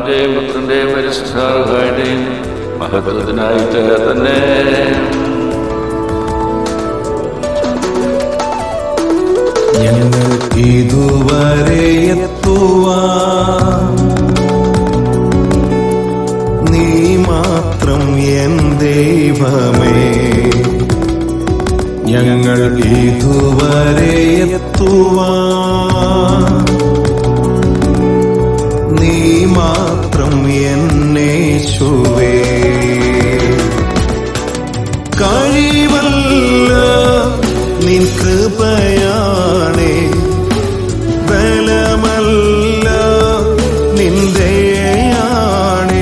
പിതാവിന്റെയും പുത്രന്റെയും പരിശുദ്ധാർഹായുടെയും മഹത്വത്തിനായിട്ട് തന്നെ ഞങ്ങൾ ഇതുവരെ എത്തുവാൻ നീ മാത്രം എൻ ദൈവമേ ഞങ്ങൾ ഇതുവരെ എത്തുവാൻ നീ മാത്രം എന്നേശുവേ കഴിവല്ല നിൻ കൃപയാണേ ബലമല്ല നിന്റെയാണേ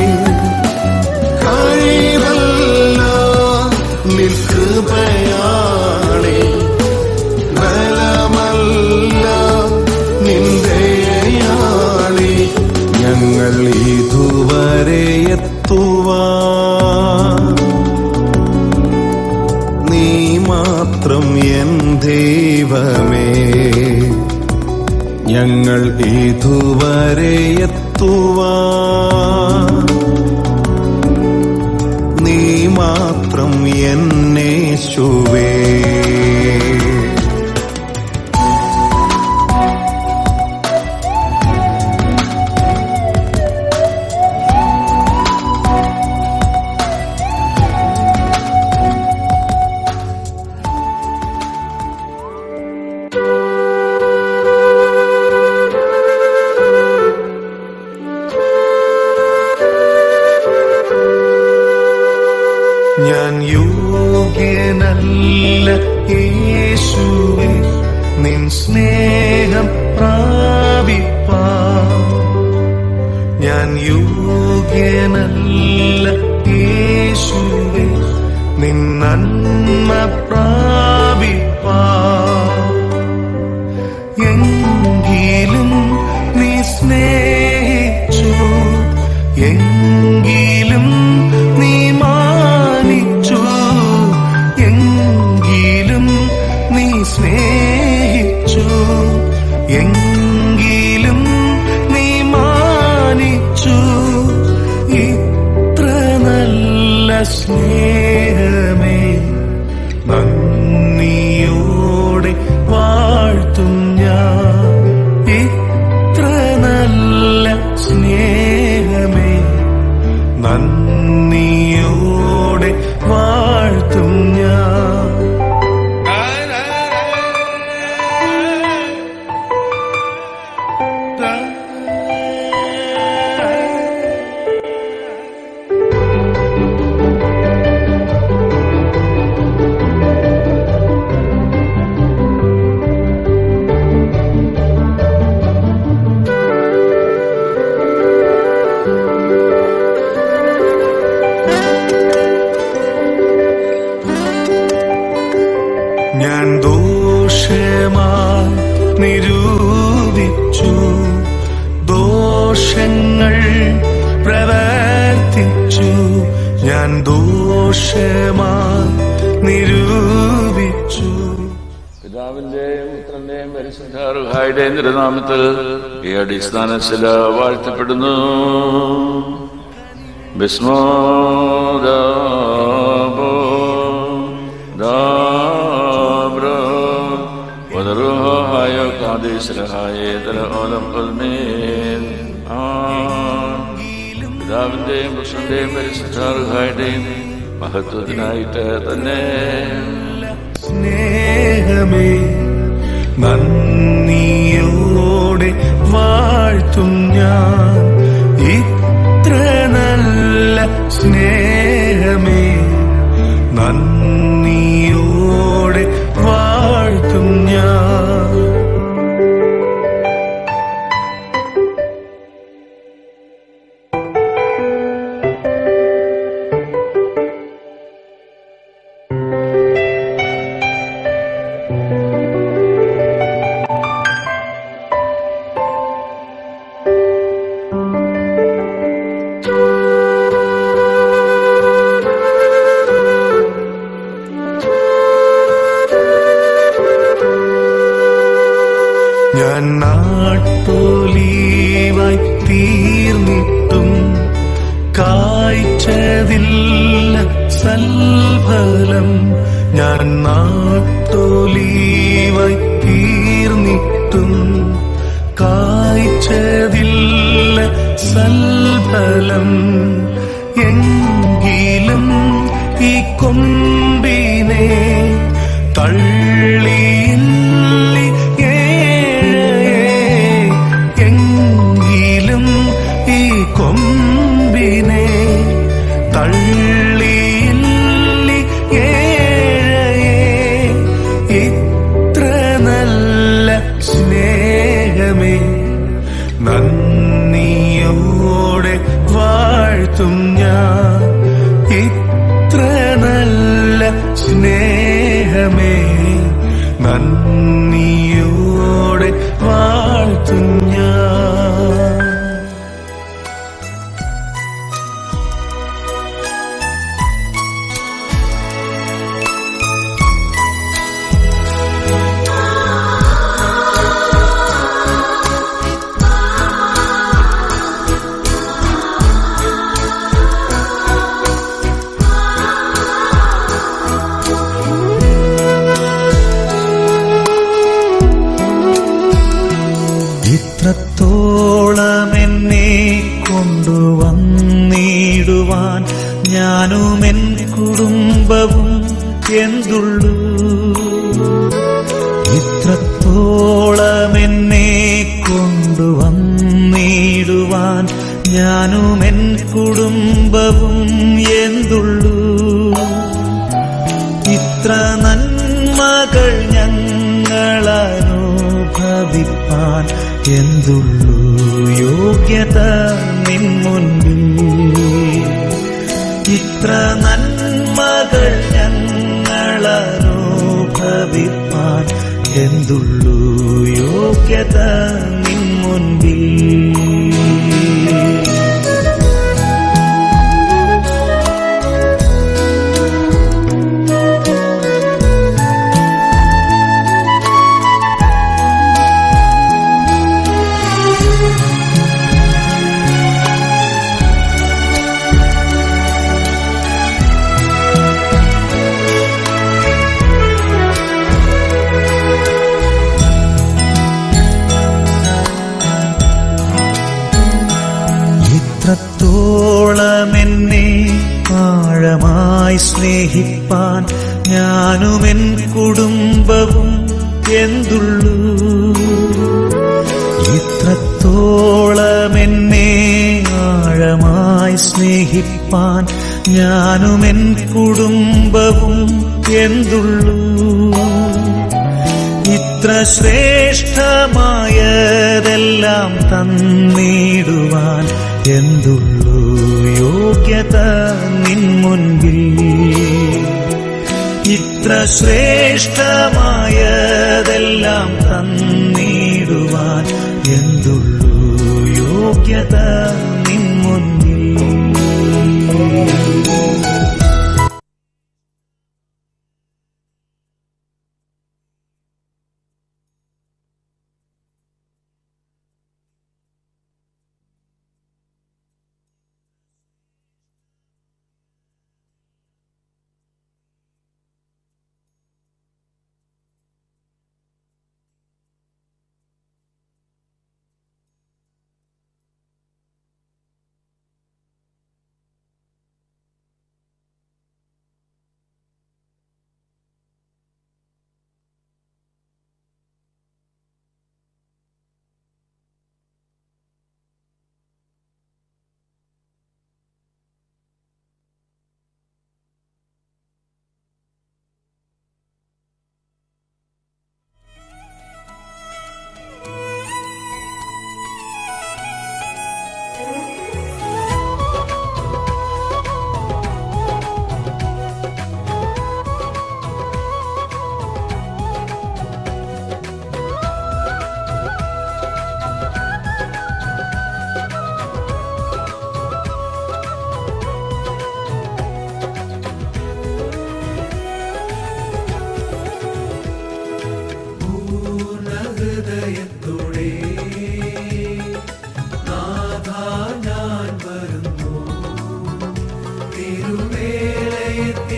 കഴിവല്ല നിൻ കൃപയാണേ ബലമല്ല നിന്റെയാണേ ഞങ്ങൾ ഇതുവരെ എത്തുവാൻ നീ മാത്രം എൻ ദൈവമേ ഞങ്ങൾ ഇതുവരെ എത്തുവാൻ നീ മാത്രം എന്നേശുവേ ഞാൻ യോഗ്യനല്ല യേശുവേ നിൻ സ്നേഹം പ്രാപിപ്പാ ഞാൻ യോഗ്യനല്ല യേശുവേ നിൻ നന്മ പ്രാപിപ്പാ എങ്കിലും നീ സ്നേഹിച്ചു എങ്കിലും നീ മാനിച്ചു എങ്കിലും നീ സ്നേഹിച്ചു എങ്കിലും നീ മാനിച്ചു ഇത്ര നല്ല സ്നേഹമേ നന്ദിയോടെ വാഴ്ത്തും ഞാൻ ഇത്ര നല്ല സ്നേഹമേ നന്ദിയോടെ വാഴ്ത്തും ഞാൻ ഞാൻ ദോഷമായി നിരൂപിച്ചു ദോഷങ്ങൾ പ്രവർത്തിച്ചു ഞാൻ ദോഷമായി നിരൂപിച്ചു പിതാവിന്റെയും പുത്രന്റെയും പരിശുദ്ധാർഹായുടെയും തിരുനാമത്തിൽ ഈ അടിസ്ഥാന ശില വാഴ്ത്തപ്പെടുന്നു ബിസ്മോദാബോ ദാബ്രോ വദറുഹായ കാദേശരഹായ തലഓലം പദ്മേൻ പിതാവിന്റെയും പുത്രന്റെയും പരിശുദ്ധാർഹായുടെയും മഹത്വത്തിനായിട്ട് തന്നെ സ്നേഹമേ നന്ദിയോടെ വാഴ്ത്തും ഞാൻ ഇത്ര നല്ല സ്നേഹമേ നന്ദിയോടെ വാഴ്ത്തും ഞാൻ ഞാൻ നാട്ടൊലീവായി തീർന്നിട്ടും കാലം ഞാൻ നാട്ടൊലീവായി തീർന്നിട്ടും കായ്ച്ചതില്ല സൽഫലം എങ്കിലും ഈ കൊമ്പിനെ തള്ളിയില്ലി എങ്കിലും ഈ കൊമ്പിനെ തള്ളിയില്ലി ഇത്ര നല്ല സ്നേഹമേ നന്ദിയോടെ വാഴ്ത്തും ഞാൻ ഇത്ര നല്ല സ്നേഹമേ നന്ദിയോടെ വാഴ്ത്തും ഞാൻ ഇത്രത്തോളം എന്നെ കൊണ്ടുവന്നിടുവാൻ ഞാനും എൻ കുടുംബവും എന്തുള്ളൂ ഇത്രത്തോളം എന്നെ കൊണ്ടുവന്നിടുവാൻ ഞാനും എൻ കുടുംബവും എന്തുള്ളൂ ഇത്ര നന്മകൾ ഞങ്ങളനുഭവിപ്പാൻ എന്തുള്ളൂ യോഗ്യത നിൻ മുൻപിൽ ഇത്ര നന്മകൾ ഞങ്ങളനുഭവിപ്പാൻ എന്തുള്ളൂ യോഗ്യത നിൻ മുൻപിൽ ഇത്രത്തോളം എന്നെ ആഴമായി സ്നേഹിപ്പാൻ ഞാനും എൻ കുടുംബവും എന്തുള്ളൂ ഇത്രത്തോളം എന്നെ ആഴമായി സ്നേഹിപ്പാൻ ഞാനും എൻ കുടുംബവും എന്തുള്ളൂ ഇത്ര ശ്രേഷ്ഠമായതെല്ലാം തന്നിടുവാൻ എന്തുള്ളൂ യോഗ്യത നിൻ മുൻപിൽ ഇത്ര ശ്രേഷ്ഠമായതെല്ലാം തന്നിടുവാൻ എന്തുള്ളൂ യോഗ്യത നിൻ മുൻപിൽ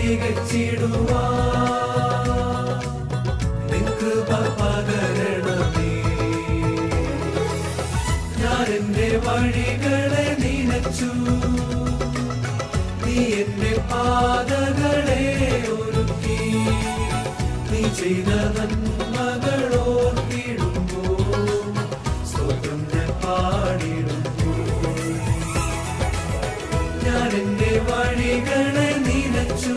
തികച്ചിടുവാ നിൻ കൃപ പകരണമേ ഞാൻ എന്റെ വഴികളെ നിനച്ചു നീ എന്റെ പാതകളെ ഒരുക്കി നീ ചെയ്ത നന്മകളോർത്തിടുമ്പോ സ്വന്തം ഞാൻ പാടിടുമ്പോ ഞാൻ എന്റെ വഴികളെ നിനച്ചു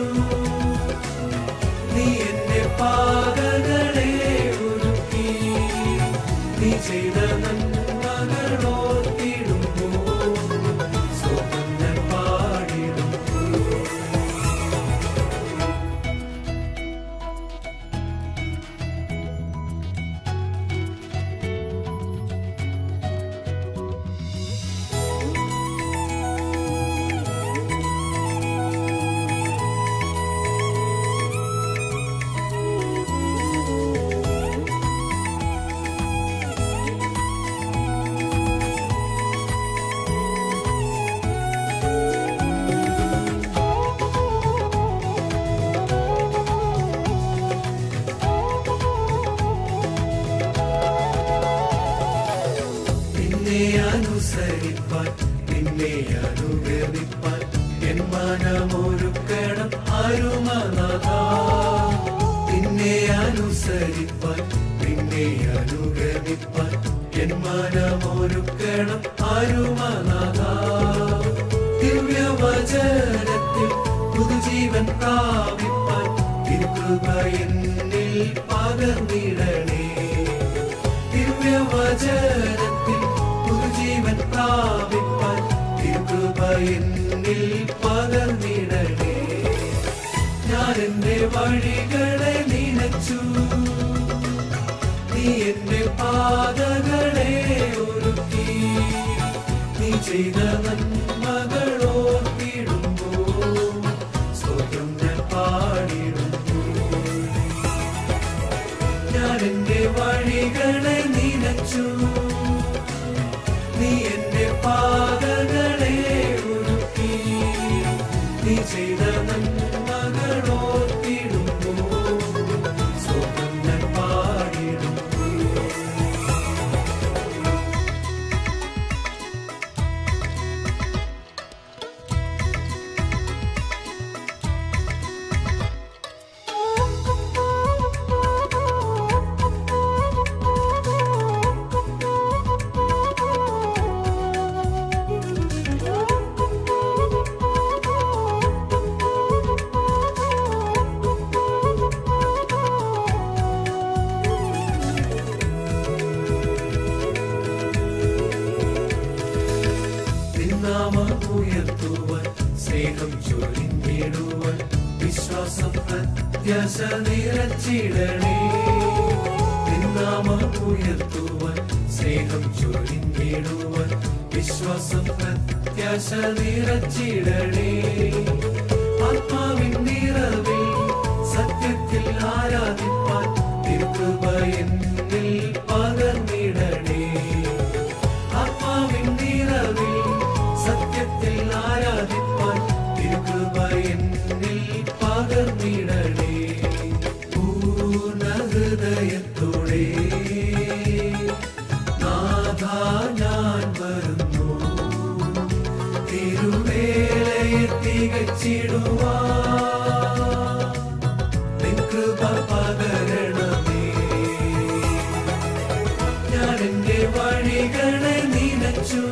നീ എന്റെ പാതകളെ ഒരുക്കി നീ ചെയ്ത നന്മകളോർത്തിടുമ്പോ സ്വന്തം ഞാൻ പാടിടുമ്പോ നിന്നെ അനുസരിപ്പാൻ നിന്നെ അനുഗമിപ്പാൻ എൻ മനമൊരുക്കണം അരുമനഥ നിന്നെ അനുസരിപ്പാൻ നിന്നെ അനുഗമിപ്പാൻ എൻ മനമൊരുക്കണം അരുമനഥ ദിവ്യവചനത്തിൽ പുതുജീവൻ പ്രാപിപ്പാൻ തിരുകൃപ എന്നിൽ പകർന്നിടണേ ദിവ്യവചനത്തിൽ പുതുജീവൻ പ്രാപിപ്പാൻ തിരുകൃപ എന്നിൽ പകർന്നിടണേ ഞാൻ എന്റെ വഴികളെ നിനച്ചു നീ എന്റെ പാതകളെ ഒരുക്കി നീ ചെയ്ത നന്മകളോർത്തിടുമ്പോ സ്വന്തം ഞാൻ പാടിടുമ്പോ ഞാൻ എന്റെ വഴികളെ നിനച്ചു നീ എന്റെ പാതകളെ ഒരുക്കി നീ ചെയ്ത നന്മകളോർത്തിടുമ്പോ സ്വന്തം ഞാൻ പാടിടുമ്പോ നിന്നാമം ഉയർത്തുവാൻ സ്നേഹം ചൊരിഞ്ഞിടുവാൻ വിശ്വാസം പ്രത്യാശ നിറച്ചിടണേ നിന്നാമം ഉയർത്തുവാൻ സ്നേഹം ചൊരിഞ്ഞിടുവാൻ വിശ്വാസം പ്രത്യാശ നിറച്ചിടണേ ആത്മാവിൻ നിറവിൽ സത്യത്തിൽ ആരാധിപ്പാൻ തിരുകൃപ എന്നിൽ പകർന്നിടണേ ആത്മാവിൻ നിറവിൽ സത്യത്തിൽ ആരാധിപ്പാൻ തിരുകൃപ എന്നിൽ പകർന്നിടണേ പൂർണ്ണ ഹൃദയത്തോടെ നാഥ ഞാൻ വരുന്നു തിരുവേലയെ തികച്ചിടുവാ നിൻ കൃപ പകരണമേ ഞാൻ എന്റെ വഴികളെ നിനച്ചു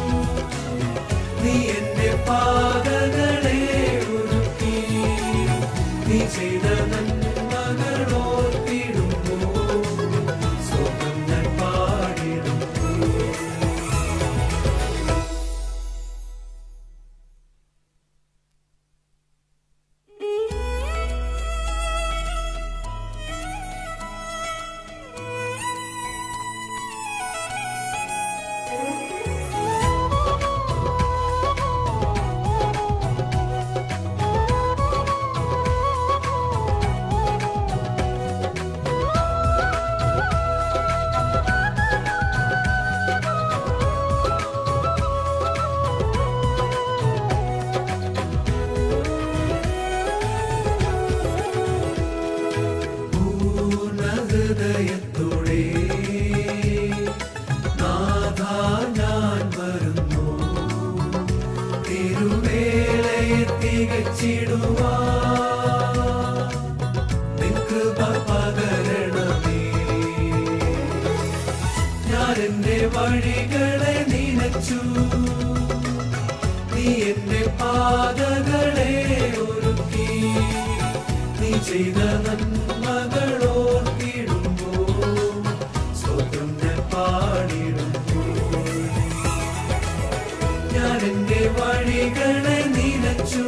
നീ എന്റെ പാതകളെ ഒരുക്കി നീ ചെയ്ത നന്മകളോർത്തിടുമ്പോ സ്വന്തം ഞാൻ പാടിടുമ്പോ തിരുവേലയെ തികച്ചിടുവാ നിൻകൃപ പകരണമേ ഞാൻ എന്റെ വഴികളെ നിനച്ചു നീ എന്റെ പാതകളെ ഒരുക്കി നീ ചെയ്ത നന്മകളോർത്തിടുമ്പോ സ്വന്തം ഞാൻ പാടിടുമ്പോ ഞാൻ എന്റെ വഴികളെ നിനച്ചു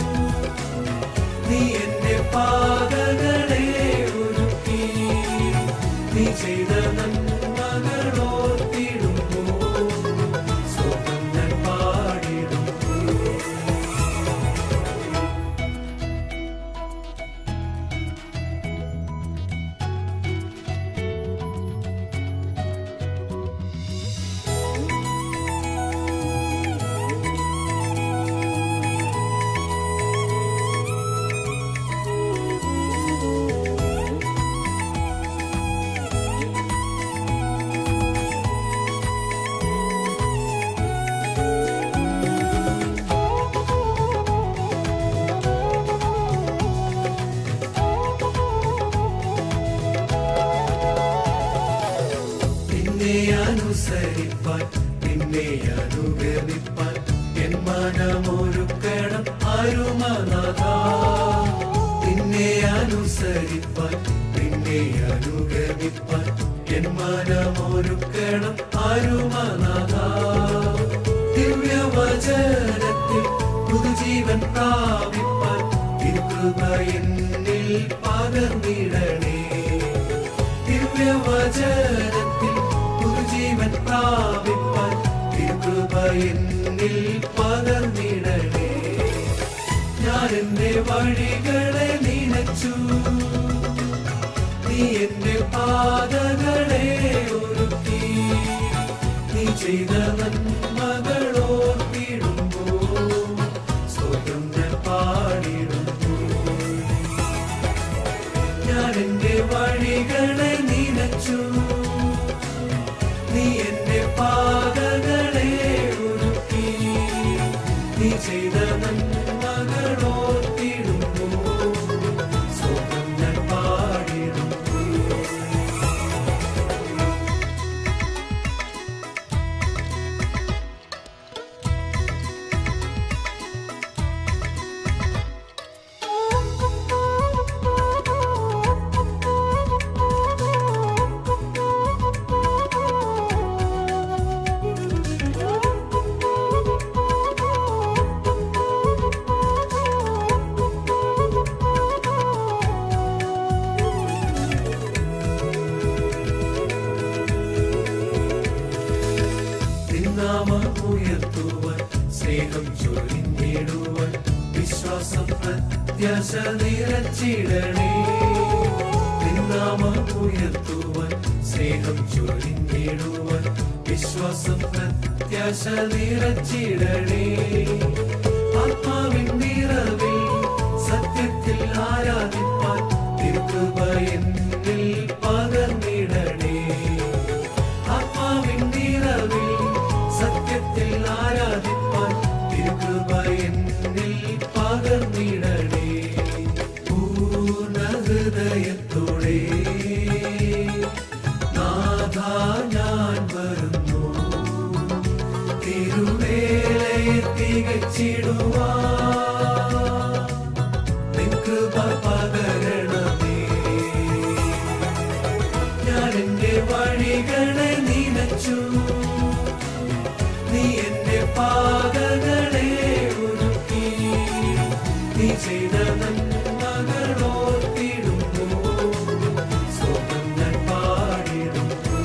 നീ എന്റെ പാതകളെ ഒരുക്കി നീ ചെയ്ത നന്മകളോർത്തിടുമ്പോ സ്വന്തം ഞാൻ പാടിടുമ്പോ നിന്നെ അനുസരിപ്പാൻ നിന്നെ അനുഗമിപ്പാൻ എൻ മനമൊരുക്കണം അരുമനാഥ നിന്നെ അനുസരിപ്പാൻ നിന്നെ അനുഗമിപ്പാൻ എൻ മനമൊരുക്കണം അരുമനാഥ ദിവ്യവചനത്തിൽ പുതുജീവൻ പ്രാപിപ്പാൻ തിരുകൃപ എന്നിൽ പകർന്നിടണേ ദിവ്യവചനത്തിൽ പുതുജീവൻ പ്രാപിപ്പാൻ തിരുകൃപ എന്നിൽ പകർന്നിടണേ ഞാൻ എന്റെ വഴികളെ നിനച്ചു നീ എന്റെ പാതകളെ ഒരുക്കി നീ ചെയ്ത നന്മകളോർത്തിടുമ്പോ സ്വന്തം ഞാൻ പാടിടുമ്പോ ഞാൻ എന്റെ വഴികളെ നിനച്ചു നീ എന്റെ പാതകളെ ഒരുക്കി നീ ചെയ്ത നന്മകളോർത്തിടുമ്പോ സ്വന്തം ഞാൻ പാടിടുമ്പോ നിന്നാമം ഉയർത്തുവാൻ സ്നേഹം ചൊരിഞ്ഞിടുവാൻ വിശ്വാസം പ്രത്യാശ നിറച്ചിടണേ നിന്നാമം ഉയർത്തുവാൻ സ്നേഹം ചൊരിഞ്ഞിടുവാൻ വിശ്വാസം പ്രത്യാശ നിറച്ചിടണേ ആത്മാവിൻ നിറവിൽ സത്യത്തിൽ ആരാധിപ്പാൻ തിരുകൃപ എന്നിൽ പകർന്നിടണേ ആത്മാവിൻ നിറവിൽ സത്യത്തിൽ ആരാധിപ്പാൻ തിരുകൃപ എന്നിൽ പകർന്നിടണേ പൂർണ്ണ ഹൃദയത്തോടെ നാഥ ഞാൻ വരുന്നു തിരുവേലയെ തികച്ചിടുവാ നിൻ കൃപ പകരണമേ ഞാൻ എന്റെ വഴികളെ നിനച്ചു നീ എന്റെ പാതകളെ ഒരുക്കി നീ ചെയ്ത നന്മകളോർത്തിടുമ്പോ സ്വന്തം ഞാൻ പാടിടുമ്പോ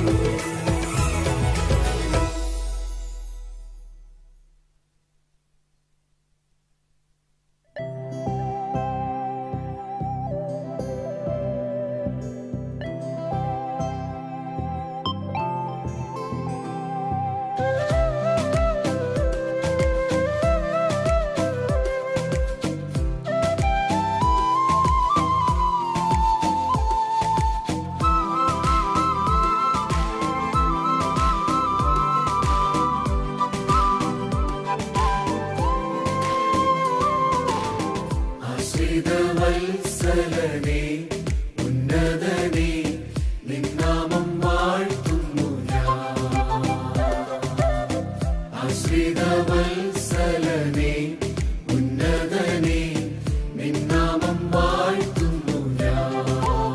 ആശ്രിതവത്സലനെ ഉന്നതനെ നിന്നാമം വാഴ്ത്തുന്നു ഞാൻ ആശ്രിതവത്സലനെ ഉന്നതനെ നിന്നാമം വാഴ്ത്തുന്നു ഞാൻ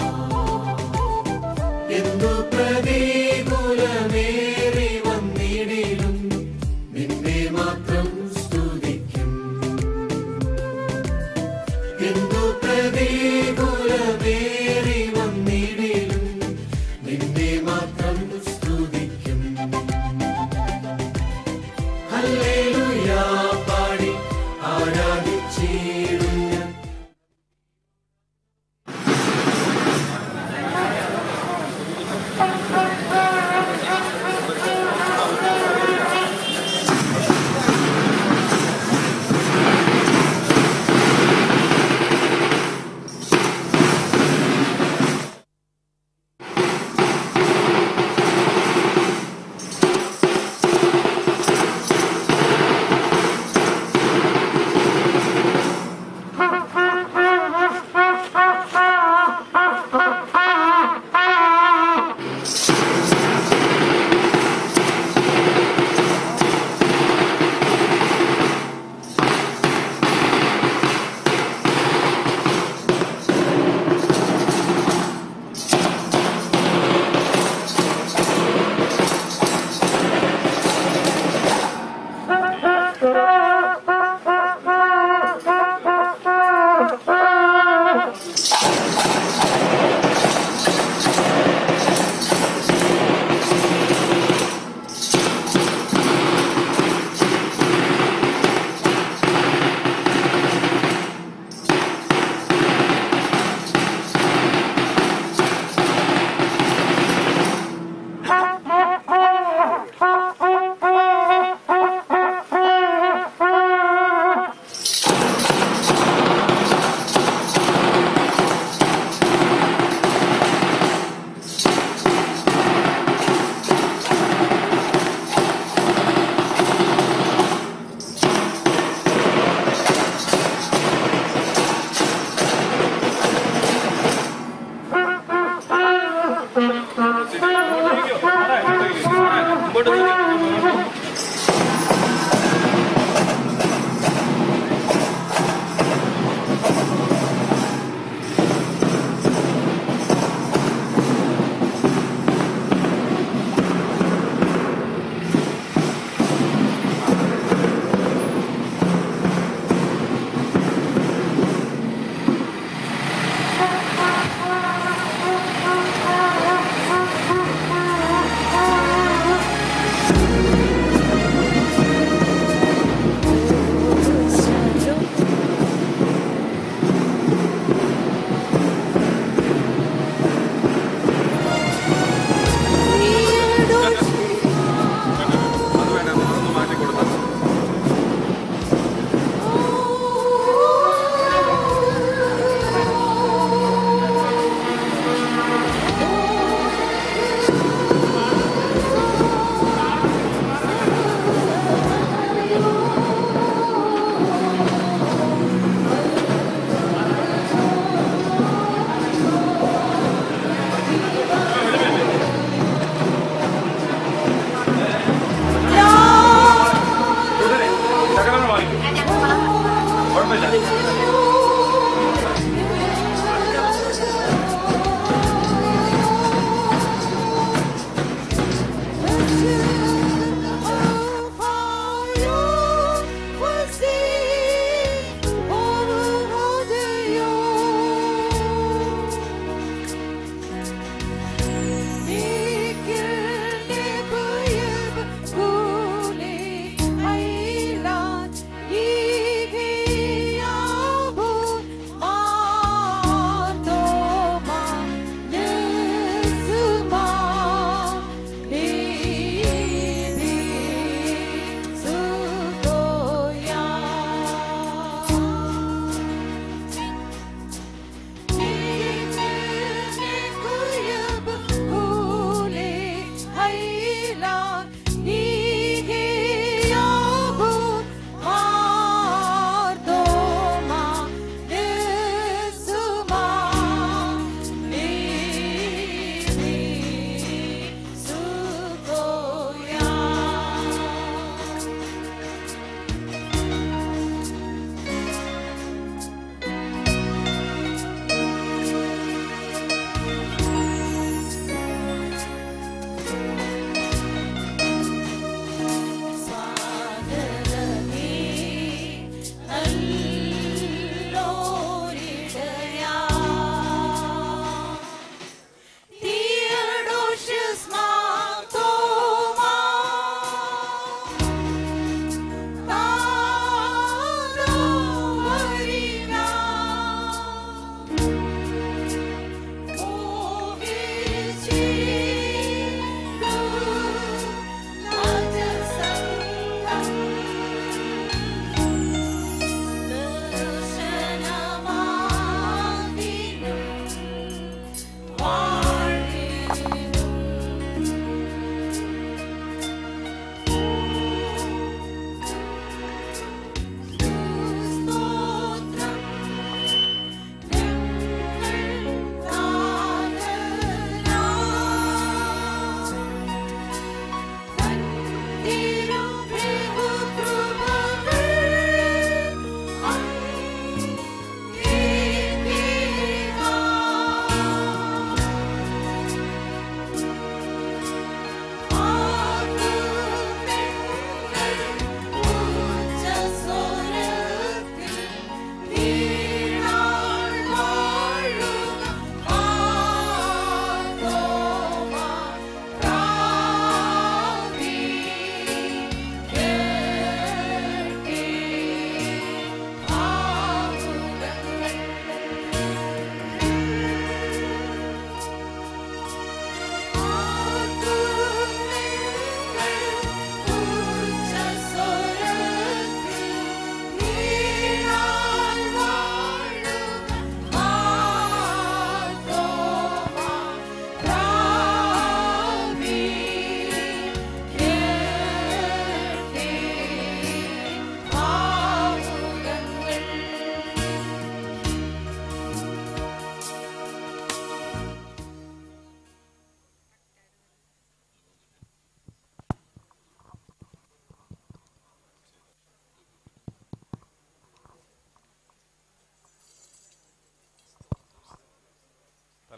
എന്തു പ്രതികൂലമേറി വന്നിടിലും നിന്നെ മാത്രം സ്തുതിക്കും എന്തു പ്രതികൂലമേറി വന്നിടിലും നിന്നെ മാത്രം സ്തുതിക്കും ഹല്ലേലൂയാ പാടി ആരാധിച്ചിടും ഞാൻ Ailan, Yigi,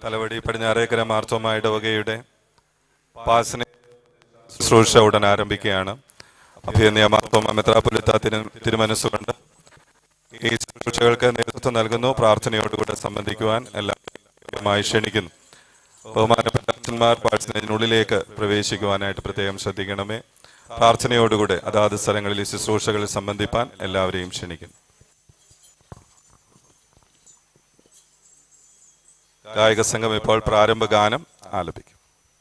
തലവടി പടിഞ്ഞാറേക്കര മാർത്തോമ ഇടവകയുടെ പാസന ശുശ്രൂഷ ഉടൻ ആരംഭിക്കുകയാണ് അഭിയന്യ മാർത്തോമ മെത്രാപൊലിത്ത തിരു തിരുമനസ്സുകൊണ്ട് ഈ ശുശ്രൂഷകൾക്ക് നേതൃത്വം നൽകുന്നു പ്രാർത്ഥനയോടുകൂടെ സംബന്ധിക്കുവാൻ എല്ലാമായി ക്ഷണിക്കുന്നു ബഹുമാനപ്പെട്ട അച്ഛന്മാർ പാഴ്സനേജിനുള്ളിലേക്ക് പ്രവേശിക്കുവാനായിട്ട് പ്രത്യേകം ശ്രദ്ധിക്കണമേ പ്രാർത്ഥനയോടുകൂടെ അതാത് സ്ഥലങ്ങളിൽ ഈ ശുശ്രൂഷകളിൽ സംബന്ധിപ്പാൻ എല്ലാവരെയും ക്ഷണിക്കുന്നു ഗായക സംഘം ഇപ്പോൾ പ്രാരംഭ ഗാനം ആലപിക്കും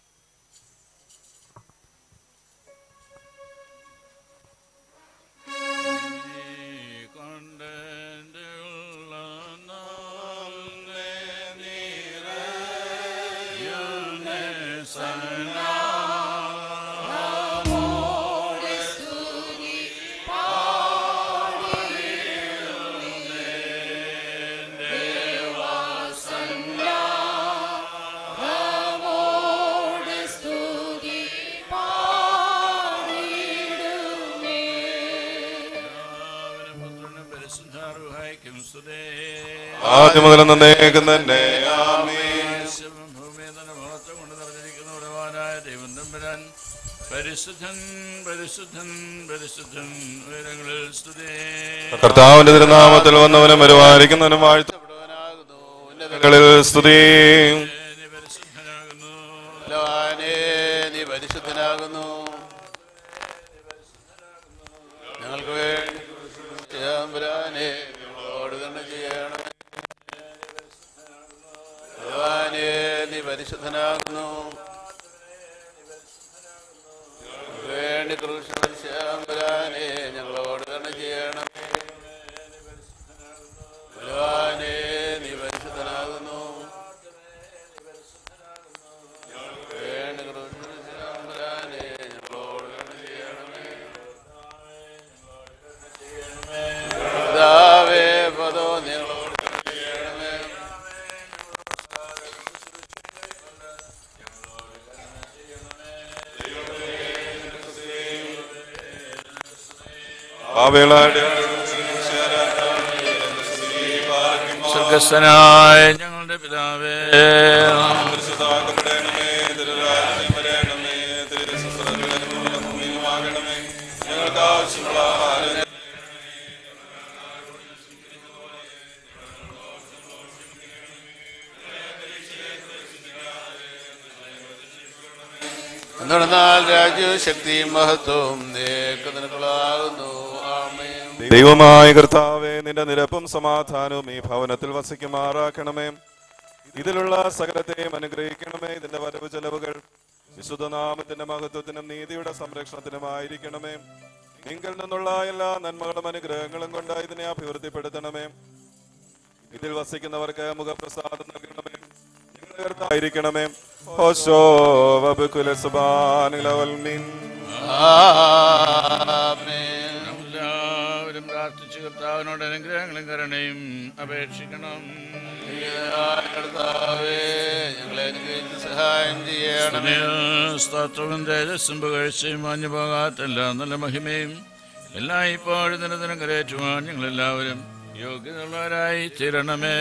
ആദ്യം മുതൽ നന്നേക്കും തന്നെ ആമേൻ പരിശുദ്ധൻ പരിശുദ്ധൻ പരിശുദ്ധൻ ഉയരങ്ങളിൽ സ്തുതി കർത്താവിന്റെ തിരുനാമത്തിൽ വന്നവനും വരുവായിരിക്കുന്നവനും വാഴ്ത്തപ്പെടുവാനാകുന്നു സ്തുതി നീ പരിശുദ്ധനാകുന്നു ബലവാനേ, നീ പരിശുദ്ധനാകുന്നു ഞങ്ങൾക്ക് വേണ്ടി ചെയ്യാമ്പുരാനെ ഞങ്ങളോട് തന്നെ ചെയ്യണം ബലവാനേ, നീ പരിശുദ്ധനാകുന്നു ഞങ്ങൾക്ക് വേണ്ടി കൃഷ്ണാമ്പുരാനെ ഞങ്ങളോട് തന്നെ ചെയ്യണം ബലവാനേ, നീ പരിശുദ്ധനാകുന്നു വേണ്ട കൃഷ്ണാമ്പുരാനെ ഞങ്ങളോട് കരുണ ചെയ്യണമേ. കർത്താവേ, പദോ ഞങ്ങളോട് കരുണ ചെയ്യണമേ. പാപികളായ സ്വർഗസ്ഥനായ ഞങ്ങളുടെ പിതാവേ ഞങ്ങൾക്ക് ആവശ്യമുള്ള ആഹാരം എന്തുകൊണ്ടെന്നാൽ രാജ്യവും ശക്തിയും മഹത്വവും നേക്ക് നിനക്കുള്ളതാകുന്നു ആമേൻ ദൈവമായ കർത്താവേ നിന്റെ നിരപ്പും സമാധാനവും ഈ ഭവനത്തിൽ വസിക്കുമാറാക്കണമേ ഇതിലുള്ള സകലത്തെയും അനുഗ്രഹിക്കണമേ ഇതിന്റെ വരവ് ചെലവുകൾ വിശുദ്ധനാമത്തിന്റെ മഹത്വത്തിനും നീതിയുടെ സംരക്ഷണത്തിനുമായിരിക്കണമേ നിങ്കിൽ നിന്നുള്ള എല്ലാ നന്മകളും അനുഗ്രഹങ്ങളും കൊണ്ട് ഇതിനെ അഭിവൃദ്ധിപ്പെടുത്തണമേ ഇതിൽ വസിക്കുന്നവർക്ക് മുഖപ്രസാദം നൽകണമേ ഞങ്ങളുടെ കർത്താവായിരിക്കണമേ ഹോശോ വബുകുല സുബാനിലവൽമിൻ ആമേൻ എല്ലാവരും പ്രാർത്ഥിച്ച് കർത്താവിനോട് അനുഗ്രഹങ്ങളും കരുണയും അപേക്ഷിക്കണം ദൈവമായ കർത്താവേ ഞങ്ങളെ അനുഗ്രഹിച്ച് സഹായം ചെയ്യണമേ സ്തോത്രവും തേജസ്സും പുകഴ്ചയും മാഞ്ഞു പോകാത്ത എല്ലാ നല്ല മഹിമയും എല്ലാ ഇപ്പോഴും ദിനദിനം കരയേറ്റുവാൻ ഞങ്ങളെല്ലാവരും യോഗ്യതയുള്ളവരായി തീരണമേ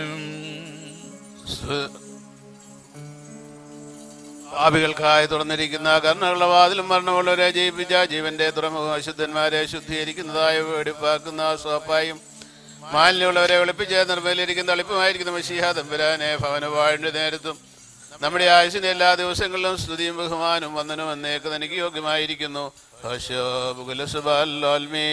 പാപികൾക്കായി തുറന്നിരിക്കുന്ന കർണകളുടെ വാതിലും മരണമുള്ളവരെ ജയിപ്പിച്ച ജീവന്റെ തുറമുഖം അശുദ്ധന്മാരെ ശുദ്ധീകരിക്കുന്നതായ വെടിപ്പാക്കുന്ന സോപ്പായും മാലിന്യമുള്ളവരെ വെളുപ്പിച്ച് നിർമ്മലിരിക്കുന്ന എളുപ്പമായിരിക്കുന്ന മഷിഹ തമ്പുരാനെ ഭവന വാഴിന്റെ നേരത്തും നമ്മുടെ ആയുസിന്റെ എല്ലാ ദിവസങ്ങളിലും സ്തുതിയും ബഹുമാനവും വന്ദനവും എന്നേക്ക് തനിക്ക് യോഗ്യമായിരിക്കുന്നു ഹോശോ ബുകുലസുബാലോൽമീ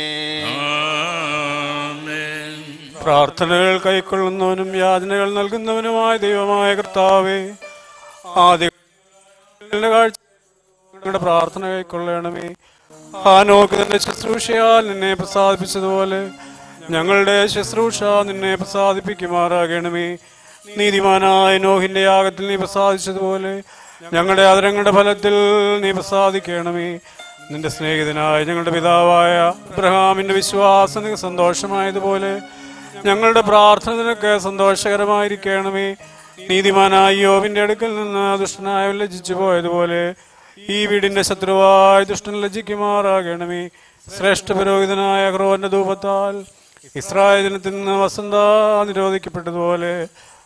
ആമേൻ. പ്രാർത്ഥനകൾ കൈക്കൊള്ളുന്നവനും യാതനകൾ നൽകുന്നവനുമായ ദൈവമായ കർത്താവേ ആദ്യ കാഴ്ച ഞങ്ങളുടെ പ്രാർത്ഥന കൈക്കൊള്ളണമേ ഹാനോക്ക് തന്റെ ശുശ്രൂഷയാൽ നിന്നെ പ്രസാദിപ്പിച്ചതുപോലെ ഞങ്ങളുടെ ശുശ്രൂഷ നിന്നെ പ്രസാദിപ്പിക്കുമാറാകണമേ നീതിമാനായ നോഹിന്റെ യാഗത്തിൽ നീ പ്രസാദിച്ചതുപോലെ ഞങ്ങളുടെ ആദരങ്ങളുടെ ഫലത്തിൽ നീ പ്രസാദിക്കണമേ നിന്റെ സ്നേഹിതനായ ഞങ്ങളുടെ പിതാവായ അബ്രഹാമിന്റെ വിശ്വാസം നിനക്ക് സന്തോഷമായതുപോലെ ഞങ്ങളുടെ പ്രാർത്ഥന നിനക്ക് സന്തോഷകരമായിരിക്കണമേ നീതിമാനായ യോവിന്റെ അടുക്കൽ നിന്ന് ദുഷ്ടനായ ലജ്ജിച്ചു പോയതുപോലെ ഈ വീടിന്റെ ശത്രുവായ ദുഷ്ടൻ ലജ്ജിക്കുമാറാകണമേ ശ്രേഷ്ഠ പുരോഹിതനായ ക്രോന്റെ ധൂപത്താൽ ഇസ്രായേൽ ദിനത്തിൽ നിന്ന് വസന്ത നിരോധിക്കപ്പെട്ടതുപോലെ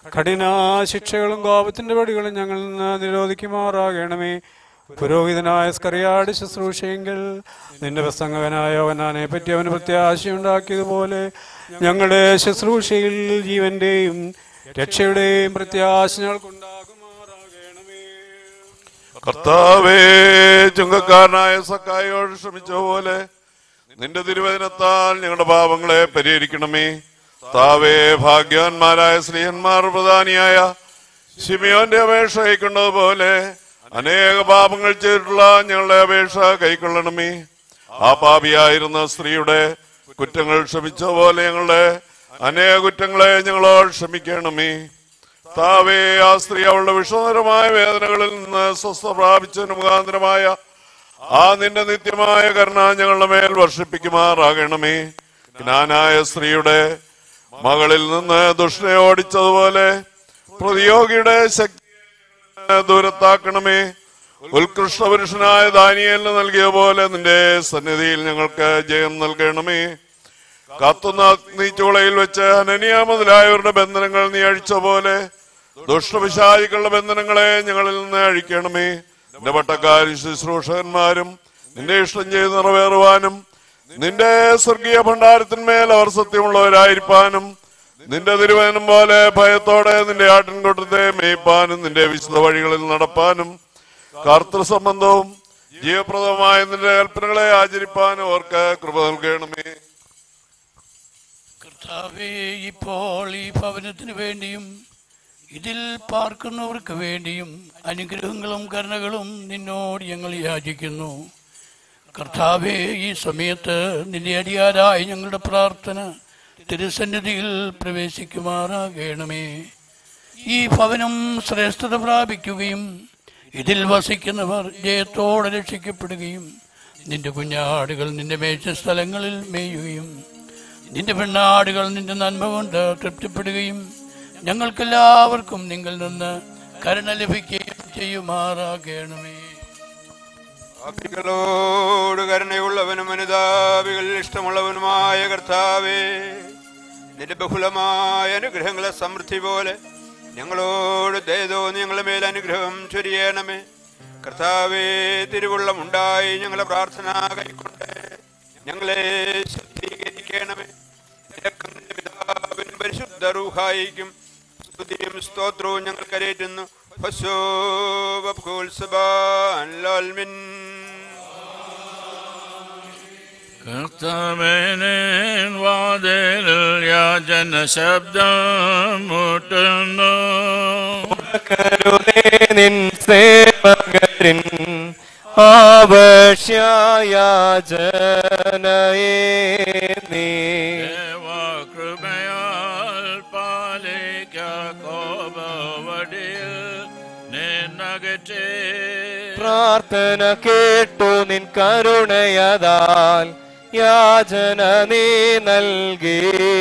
കഠിന ശിക്ഷകളും കോപത്തിന്റെ പടികളും ഞങ്ങളിൽ നിന്ന് നിരോധിക്കുമാറാകണമേ പുരോഹിതനായ സ്കറിയാട് ശുശ്രൂഷയെങ്കിൽ നിന്റെ പ്രസംഗകനായ അവനാനെ പറ്റി അവന് പ്രത്യാശയുണ്ടാക്കിയതുപോലെ ഞങ്ങളുടെ ശുശ്രൂഷയിൽ ജീവന്റെയും രക്ഷയുടെയും പ്രത്യാശ ഞങ്ങൾക്കുണ്ടാകുമാറാകണമേ കർത്താവേ ചുങ്കക്കാരനായ സക്കായോട് ശ്രമിച്ച പോലെ നിന്റെ തിരുവചനത്താൽ ഞങ്ങളുടെ പാപങ്ങളെ പരിഹരിക്കണമേ താവേ ഭാഗ്യവാന്മാരായ സ്ത്രീയന്മാർ പ്രധാനിയായ ശിമിയോന്റെ അപേക്ഷ കൈക്കൊണ്ടതുപോലെ അനേക പാപങ്ങൾ ചെയ്തിട്ടുള്ള ഞങ്ങളുടെ അപേക്ഷ കൈക്കൊള്ളണമേ ആ പാപിയായിരുന്ന സ്ത്രീയുടെ കുറ്റങ്ങൾ ക്ഷമിച്ച പോലെ ഞങ്ങളുടെ അനേക കുറ്റങ്ങളെ ഞങ്ങളോട് ക്ഷമിക്കണമേ താവേ ആ സ്ത്രീ അവളുടെ വിഷമകരമായ വേദനകളിൽ നിന്ന് സ്വസ്ഥ പ്രാപിച്ചതിന് മുഖാന്തരമായ ആ നിന്റെ നിത്യമായ കരുണ ഞങ്ങളുടെ മേൽ വർഷിപ്പിക്കുമാറാകണമേ ജ്ഞാനായ സ്ത്രീയുടെ മകളിൽ നിന്ന് ദുഷ്ടനെ ഓടിച്ചതുപോലെ പ്രതിയോഗിയുടെ ശക്തി ദൂരത്താക്കണമേ ഉത്കൃഷ്ട പുരുഷനായ ദാനിയലിന് നൽകിയ പോലെ നിന്റെ സന്നിധിയിൽ ഞങ്ങൾക്ക് ജയം നൽകണമേ കത്തുന്ന അഗ്നിച്ചുളയിൽ വെച്ച് അനനിയ മുതലായവരുടെ ബന്ധനങ്ങൾ നീ അഴിച്ച പോലെ ദുഷ്ടപിശാചികളുടെ ബന്ധനങ്ങളെ ഞങ്ങളിൽ നിന്ന് അഴിക്കണമേ നിന്റെ പട്ടക്കാരും ശുശ്രൂഷകന്മാരും നിന്റെ ഇഷ്ടം ചെയ്ത് നിറവേറുവാനും നിന്റെ സ്വർഗീയ ഭണ്ഡാരത്തിന്മേൽ അവർ സത്യമുള്ളവരായിരിക്കാനും നിന്റെ തിരുവചനം പോലെ ഭയത്തോടെ നിന്റെ ആട്ടിൻകൂട്ടത്തെ മേയ്പ്പാനും നിന്റെ വിശുദ്ധ വഴികളിൽ നടപ്പാനും കർത്തൃസംബന്ധവും ജീവപ്രദമായ നിന്റെ കൽപ്പനകളെ ആചരിപ്പാനും അവർക്ക് കൃപ നൽകണമേ കർത്താവേ ഇപ്പോൾ ഈ ഭവനത്തിന് വേണ്ടിയും ഇതിൽ പാർക്കുന്നവർക്ക് വേണ്ടിയും അനുഗ്രഹങ്ങളും കരുണകളും നിന്നോട് ഞങ്ങൾ യാചിക്കുന്നു കർത്താവേ ഈ സമയത്ത് നിന്റെ അടിയാരായി ഞങ്ങളുടെ പ്രാർത്ഥന തിരുസന്നിധിയിൽ പ്രവേശിക്കുമാറാകണമേ ഈ ഭവനം ശ്രേഷ്ഠത പ്രാപിക്കുകയും ഇതിൽ വസിക്കുന്നവർ ജയത്തോടെ രക്ഷിക്കപ്പെടുകയും നിന്റെ കുഞ്ഞാടുകൾ നിന്റെ മേച്ച സ്ഥലങ്ങളിൽ മേയുകയും നിന്റെ പെണ്ണാടുകൾ നിന്റെ നന്മ കൊണ്ട് തൃപ്തിപ്പെടുകയും ഞങ്ങൾക്കെല്ലാവർക്കും നിങ്ങൾ നിന്ന് കരുണ ലഭിക്കുകയും ചെയ്യുമാറാകണമേ പാപികളോട് കരുണയുള്ളവനും അനുതാപികൾ ഇഷ്ടമുള്ളവനുമായ കർത്താവേ നിന്റെ ബഹുലമായ അനുഗ്രഹങ്ങളെ സമൃദ്ധി പോലെ ഞങ്ങളോട് ദയതോന്നി ഞങ്ങളുടെ മേൽ അനുഗ്രഹം ചൊരിയണമേ കർത്താവേ തിരുവുള്ളമുണ്ടായി ഞങ്ങളെ പ്രാർത്ഥന കൈക്കൊണ്ട് ഞങ്ങളെ ശുദ്ധീകരിക്കണമേ നിനക്കും നിന്റെ പിതാവിനും പരിശുദ്ധ റൂഹായിക്കും സ്തുതിയും സ്തോത്രവും ഞങ്ങൾ കരയേറ്റുന്നു കർത്താവേനേൻ വാതിലിൽ യാചന ശബ്ദം മുട്ടുന്നു കരുതേ നിൻ സേവകരിൻ ആവശ്യായാചനയേ നീ കൃപയാൽ പാലിക്ക കോപവടിയിൽ നിന്നകറ്റേ പ്രാർത്ഥന കേട്ടു നിൻ കരുണയതാൽ യാചന നീ നൽകി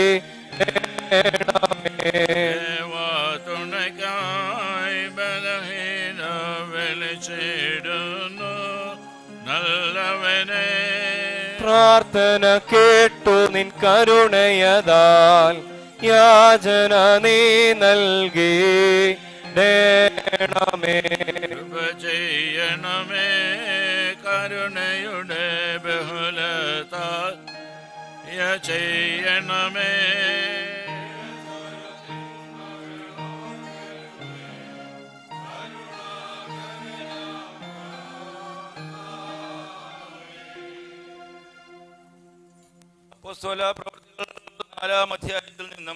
തുണയ്ക്കായി ബലഹീന വിളിച്ചിടുന്നു നല്ലവനെ പ്രാർത്ഥന കേട്ടു നിൻ കരുണയതാൽ യാചന നീ നൽകി ണമേ കൃപ ചെയ്യണമേ കരുണയുടെ ബഹുലതാൽ യ ചെയ്യണമേ അപ്പോസ്തല പ്രവർത്തികൾ നാലാം അധ്യായത്തിൽ നിന്നും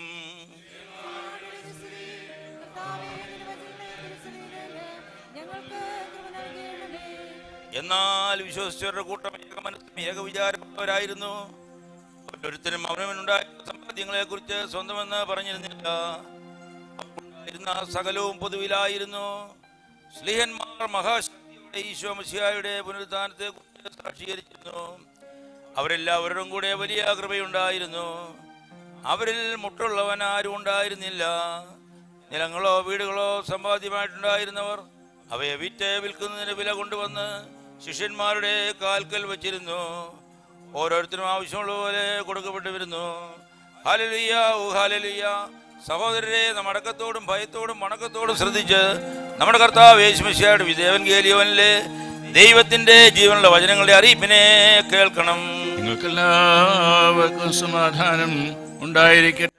എന്നാൽ വിശ്വസിച്ചവരുടെ കൂട്ടം ഏക മനസ്സും ഏക വിചാരമുള്ളവരായിരുന്നു ഓരോരുത്തരും അവനവനുണ്ടായ സമ്പാദ്യങ്ങളെ കുറിച്ച് സ്വന്തമെന്ന് പറഞ്ഞിരുന്നില്ല ഉണ്ടായിരുന്ന സകലവും പൊതുവിലായിരുന്നു സ്ലിഹന്മാർ മഹാശക്തിയുടെ ഈശോ മസിഹായുടെ പുനരുദ്ധാനത്തെ കുറിച്ച് സാക്ഷീകരിച്ചിരുന്നു അവരെല്ലാവരും കൂടെ വലിയ കൃപയുണ്ടായിരുന്നു അവരിൽ മുട്ടുള്ളവൻ ആരും ഉണ്ടായിരുന്നില്ല നിലങ്ങളോ വീടുകളോ സമ്പാദ്യമായിട്ടുണ്ടായിരുന്നവർ അവയെ വിറ്റ് വിൽക്കുന്നതിന് വില കൊണ്ടുവന്ന് ശിഷ്യന്മാരുടെ കാൽക്കൽ വച്ചിരുന്നു ഓരോരുത്തരും ആവശ്യമുള്ള പോലെ കൊടുക്കപ്പെട്ടു വരുന്നു ഹാലലുയ്യ ഓ ഹാലലുയ്യ സഹോദരരെ നാം അടക്കത്തോടും ഭയത്തോടും വണക്കത്തോടും ശ്രദ്ധിച്ച് നമ്മുടെ കർത്താവ് യേശുമിശിയുടെ വിദേവൻ ഗേലിയവനിലെ ദൈവത്തിന്റെ ജീവനുള്ള വചനങ്ങളുടെ അറിയിപ്പിനെ കേൾക്കണം നിങ്ങൾക്കെല്ലാവർക്കും സമാധാനം ഉണ്ടായിരിക്കട്ടെ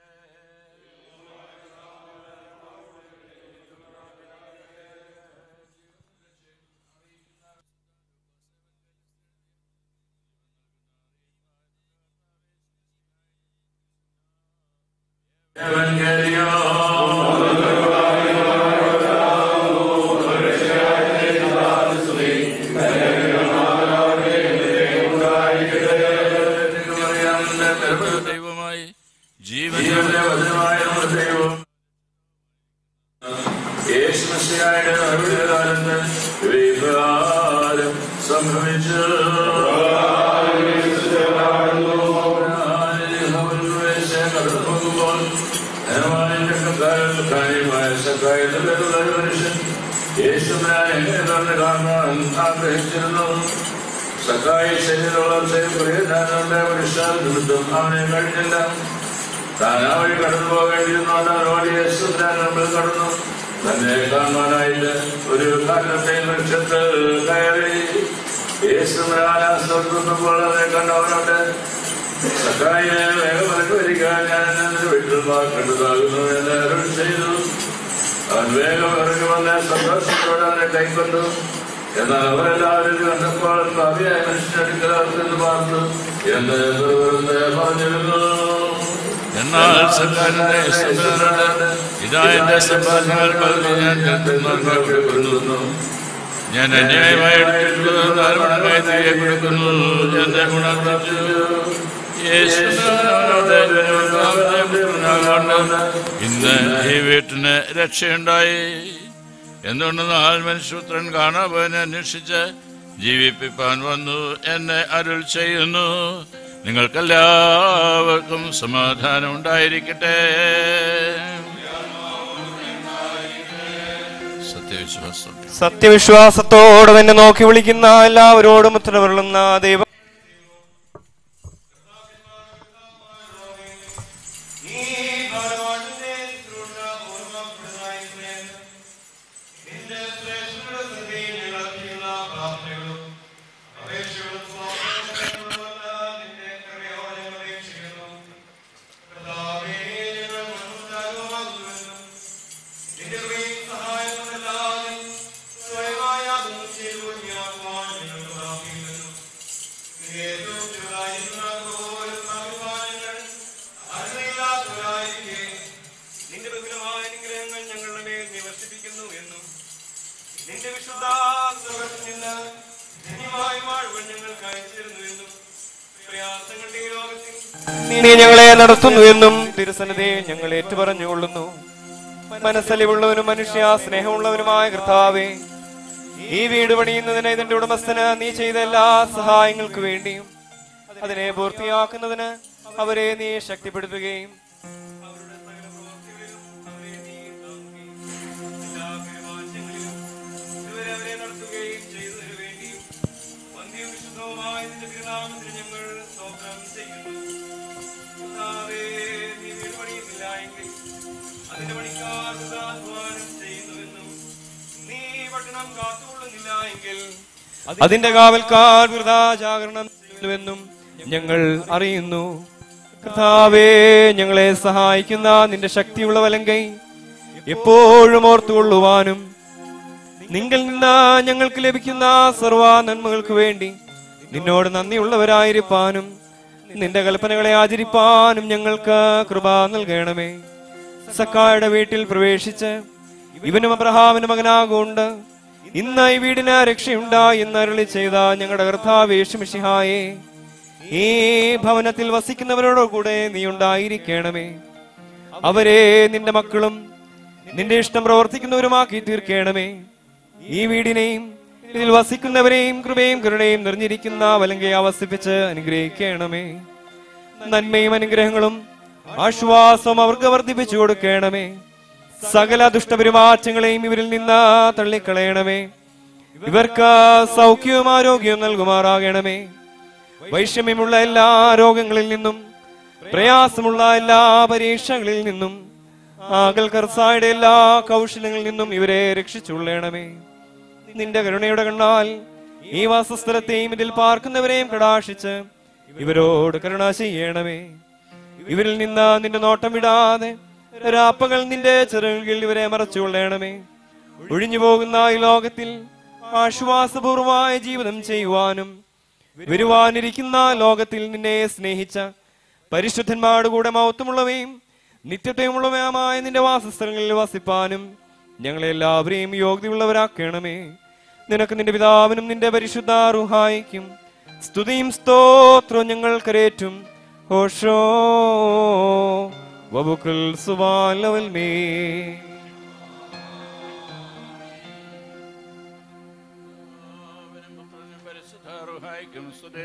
ദൈവമായി ജീവന്റെ വചനമായ നമ്മുടെ ദൈവം യേശുമസിയായുടെ കാലത്ത് വികാരം സംഭവിച്ചു കടന്നുപോകുമ്പോൾ മനുഷ്യൻ യേശുവിനെ എങ്ങനെ തന്നെ കാണാൻ ആഗ്രഹിച്ചിരുന്നു സക്കായി ശരീരവളർച്ചയിൽ പ്രിയധാനുണ്ട് മനുഷ്യർ നിമിത്തം അവനെ കഴിഞ്ഞില്ല താൻ ആ വഴി കടന്നു പോകേണ്ടിയിരുന്നോണ്ട് അവനോട് യേശുദ്രാൻ നമ്മൾ കടന്നു തന്നെ കാണാനായിട്ട് ഒരു കാലത്തെ വൃക്ഷത്തിൽ കയറി യേശുമ്പോൾ അവനെ കണ്ടവനോട് സക്കായിനെ വേഗം വരിക ഞാൻ എന്നെ വീട്ടിൽ പാർക്കേണ്ടതാകുന്നു എന്ന് അരുൾ ചെയ്തു അവൻ വേഗം ഇറങ്ങി വന്ന് സന്തോഷത്തോടെ അവനെ കൈക്കൊണ്ടു എന്നാൽ അവരെല്ലാവരും ഇത് കണ്ടപ്പോൾ ഭാവിയായ മനുഷ്യനെടുക്കൽ അവർക്കെന്ന് പാർത്തു എന്ന് വെറുതെ പറഞ്ഞിരുന്നു എന്നാൽ സർക്കാരിന്റെ സംവിധാനമുണ്ട് ഇതാ എന്റെ സമ്പാദ്യങ്ങൾ പകുതി ഞാൻ ജനത്തിന്മാർക്ക് കൊടുക്കുന്നു ഞാൻ അന്യായമായി എടുത്തിട്ടുള്ളത് നാലുമണമായി തിരികെ കൊടുക്കുന്നു എന്റെ ഗുണർത്തിച്ചു ഇന്ന് ഈ വീട്ടിന് രക്ഷയുണ്ടായി എന്തുകൊണ്ടെന്നാൽ മനുഷ്യപുത്രൻ കാണാൻ അന്വേഷിച്ച് ജീവിപ്പിപ്പാൻ വന്നു എന്നെ അരുൾ ചെയ്യുന്നു നിങ്ങൾക്കെല്ലാവർക്കും സമാധാനം ഉണ്ടായിരിക്കട്ടെ സത്യവിശ്വാസം സത്യവിശ്വാസത്തോടെ തന്നെ നോക്കി വിളിക്കുന്ന എല്ലാവരോടും ഉത്തരവരുളുന്ന ദൈവം നിന്റെ ബഹുലമായ അനുഗ്രഹങ്ങൾ ഞങ്ങളുടെ മേൽ നിവർത്തിപ്പിക്കുന്നു എന്നും നിന്റെ വിശുദ്ധ സ്വർഗ്ഗത്തിൽ നിന്ന് ധന്യമായ വാഴ്വൻ ഞങ്ങൾക്ക് അയച്ചിരുന്നു എന്നും പ്രയാസങ്ങളുടെ ഈ ലോകത്തിൽ നീ ഞങ്ങളെ നടത്തുന്നു എന്നും തിരുസന്നിധിയിൽ ഞങ്ങൾ ഏറ്റുപറഞ്ഞുകൊള്ളുന്നു മനസ്സലിവുള്ളവനും മനുഷ്യ സ്നേഹമുള്ളവനുമായ കർത്താവേ ഈ വീട് പണിയുന്നതിന് ഇതിന്റെ ഉടമസ്ഥന് നീ ചെയ്ത എല്ലാ സഹായങ്ങൾക്ക് വേണ്ടിയും അതിനെ പൂർത്തിയാക്കുന്നതിന് അവരെ നീ ശക്തിപ്പെടുത്തുകയും ഇതുവരെ അവരെ നടത്തുകയും ചെയ്തതിനു വേണ്ടിയും വന്ധ്യവും വിശുദ്ധവുമായ നിന്റെ തിരുനാമത്തിന് ഞങ്ങൾ സ്തോത്രം ചെയ്യുന്നു കർത്താവേ, നീ വീട് പണിയുന്നില്ല എങ്കിൽ അതിന്റെ പണിക്കാർ വൃഥാധ്വാനം ചെയ്യുന്നുവെന്നും നീ പട്ടണം കാത്തുകൊള്ളുന്നില്ല എങ്കിൽ അതിന്റെ കാവൽക്കാർ വൃഥാ ജാഗരണം ചെയ്യുന്നുവെന്നും ഞങ്ങൾ അറിയുന്നു കർത്താവേ ഞങ്ങളെ സഹായിക്കുന്ന നിന്റെ ശക്തിയുള്ള വലങ്കൈ എപ്പോഴും ഓർത്തുകൊള്ളുവാനും നിങ്കിൽ നിന്ന് ഞങ്ങൾക്ക് ലഭിക്കുന്ന സർവ നന്മകൾക്ക് വേണ്ടി നിന്നോട് നന്ദിയുള്ളവരായിരിക്കാനും നിന്റെ കൽപ്പനകളെ ആചരിപ്പാനും ഞങ്ങൾക്ക് കൃപ നൽകണമേ സക്കായുടെ വീട്ടിൽ പ്രവേശിച്ച് ഇവനും അബ്രഹാമിന്റെ മകനാകൊണ്ട് ഇന്ന് ഈ വീടിന് രക്ഷയുണ്ടായി എന്ന് അരുളി ചെയ്ത ഞങ്ങളുടെ കർത്താവ് യേശുമിഷിഹായെ ഈ ഭവനത്തിൽ വസിക്കുന്നവരോട് കൂടെ നീ ഉണ്ടായിരിക്കണമേ അവരെ നിന്റെ മക്കളും നിന്റെ ഇഷ്ടം പ്രവർത്തിക്കുന്നവരുമാക്കി തീർക്കണമേ ഈ വീടിനെയും ഇതിൽ വസിക്കുന്നവരെയും കൃപയും കരുണയും നിറഞ്ഞിരിക്കുന്ന വലങ്കയെ അവസിപ്പിച്ച് അനുഗ്രഹിക്കണമേ നന്മയും അനുഗ്രഹങ്ങളും ആശ്വാസവും അവർക്ക് വർദ്ധിപ്പിച്ചു കൊടുക്കണമേ സകല ദുഷ്ടപെരുമാറ്റങ്ങളെയും ഇവരിൽ നിന്ന് തള്ളിക്കളയണമേ ഇവർക്ക് സൗഖ്യവും ആരോഗ്യവും നൽകുമാറാകണമേ വൈഷമ്യമുള്ള എല്ലാ രോഗങ്ങളിൽ നിന്നും പ്രയാസമുള്ള എല്ലാ പരീക്ഷകളിൽ നിന്നും ആകൽ കർസായുടെ എല്ലാ കൗശലങ്ങളിൽ നിന്നും ഇവരെ രക്ഷിച്ചുള്ളണമേ നിന്റെ കരുണയുടെ കണ്ണാൽ ഈ വാസസ്ഥലത്തെയും ഇതിൽ പാർക്കുന്നവരെയും കടാക്ഷിച്ച് ഇവരോട് കരുണ ചെയ്യണമേ ഇവരിൽ നിന്ന് നിന്റെ നോട്ടം വിടാതെ രാപ്പകൽ നിന്റെ ചിറകുകളിൽ ഇവരെ മറച്ചുകൊള്ളണമേ ഒഴിഞ്ഞു പോകുന്ന ഈ ലോകത്തിൽ ആശ്വാസപൂർവമായ ജീവിതം ചെയ്യുവാനും വരുവാനിരിക്കുന്ന ലോകത്തിൽ നിന്നെ സ്നേഹിച്ച പരിശുദ്ധന്മാരുടെ കൂടെ മൗത്വമുള്ളവയും നിത്യത്വമുള്ളവയുമായ നിന്റെ വാസസ്ഥലങ്ങളിൽ വസിപ്പാനും ഞങ്ങളെ എല്ലാവരെയും യോഗ്യതയുള്ളവരാക്കണമേ നിനക്ക് നിന്റെ പിതാവിനും നിന്റെ പരിശുദ്ധ റുഹായിക്കും സ്തുതിയും സ്തോത്രവും ഞങ്ങൾ കരേറ്റും ഹോഷോ വബുക്കുൽ സുബാലവൽ മേ പരിശുദ്ധാറുഹായിക്കും സ്തുതേ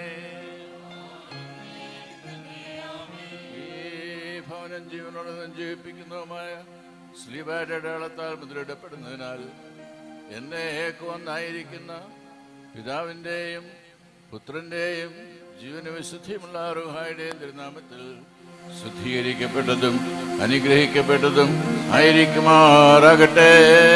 ഈ ഭവനം ജീവനോടെ ജീവിപ്പിക്കുന്നതുമായ സ്ലീബായുടെ അടയാളത്താൽ മുദ്രയിടപ്പെടുന്നതിനാൽ എന്നെ ഒന്നായിരിക്കുന്ന പിതാവിൻ്റെയും പുത്രൻ്റെയും ജീവന വിശുദ്ധിയുമുള്ള റുഹായുടെയും തിരുനാമത്തിൽ ശുദ്ധീകരിക്കപ്പെട്ടതും അനുഗ്രഹിക്കപ്പെട്ടതും ആയിരിക്കുമാറാകട്ടെ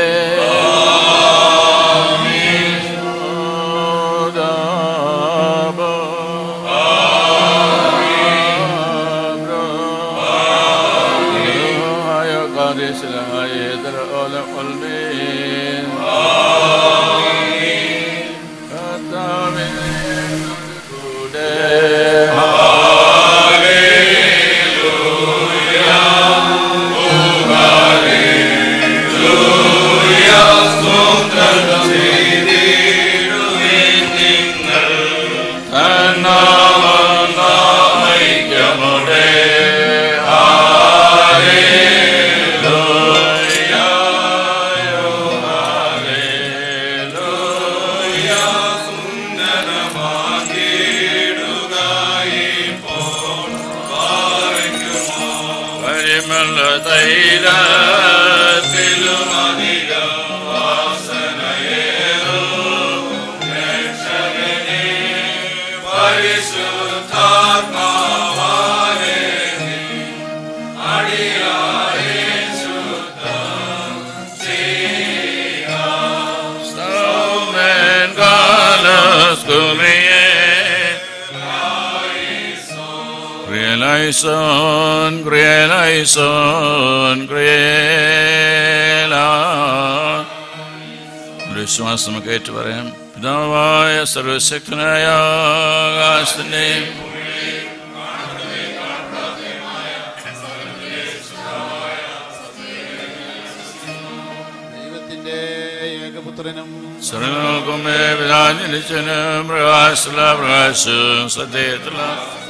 പരിമള തൈലത്തിലുമധികം വാസനയേറോ രക്ഷകനെ പരിശുദ്ധാത്മാവാനെ നീ അടിയാരെ ശുദ്ധം ചെയ്യാം. സ്തോമൻ കാലസ്കുമിയേ Creation, creation, creation. ഒരു വിശ്വാസം നമുക്ക് ഏറ്റു പറയാം പിതാവായ സർവശക്തനായ ആകാശത്തിന്റെയും ദൈവത്തിന്റെ ഏകപുത്രനും സർവലോകമേ വിരാജനിച്ചനും പ്രകാശല പ്രകാശം സത്യത്തില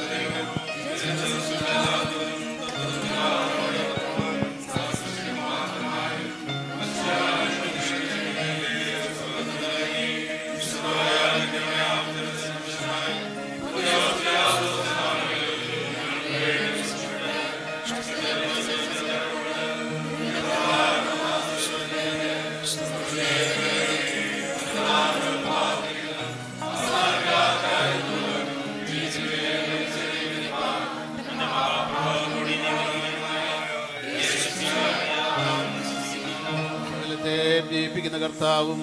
സകലത്തെ ജയിപ്പിക്കുന്ന കർത്താവും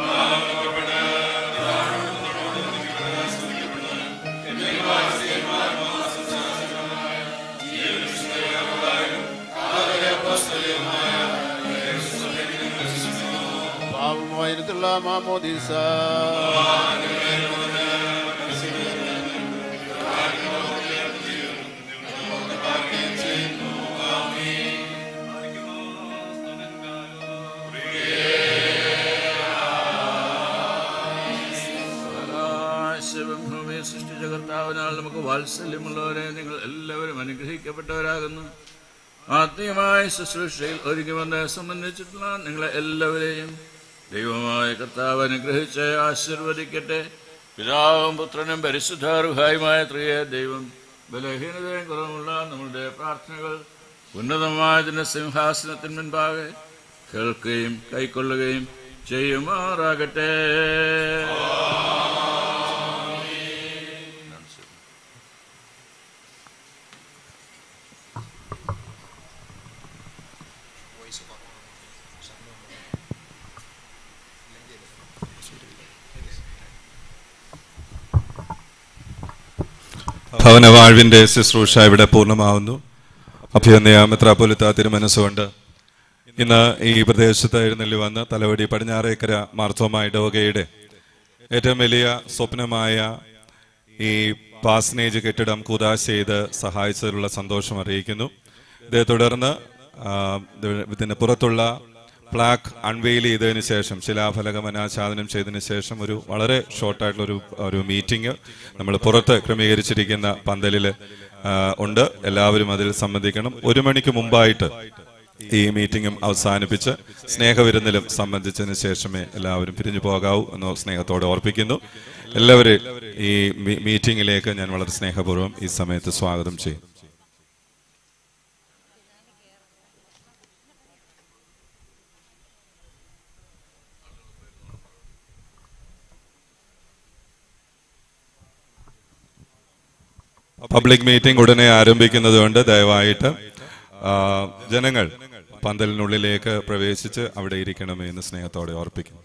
പാപമായിരുത്തുള്ള മാമോദീസ ആകാശവും ഭൂമിയെ സൃഷ്ടിച്ച കർത്താവിനാൽ നമുക്ക് വാത്സല്യമുള്ളവരെ നിങ്ങൾ എല്ലാവരും അനുഗ്രഹിക്കപ്പെട്ടവരാകുന്നു ആത്മീയമായ ശുശ്രൂഷയിൽ ഒരുങ്ങി വന്ന് സംബന്ധിച്ചിട്ടുള്ള നിങ്ങളെ എല്ലാവരെയും ദൈവമായ കർത്താവ് അനുഗ്രഹിച്ച് ആശീർവദിക്കട്ടെ പിതാവും പുത്രനും പരിശുദ്ധാർഹായുമായ ത്രിയ ദൈവം ബലഹീനതയും കുറവുള്ള നമ്മളുടെ പ്രാർത്ഥനകൾ ഉന്നതമായതിന്റെ സിംഹാസനത്തിന് മുൻപാകെ കേൾക്കുകയും കൈക്കൊള്ളുകയും ചെയ്യുമാറാകട്ടെ ഭവനവാഴ്വിന്റെ ശുശ്രൂഷ ഇവിടെ പൂർണ്ണമാവുന്നു അഭ്യന്തയ മെത്രാപ്പൊലിത്ത തിരുമനസ്സുകൊണ്ട് ഇന്ന് ഈ പ്രദേശത്ത് എഴുന്നള്ളി വന്ന് തലവടി പടിഞ്ഞാറേക്കര മാർത്തോമ ഇടവകയുടെ ഏറ്റവും വലിയ സ്വപ്നമായ ഈ പാസ്നേജ് കെട്ടിടം കൂതാശ ചെയ്ത് സഹായിച്ചതിലുള്ള സന്തോഷം അറിയിക്കുന്നു ഇതേ തുടർന്ന് ആ, ഇത് ഇതിന് പുറത്തുള്ള പ്ലാക്ക് അൺവെയിൽ ചെയ്തതിന് ശേഷം ശിലാഫലകം അനാച്ഛാദനം ചെയ്തതിന് ശേഷം ഒരു വളരെ ഷോർട്ടായിട്ടുള്ള ഒരു ഒരു മീറ്റിംഗ് നമ്മൾ പുറത്ത് ക്രമീകരിച്ചിരിക്കുന്ന പന്തലിൽ ഉണ്ട് എല്ലാവരും അതിൽ സംബന്ധിക്കണം ഒരു മണിക്ക് മുമ്പായിട്ട് ഈ മീറ്റിംഗും അവസാനിപ്പിച്ച് സ്നേഹവിരുന്നിലും സംബന്ധിച്ചതിന് ശേഷമേ എല്ലാവരും പിരിഞ്ഞു പോകാവൂ എന്ന് സ്നേഹത്തോടെ ഓർപ്പിക്കുന്നു എല്ലാവരെയും ഈ മീ- മീറ്റിംഗിലേക്ക് ഞാൻ വളരെ സ്നേഹപൂർവ്വം ഈ സമയത്ത് സ്വാഗതം ചെയ്യും പബ്ലിക് മീറ്റിംഗ് ഉടനെ ആരംഭിക്കുന്നതുകൊണ്ട് ദയവായിട്ട് ആ, ജനങ്ങൾ പന്തലിനുള്ളിലേക്ക് പ്രവേശിച്ച് അവിടെ ഇരിക്കണമേ എന്ന് സ്നേഹത്തോടെ ഓർപ്പിക്കുന്നു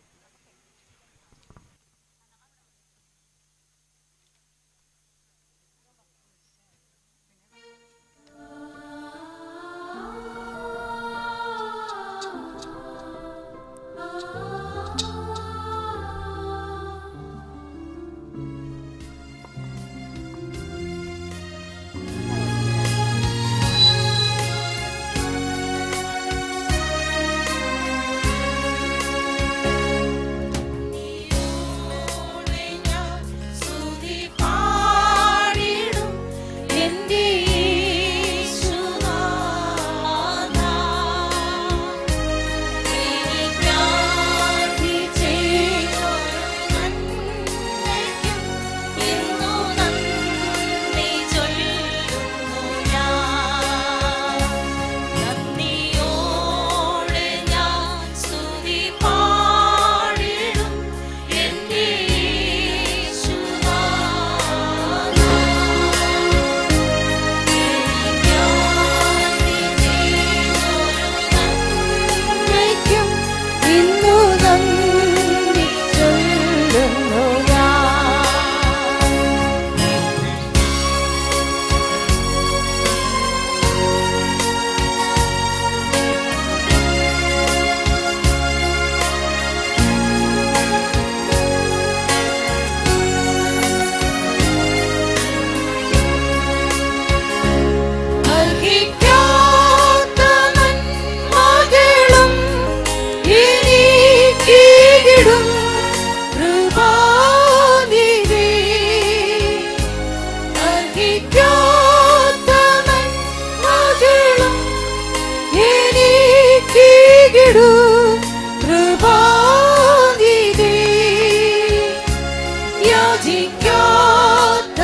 യാചിക്കാത്ത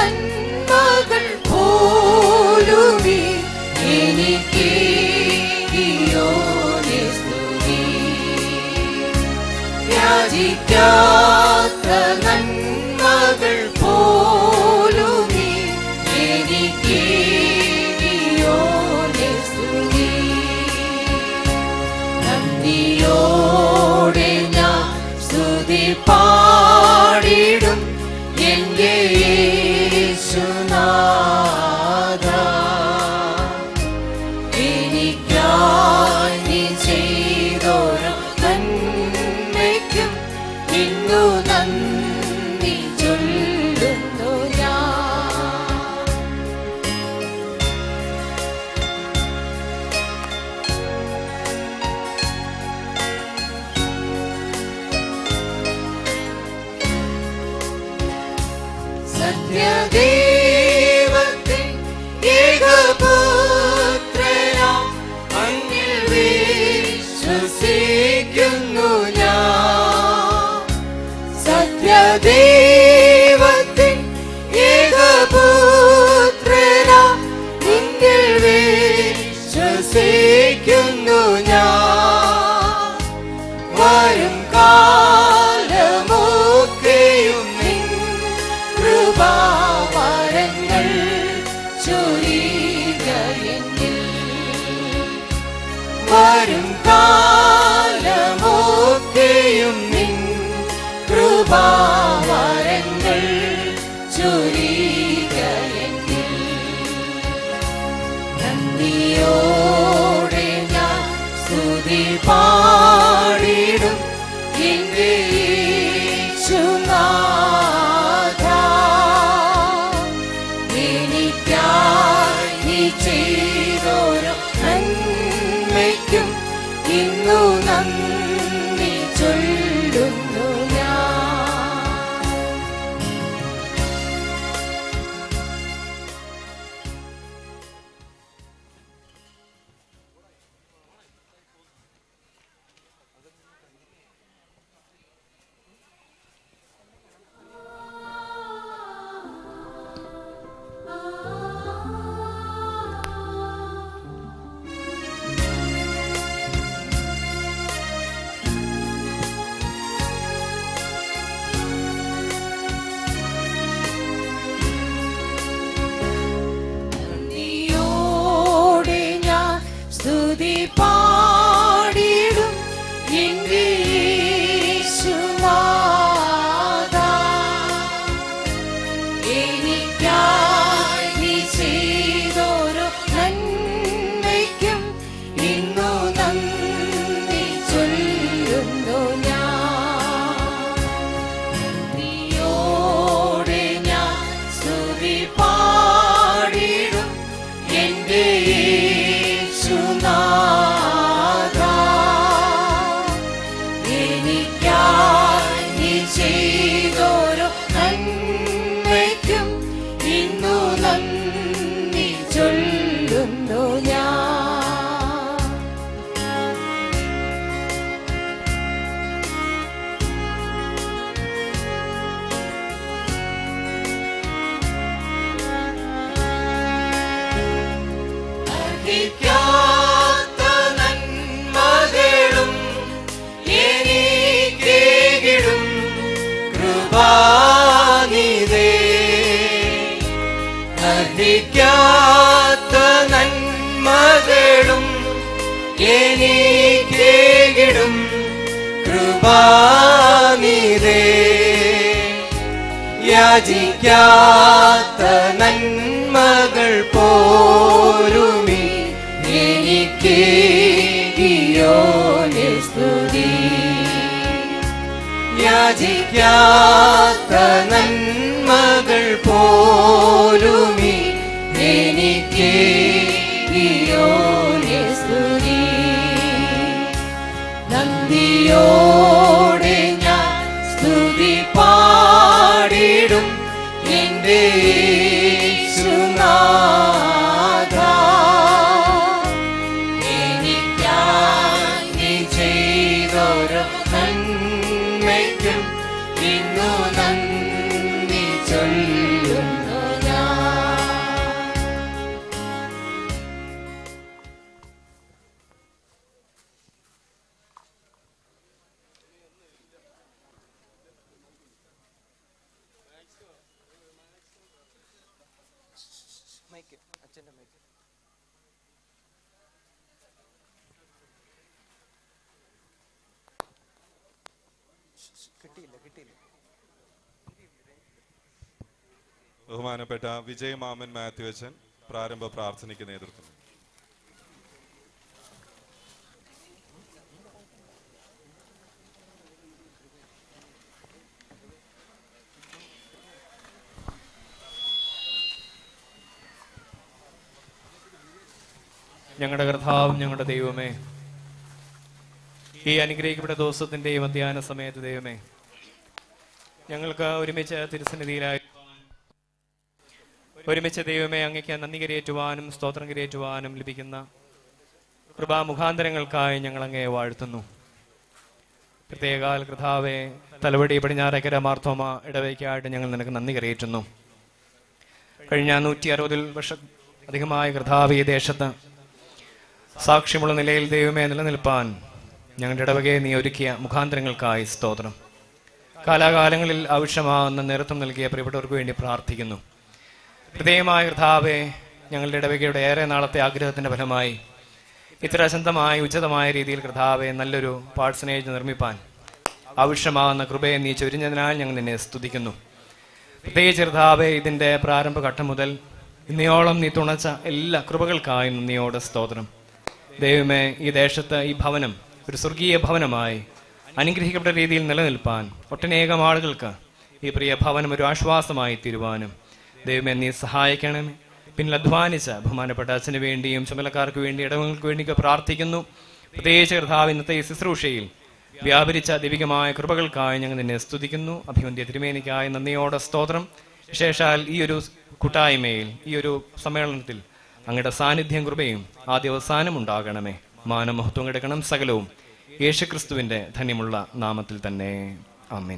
നന്മകൾ പോലുമേ എനിക്ക് സ്തുതി യാചിക്കാത്ത നന്മകൾ പോലുമേ എനിക്ക് സ്തുതി നന്ദിയോടെ ഞാൻ സ്തുതി പാടിടും എന്റെ യേശുനാഥ എനിക്കായി നീ ചെയ്തൊരു നന്മയ്ക്കും ഇന്നു നന്ദി ചൊല്ലുന്നു ഞാൻ സത്യദൈവത്തിൻ ഏകപുത്രനാം അങ്ങിൽ വിശ്വസിക്കുന്നു ഞാൻ സത്യദൈവത്തിൻ ഏകപുത്രനാം നിന്നിൽ വിശ്വസിക്കുന്നു ഞാൻ വരും കാലമൊക്കെയും നിൻ കൃപാവരങ്ങൾ ചൊരിയുക എന്നിൽ വരും കാലമൊക്കെയും നിൻ കൃപാവരങ്ങൾ ചൊരിയുക നന്ദിയോടെ ഞാൻ സ്തുതി പാടിടും എന്റെ യേശുനാഥ. എനിക്കായി നീ ചെയ്തൊരു നന്മയ്ക്കും ഇന്നു നന്ദി ചൊല്ലുന്നു ഞാൻ നന്ദിയോടെ ഞാൻ സ്തുതി പാടിടും എന്റെ യേശുനാഥ. എനിക്കായി നീ ചെയ്തൊരു നന്മയ്ക്കും ഇന്നു നന്ദി ചൊല്ലുന്നു ഞാൻ നീയോടെ ഞാൻ സ്തുതി പാടിടും എന്റെ യേശുനാഥ. എനിക്കായി നീ ചെയ്തൊരു നന്മയ്ക്കും ഇന്നു നന്ദി ചൊല്ലുന്നു ഞാൻ അർഹിക്കാത്ത നന്മകളും എനിക്കേകിടും കൃപാനിധേ. അർഹിക്കാത്ത നന്മകളും എനിക്കേകിടും കൃപാനിധേ യാചിക്കാത്ത നന്മകൾ പോരുമി എനിക്ക് സ്തുതി യാചിക്കാത്ത നന്മകൾ പോരുമി എനിക്ക് സ്തുതി നന്ദിയോടെ ഞാൻ സ്തുതി പാടിടും എന്റെ യേശുനാഥ. എനിക്കായി നീ ചെയ്തൊരു നന്മയ്ക്കും ഇന്നു നന്ദി ചൊല്ലുന്നു ഞാൻ ബഹുമാനപ്പെട്ട വിജയ് മാമൻ മാത്യു അച്ഛൻ പ്രാരംഭ പ്രാർത്ഥനയ്ക്ക് നേതൃത്വം ഞങ്ങളുടെ കർത്താവും ഞങ്ങളുടെ ദൈവമേ ഈ അനുഗ്രഹിക്കപ്പെട്ട ദിവസത്തിന്റെയും അധ്യയന സമയത്ത് ദൈവമേ ഞങ്ങൾക്ക് ഒരുമിച്ച് തിരുസന്നിധിയിലായി ഒരുമിച്ച് ദൈവമേ അങ്ങയ്ക്ക് നന്ദി കരയേറ്റുവാനും സ്തോത്രം കരയേറ്റുവാനും ലഭിക്കുന്ന കൃപാമുഖാന്തരങ്ങൾക്കായി ഞങ്ങൾ അങ്ങയെ വാഴ്ത്തുന്നു പ്രത്യേകാൽ കർത്താവെ തലവടി പടിഞ്ഞാറേക്കര മാർത്തോമ ഇടവയ്ക്കായിട്ട് ഞങ്ങൾ നിനക്ക് നന്ദി കരയേറ്റുന്നു കഴിഞ്ഞ നൂറ്റി അറുപതിൽ വർഷ അധികമായ കർത്താവ് ഈ ദേശത്ത് സാക്ഷ്യമുള്ള നിലയിൽ ദൈവമേ നിലനിൽപ്പാൻ ഞങ്ങളുടെ ഇടവകയെ നീ ഒരുക്കിയ മുഖാന്തരങ്ങൾക്കായി സ്തോത്രം കാലാകാലങ്ങളിൽ ആവശ്യമാകുന്ന നേതൃത്വം നൽകിയ പ്രിയപ്പെട്ടവർക്ക് വേണ്ടി പ്രാർത്ഥിക്കുന്നു ഹൃദയമായ കർത്താവെ ഞങ്ങളുടെ ഇടവകയുടെ ഏറെ നാളത്തെ ആഗ്രഹത്തിന്റെ ഫലമായി ഇത്ര അശന്തമായ ഉചിതമായ രീതിയിൽ കർത്താവെ നല്ലൊരു പാഴ്സനേജ് നിർമ്മിപ്പാൻ ആവശ്യമാകുന്ന കൃപയെ നീ ചൊരിഞ്ഞതിനാൽ ഞങ്ങൾ നിന്നെ സ്തുതിക്കുന്നു പ്രത്യേകിച്ച് കർത്താവെ ഇതിന്റെ പ്രാരംഭഘട്ടം മുതൽ ഇന്നയോളം നീ തുണച്ച എല്ലാ കൃപകൾക്കായി നന്ദിയോടെ സ്തോത്രം ദൈവമേ ഈ ദേശത്ത് ഈ ഭവനം ഒരു സ്വർഗീയ ഭവനമായി അനുഗ്രഹിക്കപ്പെട്ട രീതിയിൽ നിലനിൽപ്പാൻ ഒട്ടനേകം ആളുകൾക്ക് ഈ പ്രിയ ഭവനം ഒരു ആശ്വാസമായി തീരുവാനും ദൈവമേ നീ സഹായിക്കണമേ പിന്നിൽ അധ്വാനിച്ച ബഹുമാനപ്പെട്ട അച്ഛന് വേണ്ടിയും ചുമലക്കാർക്ക് വേണ്ടി ഇടവങ്ങൾക്ക് വേണ്ടിയൊക്കെ പ്രാർത്ഥിക്കുന്നു പ്രത്യേകിച്ച് കർത്താവ് ഇന്നത്തെ ഈ ശുശ്രൂഷയിൽ വ്യാപരിച്ച ദൈവികമായ കൃപകൾക്കായി ഞങ്ങൾ നിന്നെ സ്തുതിക്കുന്നു അഭിവന്ധ്യ തിരുമേനിക്കായി നന്ദിയോടെ സ്തോത്രം വിശേഷാൽ ഈ ഒരു കൂട്ടായ്മയിൽ ഈ ഒരു സമ്മേളനത്തിൽ അങ്ങയുടെ സാന്നിധ്യം കൃപയും ആദ്യ അവസാനം ഉണ്ടാകണമേ മാനമഹത്വം കിടക്കണം സകലവും യേശുക്രിസ്തുവിന്റെ ധന്യമുള്ള നാമത്തിൽ തന്നെ ആമേൻ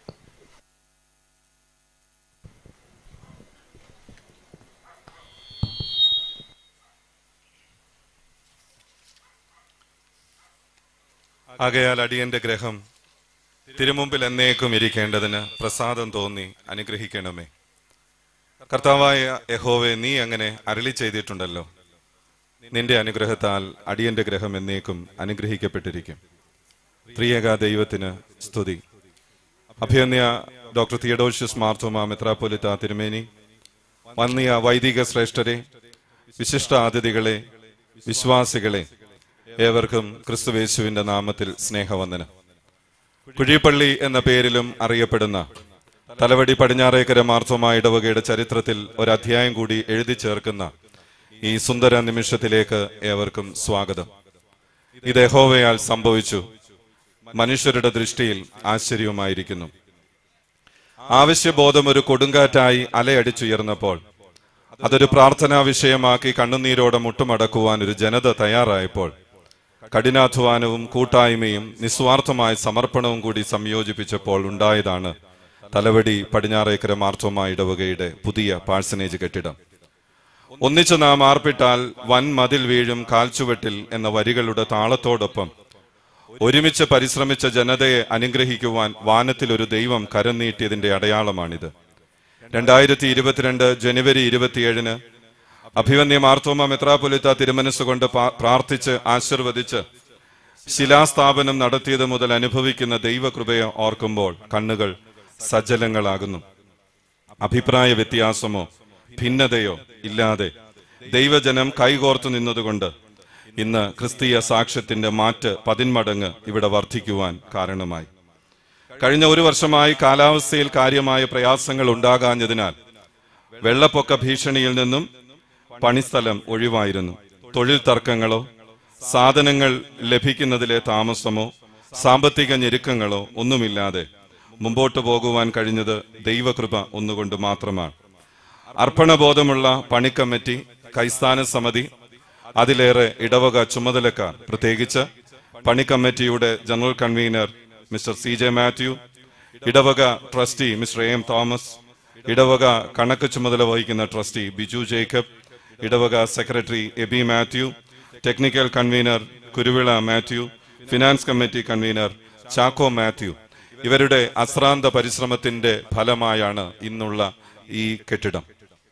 ആകയാൽ അടിയന്റെ ഗ്രഹം തിരുമുമ്പിൽ എന്നേക്കും ഇരിക്കേണ്ടതിന് പ്രസാദം തോന്നി അനുഗ്രഹിക്കണമേ കർത്താവായ യഹോവെ നീ അങ്ങനെ അരളി ചെയ്തിട്ടുണ്ടല്ലോ നിന്റെ അനുഗ്രഹത്താൽ അടിയന്റെ ഗ്രഹം എന്നേക്കും അനുഗ്രഹിക്കപ്പെട്ടിരിക്കും ത്രിയേക ദൈവത്തിന് സ്തുതി അഭ്യന്യ ഡോക്ടർ തിയഡോഷ്യസ് മാർത്തോമ മെത്രാപ്പൊലിത്ത തിരുമേനി വന്നിയ വൈദിക ശ്രേഷ്ഠരെ വിശിഷ്ട അതിഥികളെ വിശ്വാസികളെ ഏവർക്കും ക്രിസ്തുവേശുവിന്റെ നാമത്തിൽ സ്നേഹവന്ദനം കുഴിപ്പള്ളി എന്ന പേരിലും അറിയപ്പെടുന്ന തലവടി പടിഞ്ഞാറേക്കര മാർത്തോമ ഇടവകയുടെ ചരിത്രത്തിൽ ഒരു അധ്യായം കൂടി എഴുതി ചേർക്കുന്ന ഈ സുന്ദര നിമിഷത്തിലേക്ക് ഏവർക്കും സ്വാഗതം ഇത് യഹോവയാൽ സംഭവിച്ചു മനുഷ്യരുടെ ദൃഷ്ടിയിൽ ആശ്ചര്യവുമായിരിക്കുന്നു ആവശ്യബോധം ഒരു കൊടുങ്കാറ്റായി അലയടിച്ചുയർന്നപ്പോൾ അതൊരു പ്രാർത്ഥനാ വിഷയമാക്കി കണ്ണുനീരോടെ മുട്ടുമടക്കുവാൻ ഒരു ജനത തയ്യാറായപ്പോൾ കഠിനാധ്വാനവും കൂട്ടായ്മയും നിസ്വാർത്ഥമായ സമർപ്പണവും കൂടി സംയോജിപ്പിച്ചപ്പോൾ ഉണ്ടായതാണ് തലവടി പടിഞ്ഞാറേക്കര മാർത്തോമ ഇടവകയുടെ പുതിയ പാഴ്സനേജ് കെട്ടിടം ഒന്നിച്ചു നാം ആർപ്പിട്ടാൽ വൻ മതിൽ വീഴും കാൽച്ചുവട്ടിൽ എന്ന വരികളുടെ താളത്തോടൊപ്പം ഒരുമിച്ച് പരിശ്രമിച്ച ജനതയെ അനുഗ്രഹിക്കുവാൻ വാനത്തിൽ ഒരു ദൈവം കരം നീട്ടിയതിന്റെ അടയാളമാണിത് രണ്ടായിരത്തി ഇരുപത്തിരണ്ട് ജനുവരി ഇരുപത്തിയേഴിന് അഭിവന്യ മാർത്തോമ മെത്രാപൊലിത്ത തിരുമനസ്സുകൊണ്ട് പാ- പ്രാർത്ഥിച്ച് ആശീർവദിച്ച് ശിലാസ്ഥാപനം നടത്തിയത് മുതൽ അനുഭവിക്കുന്ന ദൈവകൃപയെ ഓർക്കുമ്പോൾ കണ്ണുകൾ സജ്ജലങ്ങളാകുന്നു അഭിപ്രായ വ്യത്യാസമോ ഭിന്നതയോ ഇല്ലാതെ ദൈവജനം കൈകോർത്തു നിന്നതുകൊണ്ട് ഇന്ന് ക്രിസ്തീയ സാക്ഷ്യത്തിന്റെ മാറ്റ് പതിന്മടങ്ങ് ഇവിടെ വർദ്ധിക്കുവാൻ കാരണമായി കഴിഞ്ഞ ഒരു വർഷമായി കാലാവസ്ഥയിൽ കാര്യമായ പ്രയാസങ്ങൾ ഉണ്ടാകാഞ്ഞതിനാൽ വെള്ളപ്പൊക്ക ഭീഷണിയിൽ നിന്നും പണിസ്ഥലം ഒഴിവായിരുന്നു തൊഴിൽ തർക്കങ്ങളോ സാധനങ്ങൾ ലഭിക്കുന്നതിലെ താമസമോ സാമ്പത്തിക ഞെരുക്കങ്ങളോ ഒന്നുമില്ലാതെ മുമ്പോട്ട് പോകുവാൻ കഴിഞ്ഞത് ദൈവകൃപ ഒന്നുകൊണ്ട് മാത്രമാണ് അർപ്പണബോധമുള്ള പണിക്കമ്മിറ്റി കൈസ്ഥാന സമിതി അതിലേറെ ഇടവക ചുമതലക്കാർ പ്രത്യേകിച്ച് പണിക്കമ്മിറ്റിയുടെ general convener mister C J Mathew ഇടവക ട്രസ്റ്റി മിസ്റ്റർ എം തോമസ് ഇടവക കണക്ക് ചുമതല വഹിക്കുന്ന ട്രസ്റ്റി ബിജു ജേക്കബ് ഇടവക secretary Aby Mathew technical convener Kuruvila Mathew finance committee convener Chacko Mathew ഇവരുടെ അശ്രാന്ത പരിശ്രമത്തിന്റെ ഫലമായാണ് ഇന്നുള്ള ഈ കെട്ടിടം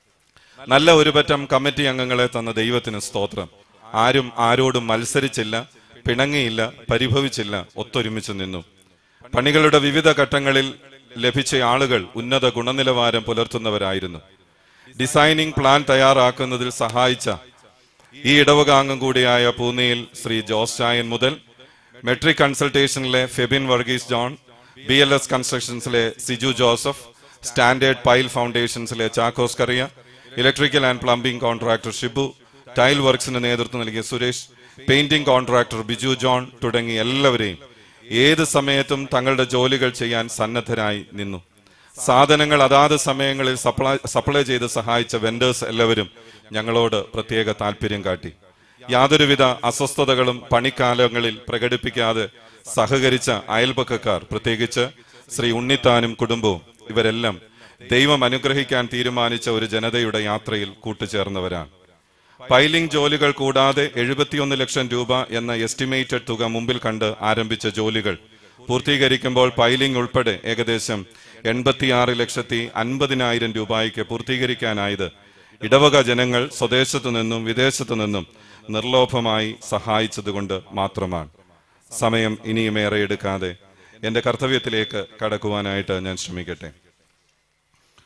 നല്ല ഒരു പറ്റം കമ്മിറ്റി അംഗങ്ങളെ തന്ന ദൈവത്തിന് സ്തോത്രം ആരും ആരോടും മത്സരിച്ചില്ല പിണങ്ങിയില്ല പരിഭവിച്ചില്ല ഒത്തൊരുമിച്ച് നിന്നു പണികളുടെ വിവിധ ഘട്ടങ്ങളിൽ ലഭിച്ച ആളുകൾ ഉന്നത ഗുണനിലവാരം പുലർത്തുന്നവരായിരുന്നു ഡിസൈനിങ് പ്ലാൻ തയ്യാറാക്കുന്നതിൽ സഹായിച്ച ഈ ഇടവകാംഗം കൂടിയായ പൂനെയിൽ ശ്രീ ജോസ് ചായൻ മുതൽ മെട്രിക് കൺസൾട്ടേഷനിലെ Febin Varghese John B L S കൺസ്ട്രക്ഷൻസിലെ സിജു ജോസഫ് സ്റ്റാൻഡേർഡ് പൈൽ ഫൗണ്ടേഷൻസിലെ Chackos Kariya electrical and plumbing contractor Shibu tile വർക്സിന് നേതൃത്വം നൽകിയ Suresh painting contractor Biju John തുടങ്ങി എല്ലാവരെയും ഏത് സമയത്തും തങ്ങളുടെ ജോലികൾ ചെയ്യാൻ സന്നദ്ധരായി നിന്നു സാധനങ്ങൾ അതാത് സമയങ്ങളിൽ സപ്ലൈ സപ്ലൈ ചെയ്ത് സഹായിച്ച വെൻഡേഴ്സ് എല്ലാവരും ഞങ്ങളോട് പ്രത്യേക താല്പര്യം കാട്ടി യാതൊരുവിധ അസ്വസ്ഥതകളും പണിക്കാലങ്ങളിൽ പ്രകടിപ്പിക്കാതെ സഹകരിച്ച അയൽപക്കക്കാർ പ്രത്യേകിച്ച് ശ്രീ ഉണ്ണിത്താനും കുടുംബവും ഇവരെല്ലാം ദൈവം അനുഗ്രഹിക്കാൻ തീരുമാനിച്ച ഒരു ജനതയുടെ യാത്രയിൽ കൂട്ടുചേർന്നവരാണ് പൈലിംഗ് ജോലികൾ കൂടാതെ എഴുപത്തിയൊന്ന് ലക്ഷം രൂപ എന്ന എസ്റ്റിമേറ്റഡ് തുക മുമ്പിൽ കണ്ട് ആരംഭിച്ച ജോലികൾ പൂർത്തീകരിക്കുമ്പോൾ പൈലിംഗ് ഉൾപ്പെടെ ഏകദേശം എൺപത്തിയാറ് ലക്ഷത്തി അൻപതിനായിരം രൂപയ്ക്ക് പൂർത്തീകരിക്കാനായത് ഇടവക ജനങ്ങൾ സ്വദേശത്തു നിന്നും വിദേശത്തു നിന്നും നിർലോഭമായി സഹായിച്ചതുകൊണ്ട് മാത്രമാണ് സമയം ഇനിയും ഏറെ എടുക്കാതെ എന്റെ കർത്തവ്യത്തിലേക്ക് കടക്കുവാനായിട്ട് ഞാൻ ശ്രമിക്കട്ടെ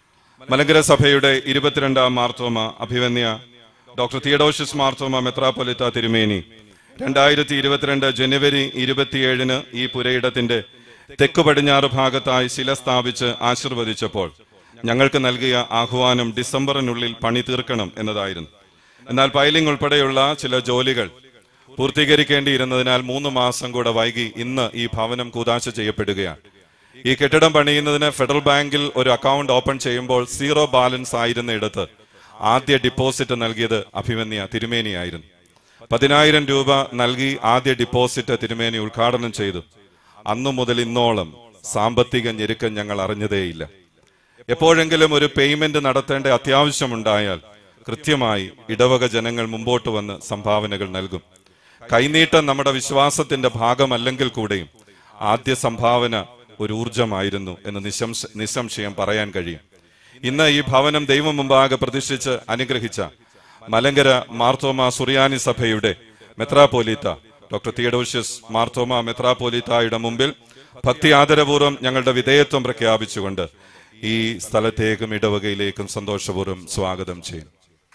മലങ്കര സഭയുടെ ഇരുപത്തിരണ്ടാം മാർത്തോമ അഭിവന്യ ഡോക്ടർ തിയഡോഷ്യസ് മാർത്തോമ മെത്രാപ്പൊലിത്ത തിരുമേനി രണ്ടായിരത്തി ഇരുപത്തിരണ്ട് ജനുവരി ഇരുപത്തിയേഴിന് ഈ പുരയിടത്തിന്റെ തെക്കു പടിഞ്ഞാറ് ഭാഗത്തായി ശില സ്ഥാപിച്ച് ആശീർവദിച്ചപ്പോൾ ഞങ്ങൾക്ക് നൽകിയ ആഹ്വാനം ഡിസംബറിനുള്ളിൽ പണി തീർക്കണം എന്നതായിരുന്നു എന്നാൽ പൈലിംഗ് ഉൾപ്പെടെയുള്ള ചില ജോലികൾ പൂർത്തീകരിക്കേണ്ടിയിരുന്നതിനാൽ മൂന്ന് മാസം കൂടെ വൈകി ഇന്ന് ഈ ഭവനം കൂതാശ ചെയ്യപ്പെടുകയാണ് ഈ കെട്ടിടം പണിയുന്നതിന് ഫെഡറൽ ബാങ്കിൽ ഒരു അക്കൗണ്ട് ഓപ്പൺ ചെയ്യുമ്പോൾ സീറോ ബാലൻസ് ആയിരുന്നിടത്ത് ആദ്യ ഡിപ്പോസിറ്റ് നൽകിയത് അഭിമന്യ തിരുമേനിയായിരുന്നു പതിനായിരം രൂപ നൽകി ആദ്യ ഡിപ്പോസിറ്റ് തിരുമേനി ഉദ്ഘാടനം ചെയ്തു അന്നു മുതൽ ഇന്നോളം സാമ്പത്തിക ഞെരുക്കം ഞങ്ങൾ അറിഞ്ഞതേയില്ല എപ്പോഴെങ്കിലും ഒരു പേയ്മെന്റ് നടത്തേണ്ട അത്യാവശ്യമുണ്ടായാൽ കൃത്യമായി ഇടവക ജനങ്ങൾ മുമ്പോട്ട് വന്ന് സംഭാവനകൾ നൽകും കൈനീട്ടം നമ്മുടെ വിശ്വാസത്തിന്റെ ഭാഗമല്ലെങ്കിൽ കൂടെയും ആദ്യ സംഭാവന ഒരു ഊർജമായിരുന്നു എന്ന് നിശംശ നിസ്സംശയം പറയാൻ കഴിയും ഇന്ന് ഈ ഭവനം ദൈവം മുമ്പാകെ പ്രതിഷ്ഠിച്ച് അനുഗ്രഹിച്ച മലങ്കര മാർത്തോമ സുറിയാനി സഭയുടെ മെത്രാപോലീത്ത ഡോക്ടർ തിയഡോഷ്യസ് മാർത്തോമ മെത്രാപോലീത്തായുടെ മുമ്പിൽ ഭക്തി ആദരപൂർവ്വം ഞങ്ങളുടെ വിധേയത്വം പ്രഖ്യാപിച്ചുകൊണ്ട് ഈ സ്ഥലത്തേക്കും ഇടവകയിലേക്കും സന്തോഷപൂർവ്വം സ്വാഗതം ചെയ്യും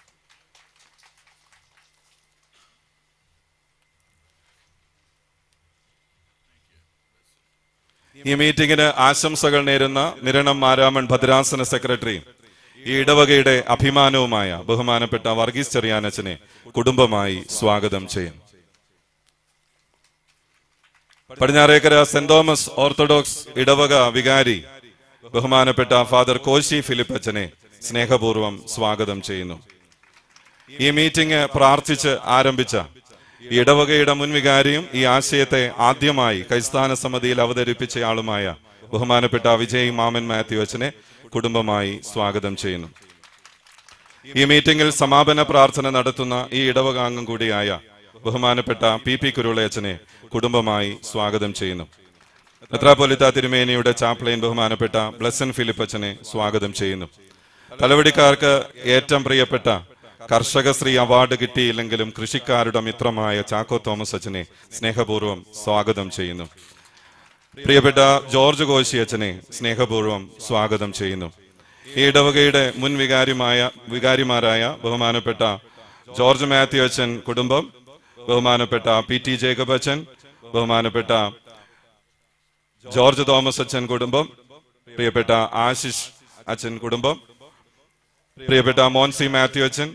ഈ മീറ്റിംഗിന് ആശംസകൾ നേരുന്ന നിരണം മാരാമൺ ഭദ്രാസന സെക്രട്ടറി ഈ ഇടവകയുടെ അഭിമാനവുമായ ബഹുമാനപ്പെട്ട വർഗീസ് ചെറിയാനച്ചനെ കുടുംബമായി സ്വാഗതം ചെയ്യും പടിഞ്ഞാറേക്കര സെന്റ് തോമസ് ഓർത്തഡോക്സ് ഇടവക വികാരി ബഹുമാനപ്പെട്ട ഫാദർ കോശി ഫിലിപ്പ് അച്ഛനെ സ്നേഹപൂർവ്വം സ്വാഗതം ചെയ്യുന്നു ഈ മീറ്റിംഗ് പ്രാർത്ഥിച്ച് ആരംഭിച്ച ഈ ഇടവകയുടെ മുൻ വികാരിയും ഈ ആശയത്തെ ആദ്യമായി കൈസ്ഥാന സമിതിയിൽ അവതരിപ്പിച്ചയാളുമായ ബഹുമാനപ്പെട്ട വിജയ് മാമൻ മാത്യു അച്ഛനെ കുടുംബമായി സ്വാഗതം ചെയ്യുന്നു ഈ മീറ്റിംഗിൽ സമാപന പ്രാർത്ഥന നടത്തുന്ന ഈ ഇടവകാംഗം കൂടിയായ ബഹുമാനപ്പെട്ട പി പി കുരുളയച്ചനെ കുടുംബമായി സ്വാഗതം ചെയ്യുന്നു മെത്രാപ്പൊലിത്ത തിരുമേനിയുടെ ചാപ്ലൈൻ ബഹുമാനപ്പെട്ട ബ്ലസൻ ഫിലിപ്പ് അച്ഛനെ സ്വാഗതം ചെയ്യുന്നു തലവടിക്കാർക്ക് ഏറ്റവും പ്രിയപ്പെട്ട കർഷകശ്രീ അവാർഡ് കിട്ടിയില്ലെങ്കിലും കൃഷിക്കാരുടെ മിത്രമായ ചാക്കോ തോമസ് അച്ഛനെ സ്നേഹപൂർവ്വം സ്വാഗതം ചെയ്യുന്നു പ്രിയപ്പെട്ട ജോർജ് കോശി അച്ഛനെ സ്നേഹപൂർവ്വം സ്വാഗതം ചെയ്യുന്നു ഈ ഇടവകയുടെ മുൻ വികാരിമായ വികാരിമാരായ ബഹുമാനപ്പെട്ട ജോർജ് മാത്യു അച്ഛൻ കുടുംബം ബഹുമാനപ്പെട്ട പി ടി ജേക്കബ് അച്ഛൻ ബഹുമാനപ്പെട്ട ജോർജ് തോമസ് അച്ഛൻ കുടുംബം പ്രിയപ്പെട്ട ആശിഷ് അച്ഛൻ കുടുംബം പ്രിയപ്പെട്ട മോൻസി മാത്യു അച്ഛൻ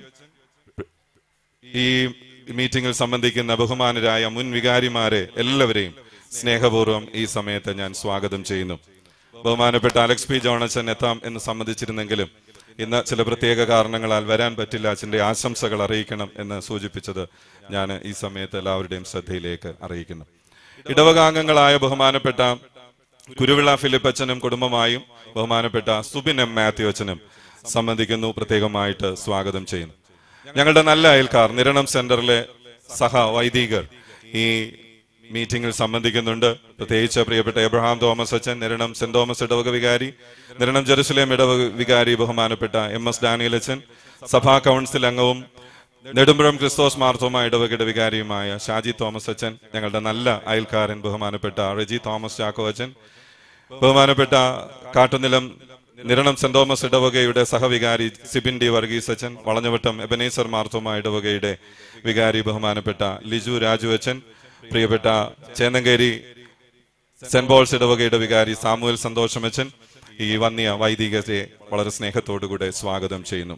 ഈ മീറ്റിംഗിൽ സംബന്ധിക്കുന്ന ബഹുമാനരായ മുൻ വികാരിമാരെ എല്ലാവരെയും സ്നേഹപൂർവ്വം ഈ സമയത്ത് ഞാൻ സ്വാഗതം ചെയ്യുന്നു ബഹുമാനപ്പെട്ട അലക്സ് പി ജോണച്ചൻ എത്താം എന്ന് സമ്മതിച്ചിരുന്നെങ്കിലും ഇന്ന് ചില പ്രത്യേക കാരണങ്ങളാൽ വരാൻ പറ്റില്ല അച്ഛൻ്റെ ആശംസകൾ അറിയിക്കണം എന്ന് സൂചിപ്പിച്ചത് ഞാൻ ഈ സമയത്ത് എല്ലാവരുടെയും ശ്രദ്ധയിലേക്ക് അറിയിക്കുന്നു ഇടവകാംഗങ്ങളായ ബഹുമാനപ്പെട്ട കുരുവിള ഫിലിപ്പ് അച്ഛനും കുടുംബമായും ബഹുമാനപ്പെട്ട സുബിൻ എം മാത്യു അച്ഛനും സംബന്ധിക്കുന്നു പ്രത്യേകമായിട്ട് സ്വാഗതം ചെയ്യുന്നു ഞങ്ങളുടെ നല്ല അയൽക്കാർ നിരണം സെന്ററിലെ സഹ വൈദികർ ഈ മീറ്റിംഗിൽ സംബന്ധിക്കുന്നുണ്ട് പ്രത്യേകിച്ച് പ്രിയപ്പെട്ട എബ്രഹാം തോമസ് അച്ഛൻ നിരണം സെന്റ് തോമസ് ഇടവക വികാരി നിരണം ജെറുസലേം ഇടവക വികാരി ബഹുമാനപ്പെട്ട എം എസ് ഡാനിയൽ അച്ഛൻ സഭാ കൗൺസിൽ അംഗവും നെടുമ്പുഴം ക്രിസ്തോസ് മാർത്തോമ ഇടവകയുടെ വികാരിയുമായ ഷാജി തോമസ് അച്ഛൻ ഞങ്ങളുടെ നല്ല അയൽക്കാരൻ ബഹുമാനപ്പെട്ട റെജി തോമസ് ചാക്കോ അച്ഛൻ ബഹുമാനപ്പെട്ട കാട്ടുനിലം നിരണം സെന്റ് തോമസ് ഇടവകയുടെ സഹവികാരി സിബിൻ ഡി വർഗീസ് അച്ഛൻ വളഞ്ഞവട്ടം എബനേസർ മാർത്തോമ ഇടവകയുടെ വികാരി ബഹുമാനപ്പെട്ട ലിജു രാജു അച്ഛൻ പ്രിയപ്പെട്ട ചേന്നങ്കേരി സെന്റ് പോൾസ് ഇടവകയുടെ വികാരി സാമുവൽ സന്തോഷമച്ചൻ ഈ വന്യ വൈദികരെ വളരെ സ്നേഹത്തോടുകൂടെ സ്വാഗതം ചെയ്യുന്നു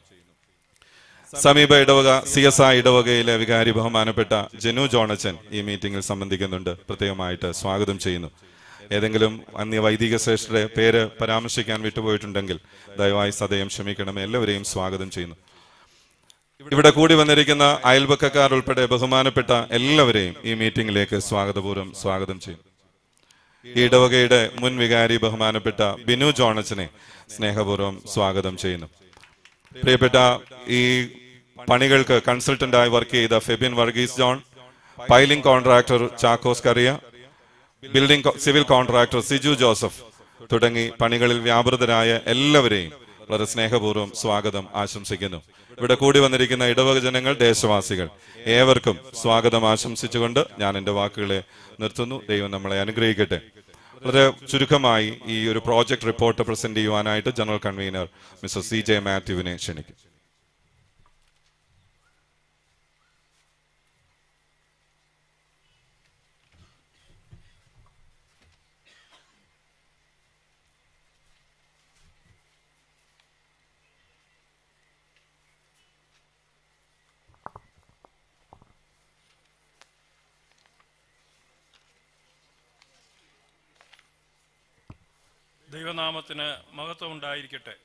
സമീപ ഇടവക സി എസ് ഐ ഇടവകയിലെ വികാരി ബഹുമാനപ്പെട്ട ജനു ജോണച്ചൻ ഈ മീറ്റിംഗിൽ സംബന്ധിക്കുന്നുണ്ട് പ്രത്യേകമായിട്ട് സ്വാഗതം ചെയ്യുന്നു ഏതെങ്കിലും അന്യ വൈദിക ശ്രേഷ്ഠരെ പേര് പരാമർശിക്കാൻ വിട്ടുപോയിട്ടുണ്ടെങ്കിൽ ദയവായി സദയം ക്ഷമിക്കണമേ എല്ലാവരെയും സ്വാഗതം ചെയ്യുന്നു ഇവിടെ കൂടി വന്നിരിക്കുന്ന അയൽപക്കക്കാർ ഉൾപ്പെടെ ബഹുമാനപ്പെട്ട എല്ലാവരെയും ഈ മീറ്റിംഗിലേക്ക് സ്വാഗതപൂർവ്വം സ്വാഗതം ചെയ്യും ഈ ഇടവകയുടെ മുൻ വികാരി ബഹുമാനപ്പെട്ട ബിനു ജോണച്ചനെ സ്നേഹപൂർവ്വം സ്വാഗതം ചെയ്യുന്നു പ്രിയപ്പെട്ട ഈ പണികൾക്ക് കൺസൾട്ടന്റായി വർക്ക് ചെയ്ത Febin Varghese John piling contractor Chackos Kariya building civil contractor Siju Joseph തുടങ്ങി പണികളിൽ വ്യാപൃതരായ എല്ലാവരെയും വളരെ സ്നേഹപൂർവ്വം സ്വാഗതം ആശംസിക്കുന്നു ഇവിടെ കൂടി വന്നിരിക്കുന്ന ഇടവക ജനങ്ങൾ ദേശവാസികൾ ഏവർക്കും സ്വാഗതം ആശംസിച്ചുകൊണ്ട് ഞാൻ എൻ്റെ വാക്കുകളെ നിർത്തുന്നു ദൈവം നമ്മളെ അനുഗ്രഹിക്കട്ടെ വളരെ ചുരുക്കമായി ഈ ഒരു പ്രോജക്ട് റിപ്പോർട്ട് പ്രസന്റ് ചെയ്യുവാനായിട്ട് general convener mister C J മാത്യുവിനെ ക്ഷണിക്കും ദൈവനാമത്തിന് മഹത്വം ഉണ്ടായിരിക്കട്ടെ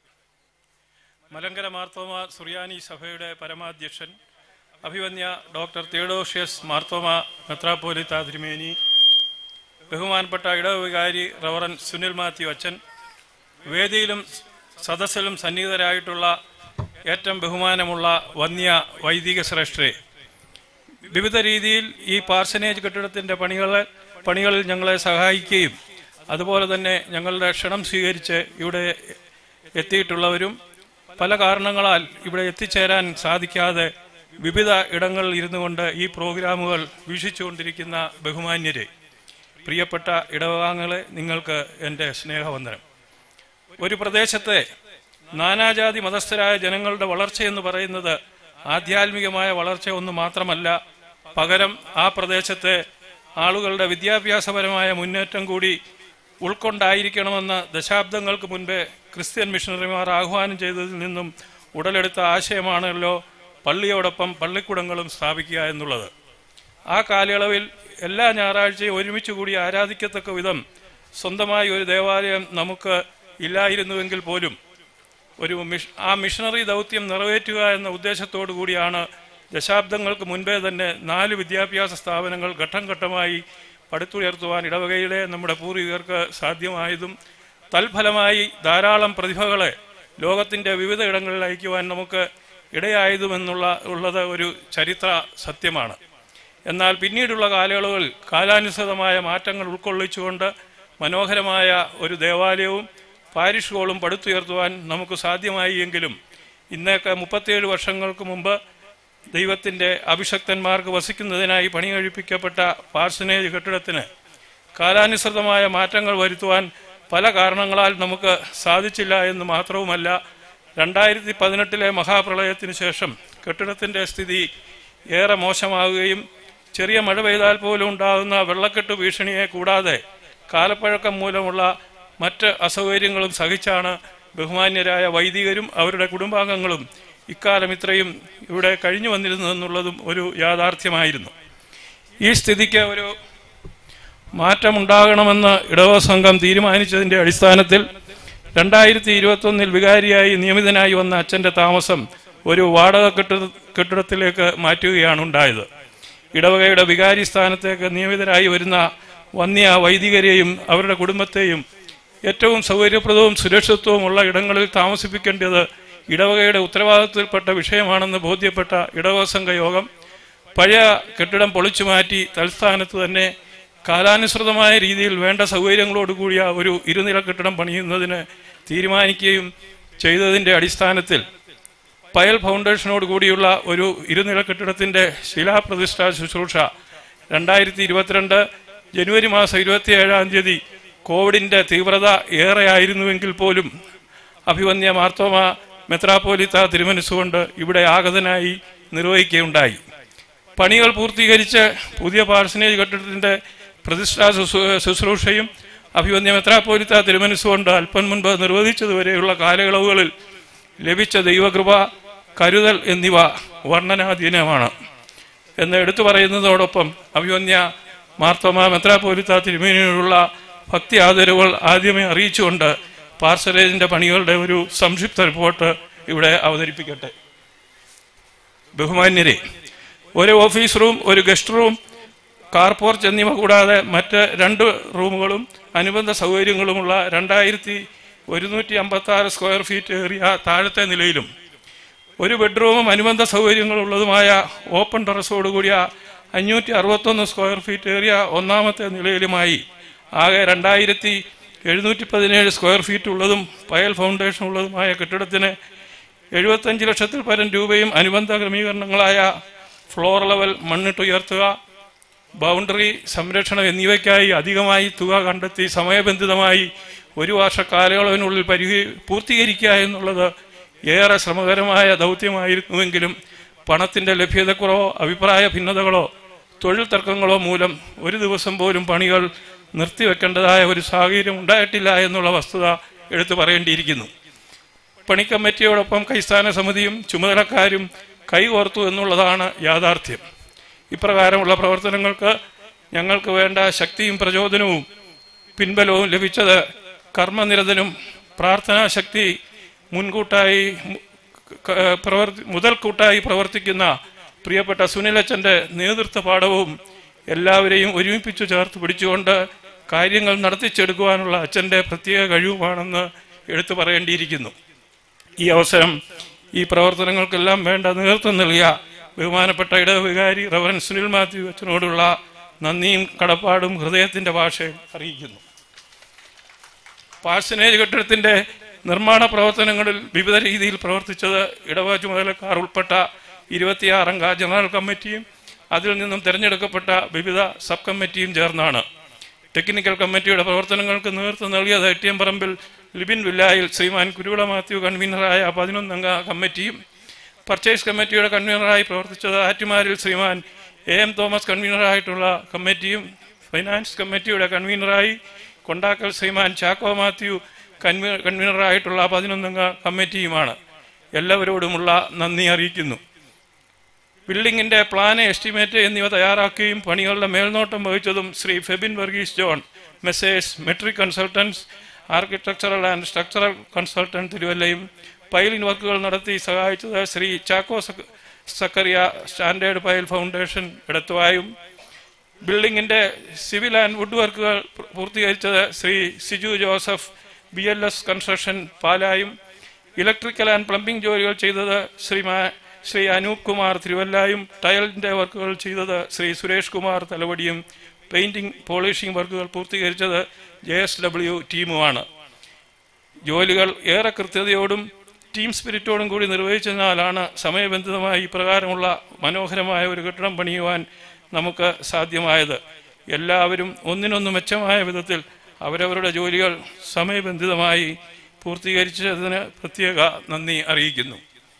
മലങ്കര മാർത്തോമ സുറിയാനി സഭയുടെ പരമാധ്യക്ഷൻ അഭിവന്യ ഡോക്ടർ തിയഡോഷ്യസ് മാർത്തോമ മെത്രാപ്പോലിത്ത തിരുമേനി ബഹുമാനപ്പെട്ട ഇടവികാരി റവറൻ സുനിൽ മാത്യു അച്ഛൻ വേദിയിലും സദസ്സിലും സന്നിഹിതരായിട്ടുള്ള ഏറ്റവും ബഹുമാനമുള്ള വന്യ വൈദിക ശ്രേഷ്ഠരെ വിവിധ രീതിയിൽ ഈ പാർസനേജ് കെട്ടിടത്തിൻ്റെ പണികൾ പണികളിൽ ഞങ്ങളെ സഹായിക്കുകയും അതുപോലെ തന്നെ ഞങ്ങളുടെ ക്ഷണം സ്വീകരിച്ച് ഇവിടെ എത്തിയിട്ടുള്ളവരും പല കാരണങ്ങളാൽ ഇവിടെ എത്തിച്ചേരാൻ സാധിക്കാതെ വിവിധ ഇടങ്ങളിൽ ഇരുന്നു കൊണ്ട് ഈ പ്രോഗ്രാമുകൾ വീക്ഷിച്ചുകൊണ്ടിരിക്കുന്ന ബഹുമാന്യരെ പ്രിയപ്പെട്ട ഇടവകാങ്ങളെ നിങ്ങൾക്ക് എൻ്റെ സ്നേഹവന്ദനം ഒരു പ്രദേശത്തെ നാനാജാതി മതസ്ഥരായ ജനങ്ങളുടെ വളർച്ചയെന്ന് പറയുന്നത് ആധ്യാത്മികമായ വളർച്ച ഒന്ന് മാത്രമല്ല പകരം ആ പ്രദേശത്തെ ആളുകളുടെ വിദ്യാഭ്യാസപരമായ മുന്നേറ്റം കൂടി ഉൾക്കൊണ്ടായിരിക്കണമെന്ന് ദശാബ്ദങ്ങൾക്ക് മുൻപേ ക്രിസ്ത്യൻ മിഷണറിമാർ ആഹ്വാനം ചെയ്തതിൽ നിന്നും ഉടലെടുത്ത ആശയമാണല്ലോ പള്ളിയോടൊപ്പം പള്ളിക്കൂടങ്ങളും സ്ഥാപിക്കുക എന്നുള്ളത് ആ കാലയളവിൽ എല്ലാ ഞായറാഴ്ചയും ഒരുമിച്ച് കൂടി ആരാധിക്കത്തക്ക വിധം സ്വന്തമായി ഒരു ദേവാലയം നമുക്ക് ഇല്ലായിരുന്നുവെങ്കിൽ പോലും ഒരു മിഷ് ആ മിഷണറി ദൗത്യം നിറവേറ്റുക എന്ന ഉദ്ദേശത്തോടു കൂടിയാണ് ദശാബ്ദങ്ങൾക്ക് മുൻപേ തന്നെ നാല് വിദ്യാഭ്യാസ സ്ഥാപനങ്ങൾ ഘട്ടം ഘട്ടമായി പടുത്തുയർത്തുവാൻ ഇടവകയിലെ നമ്മുടെ പൂർവികർക്ക് സാധ്യമായതും തൽഫലമായി ധാരാളം പ്രതിഭകളെ ലോകത്തിൻ്റെ വിവിധ ഇടങ്ങളിൽ അയക്കുവാൻ നമുക്ക് ഇടയായതുമെന്നുള്ള ഉള്ളത് ഒരു ചരിത്ര സത്യമാണ് എന്നാൽ പിന്നീടുള്ള കാലയളവിൽ കാലാനുസൃതമായ മാറ്റങ്ങൾ ഉൾക്കൊള്ളിച്ചുകൊണ്ട് മനോഹരമായ ഒരു ദേവാലയവും പാരിഷ് ഹോളും പടുത്തുയർത്തുവാൻ നമുക്ക് സാധ്യമായി എങ്കിലും ഇന്നേക്ക് മുപ്പത്തിയേഴ് വർഷങ്ങൾക്ക് മുമ്പ് ദൈവത്തിൻ്റെ അഭിഷക്തന്മാർക്ക് വസിക്കുന്നതിനായി പണി കഴിപ്പിക്കപ്പെട്ട പാർസനേജ് കെട്ടിടത്തിന് കാലാനുസൃതമായ മാറ്റങ്ങൾ വരുത്തുവാൻ പല കാരണങ്ങളാൽ നമുക്ക് സാധിച്ചില്ല എന്ന് മാത്രവുമല്ല രണ്ടായിരത്തി പതിനെട്ടിലെ മഹാപ്രളയത്തിന് ശേഷം കെട്ടിടത്തിൻ്റെ സ്ഥിതി ഏറെ മോശമാവുകയും ചെറിയ മഴ പെയ്താൽ പോലും ഉണ്ടാകുന്ന വെള്ളക്കെട്ട് ഭീഷണിയെ കൂടാതെ കാലപ്പഴക്കം മൂലമുള്ള മറ്റ് അസൗകര്യങ്ങളും സഹിച്ചാണ് ബഹുമാന്യരായ വൈദികരും അവരുടെ കുടുംബാംഗങ്ങളും ഇക്കാലം ഇത്രയും ഇവിടെ കഴിഞ്ഞു വന്നിരുന്നതെന്നുള്ളതും ഒരു യാഥാർത്ഥ്യമായിരുന്നു ഈ സ്ഥിതിക്ക് ഒരു മാറ്റമുണ്ടാകണമെന്ന് ഇടവ സംഘം തീരുമാനിച്ചതിൻ്റെ അടിസ്ഥാനത്തിൽ രണ്ടായിരത്തി ഇരുപത്തൊന്നിൽ വികാരിയായി നിയമിതനായി വന്ന അച്ഛൻ്റെ താമസം ഒരു വാടക കെട്ടിട കെട്ടിടത്തിലേക്ക് മാറ്റുകയാണ് ഉണ്ടായത് ഇടവകയുടെ വികാരി സ്ഥാനത്തേക്ക് നിയമിതരായി വരുന്ന വന്യ വൈദികരെയും അവരുടെ കുടുംബത്തെയും ഏറ്റവും സൗകര്യപ്രദവും സുരക്ഷിതത്വവുമുള്ള ഇടങ്ങളിൽ താമസിപ്പിക്കേണ്ടത് ഇടവകയുടെ ഉത്തരവാദിത്തത്തിൽപ്പെട്ട വിഷയമാണെന്ന് ബോധ്യപ്പെട്ട ഇടവക സംഘ യോഗം പഴയ കെട്ടിടം പൊളിച്ചു മാറ്റി തൽസ്ഥാനത്ത് തന്നെ കാലാനുസൃതമായ രീതിയിൽ വേണ്ട സൗകര്യങ്ങളോടുകൂടിയ ഒരു ഇരുനില കെട്ടിടം പണിയുന്നതിന് തീരുമാനിക്കുകയും ചെയ്തതിൻ്റെ അടിസ്ഥാനത്തിൽ പയൽ ഫൗണ്ടേഷനോട് കൂടിയുള്ള ഒരു ഇരുനില കെട്ടിടത്തിൻ്റെ ശിലാപ്രതിഷ്ഠാ ശുശ്രൂഷ രണ്ടായിരത്തി ഇരുപത്തിരണ്ട് ജനുവരി മാസം ഇരുപത്തിയേഴാം തീയതി കോവിഡിൻ്റെ തീവ്രത ഏറെയായിരുന്നുവെങ്കിൽ പോലും അഭിവന്യ മാർത്തോമ മെത്രാപ്പോലിത്ത തിരുമനസ്സുകൊണ്ട് ഇവിടെ ആഗതനായി നിർവഹിക്കുകയുണ്ടായി പണികൾ പൂർത്തീകരിച്ച് പുതിയ പാർസനേജ് കെട്ടിടത്തിൻ്റെ പ്രതിഷ്ഠാ ശുശ്രൂ- ശുശ്രൂഷയും അഭിവന്യ മെത്രാപ്പോലിത്ത തിരുമനസ്സുകൊണ്ട് അല്പം മുൻപ് നിർവഹിച്ചതുവരെയുള്ള കാലയളവുകളിൽ ലഭിച്ച ദൈവകൃപ കരുതൽ എന്നിവ വർണ്ണനാധീനമാണ് എന്ന് എടുത്തു പറയുന്നതോടൊപ്പം അഭിവന്യ മാർത്തോമ മെത്രാപ്പോലിത്ത തിരുമേനിയോടുള്ള ഭക്തി ആദരവുകൾ ആദ്യമേ അറിയിച്ചുകൊണ്ട് പാർസലേജിന്റെ പണികളുടെ ഒരു സംക്ഷിപ്ത റിപ്പോർട്ട് ഇവിടെ അവതരിപ്പിക്കട്ടെ ബഹുമാന്യരെ ഒരു ഓഫീസ് റൂം ഒരു ഗസ്റ്റ് റൂം കാർ പോർച്ച് എന്നിവ കൂടാതെ മറ്റ് രണ്ട് റൂമുകളും അനുബന്ധ സൗകര്യങ്ങളുമുള്ള രണ്ടായിരത്തി ഒരുന്നൂറ്റി അമ്പത്തി ആറ് സ്ക്വയർ ഫീറ്റ് ഏറിയ താഴത്തെ നിലയിലും ഒരു ബെഡ്റൂമും അനുബന്ധ സൗകര്യങ്ങളുള്ളതുമായ ഓപ്പൺ ടെറസോടുകൂടിയ അഞ്ഞൂറ്റി അറുപത്തൊന്ന് സ്ക്വയർ ഫീറ്റ് ഏറിയ ഒന്നാമത്തെ നിലയിലുമായി ആകെ രണ്ടായിരത്തി എഴുന്നൂറ്റി പതിനേഴ് സ്ക്വയർ ഫീറ്റ് ഉള്ളതും പയൽ ഫൗണ്ടേഷൻ ഉള്ളതുമായ കെട്ടിടത്തിന് എഴുപത്തഞ്ച് ലക്ഷത്തിൽ പരം രൂപയും അനുബന്ധ ക്രമീകരണങ്ങളായ ഫ്ലോർ ലെവൽ മണ്ണിട്ടുയർത്തുക ബൗണ്ടറി സംരക്ഷണം എന്നിവയ്ക്കായി അധികമായി തുക കണ്ടെത്തി സമയബന്ധിതമായി ഒരു വർഷ കാലയളവിനുള്ളിൽ പരിഹ പൂർത്തീകരിക്കുക എന്നുള്ളത് ഏറെ ശ്രമകരമായ ദൗത്യമായിരുന്നുവെങ്കിലും പണത്തിന്റെ ലഭ്യതക്കുറവോ അഭിപ്രായ ഭിന്നതകളോ തൊഴിൽ തർക്കങ്ങളോ മൂലം ഒരു ദിവസം പോലും പണികൾ നിർത്തിവെക്കേണ്ടതായ ഒരു സാഹചര്യം ഉണ്ടായിട്ടില്ല എന്നുള്ള വസ്തുത എടുത്തു പറയേണ്ടിയിരിക്കുന്നു പണി കമ്മിറ്റിയോടൊപ്പം കൈസ്ഥാന സമിതിയും ചുമതലക്കാരും കൈകോർത്തു എന്നുള്ളതാണ് യാഥാർത്ഥ്യം ഇപ്രകാരമുള്ള പ്രവർത്തനങ്ങൾക്ക് ഞങ്ങൾക്ക് വേണ്ട ശക്തിയും പ്രചോദനവും പിൻബലവും ലഭിച്ചത് കർമ്മനിരതനും പ്രാർത്ഥനാശക്തി മുൻകൂട്ടായി മു- ക- പ്രവർത്തി മുതൽക്കൂട്ടായി പ്രവർത്തിക്കുന്ന പ്രിയപ്പെട്ട സുനിലച്ചൻ്റെ നേതൃത്വ പാഠവും എല്ലാവരെയും ഒരുമിപ്പിച്ചു ചേർത്ത് പിടിച്ചുകൊണ്ട് കാര്യങ്ങൾ നടത്തിച്ചെടുക്കുവാനുള്ള അച്ഛൻ്റെ പ്രത്യേക കഴിവുമാണെന്ന് എടുത്തു പറയേണ്ടിയിരിക്കുന്നു ഈ അവസരം ഈ പ്രവർത്തനങ്ങൾക്കെല്ലാം വേണ്ട നേതൃത്വം നൽകിയ ബഹുമാനപ്പെട്ട ഇടവികാരി റവറൻ സുനിൽ മാത്യു അച്ഛനോടുള്ള നന്ദിയും കടപ്പാടും ഹൃദയത്തിന്റെ ഭാഷയിൽ അറിയിക്കുന്നു പാഴ്സനേജ് കെട്ടിടത്തിന്റെ നിർമ്മാണ പ്രവർത്തനങ്ങളിൽ വിവിധ രീതിയിൽ പ്രവർത്തിച്ചത് ഇടവ ചുമതലക്കാർ ഉൾപ്പെട്ട ഇരുപത്തിയാറംഗ ജനറൽ കമ്മിറ്റിയും അതിൽ നിന്നും തിരഞ്ഞെടുക്കപ്പെട്ട വിവിധ സബ് കമ്മിറ്റിയും ചേർന്നാണ് ടെക്നിക്കൽ കമ്മിറ്റിയുടെ പ്രവർത്തനങ്ങൾക്ക് നേതൃത്വം നൽകിയത് എട്ടിയമ്പറമ്പിൽ ലിബിൻ വില്ലായിൽ ശ്രീമാൻ കുരുവിള മാത്യു കൺവീനറായ പതിനൊന്നംഗ കമ്മിറ്റിയും പർച്ചേസ് കമ്മിറ്റിയുടെ കൺവീനറായി പ്രവർത്തിച്ചത് ആറ്റുമാരിൽ ശ്രീമാൻ എ എം തോമസ് കൺവീനറായിട്ടുള്ള കമ്മിറ്റിയും ഫൈനാൻസ് കമ്മിറ്റിയുടെ കൺവീനറായി കൊണ്ടാക്കൽ ശ്രീമാൻ ചാക്കോ മാത്യു കൺവീ കൺവീനറായിട്ടുള്ള പതിനൊന്നംഗ കമ്മിറ്റിയുമാണ് എല്ലാവരോടുമുള്ള നന്ദി അറിയിക്കുന്നു ബിൽഡിങ്ങിന്റെ പ്ലാന് എസ്റ്റിമേറ്റ് എന്നിവ തയ്യാറാക്കുകയും പണികളുടെ മേൽനോട്ടം വഹിച്ചതും Shri Febin Varghese John Messrs metric consultants architectural and structural consultant തിരുവല്ലയും പൈലിംഗ് വർക്കുകൾ നടത്തി സഹായിച്ചത് ശ്രീ ചാക്കോ സക്ക- സക്കറിയ സ്റ്റാൻഡേർഡ് പൈൽ ഫൗണ്ടേഷൻ ഇടത്തുവായും ബിൽഡിങ്ങിന്റെ സിവിൽ ആൻഡ് വുഡ് വർക്കുകൾ പൂ- പൂർത്തീകരിച്ചത് Shri Siju Joseph B L S construction പാലായും ഇലക്ട്രിക്കൽ ആൻഡ് പ്ലംബിംഗ് ജോലികൾ ചെയ്തത് ശ്രീ മാ- ശ്രീ അനൂപ് കുമാർ തിരുവല്ലായും ടൈലിന്റെ വർക്കുകൾ ചെയ്തത് ശ്രീ സുരേഷ് കുമാർ തലവടിയും പെയിന്റിംഗ് പോളിഷിംഗ് വർക്കുകൾ പൂർത്തീകരിച്ചത് ജെ എസ് ഡബ്ല്യു ടീമുമാണ് ജോലികൾ ഏറെ കൃത്യതയോടും ടീം സ്പിരിറ്റോടും കൂടി നിർവഹിച്ചതിനാലാണ് സമയബന്ധിതമായി ഇപ്രകാരമുള്ള മനോഹരമായ ഒരു കെട്ടിടം പണിയുവാൻ നമുക്ക് സാധ്യമായത് എല്ലാവരും ഒന്നിനൊന്ന് മെച്ചമായ വിധത്തിൽ അവരവരുടെ ജോലികൾ സമയബന്ധിതമായി പൂർത്തീകരിച്ചതിന് പ്രത്യേക നന്ദി അറിയിക്കുന്നു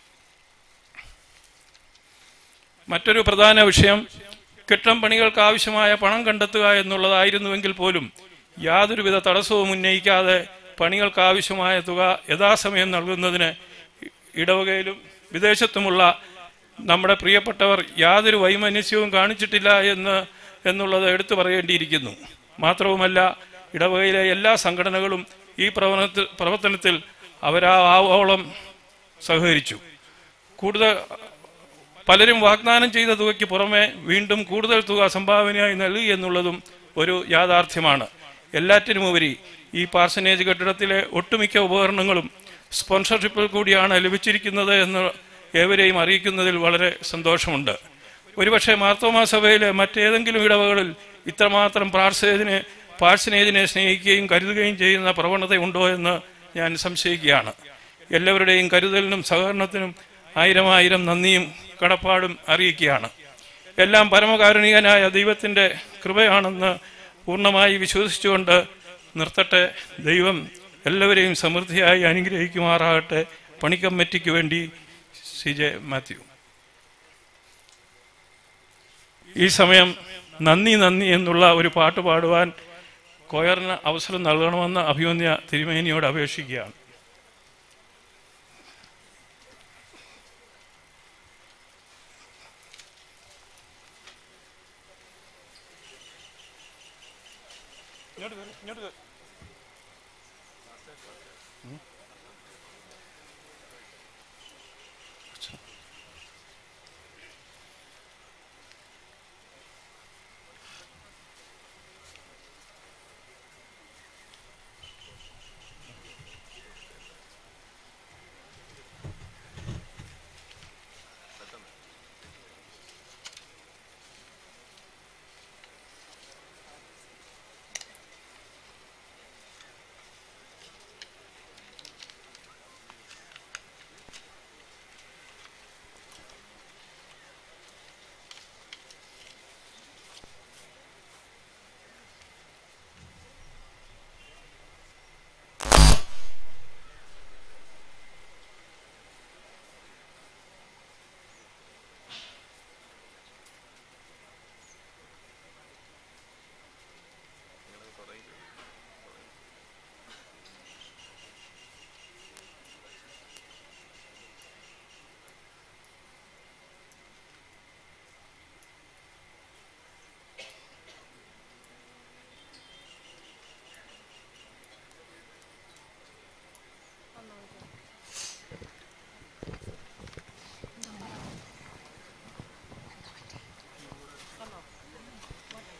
മറ്റൊരു പ്രധാന വിഷയം കെട്ടിടം പണികൾക്ക് ആവശ്യമായ പണം കണ്ടെത്തുക എന്നുള്ളതായിരുന്നുവെങ്കിൽ പോലും യാതൊരുവിധ തടസ്സവും ഉന്നയിക്കാതെ പണികൾക്ക് ആവശ്യമായ തുക യഥാസമയം നൽകുന്നതിന് ഇടവകയിലും വിദേശത്തുമുള്ള നമ്മുടെ പ്രിയപ്പെട്ടവർ യാതൊരു വൈമനസ്യവും കാണിച്ചിട്ടില്ല എന്ന് എന്നുള്ളത് എടുത്തു പറയേണ്ടിയിരിക്കുന്നു മാത്രവുമല്ല ഇടവകയിലെ എല്ലാ സംഘടനകളും ഈ പ്രവർത്തനത്തിൽ പ്രവർത്തനത്തിൽ അവരാ ആവോളം സഹകരിച്ചു കൂടുതൽ പലരും വാഗ്ദാനം ചെയ്ത തുകയ്ക്ക് പുറമെ വീണ്ടും കൂടുതൽ തുക സംഭാവനയായി നൽകി എന്നുള്ളതും ഒരു യാഥാർത്ഥ്യമാണ് എല്ലാറ്റിനുമുപരി ഈ പാർസനേജ് കെട്ടിടത്തിലെ ഒട്ടുമിക്ക ഉപകരണങ്ങളും സ്പോൺസർഷിപ്പിൽ കൂടിയാണ് ലഭിച്ചിരിക്കുന്നത് എന്ന് ഏവരെയും അറിയിക്കുന്നതിൽ വളരെ സന്തോഷമുണ്ട് ഒരുപക്ഷെ മാർത്തോമാ സഭയിലെ മറ്റേതെങ്കിലും ഇടവകളിൽ ഇത്രമാത്രം പാർസേജിനെ പാഴ്സനേജിനെ സ്നേഹിക്കുകയും കരുതുകയും ചെയ്യുന്ന പ്രവണതയുണ്ടോ എന്ന് ഞാൻ സംശയിക്കുകയാണ് എല്ലാവരുടെയും കരുതലിനും സഹകരണത്തിനും ആയിരം ആയിരം നന്ദിയും കടപ്പാടും അറിയിക്കുകയാണ് എല്ലാം പരമകാരുണികനായ ദൈവത്തിൻ്റെ കൃപയാണെന്ന് പൂർണ്ണമായി വിശ്വസിച്ചുകൊണ്ട് നിർത്തട്ടെ ദൈവം എല്ലാവരെയും സമൃദ്ധിയായി അനുഗ്രഹിക്കുമാറാകട്ടെ പണിക്കമ്മിറ്റിക്ക് വേണ്ടി സി ജെ മാത്യു ഈ സമയം നന്ദി നന്ദി എന്നുള്ള ഒരു പാട്ട് പാടുവാൻ കൊയറിന് അവസരം നൽകണമെന്ന് അഭിമന്യ തിരുമേനിയോട് അപേക്ഷിക്കുകയാണ്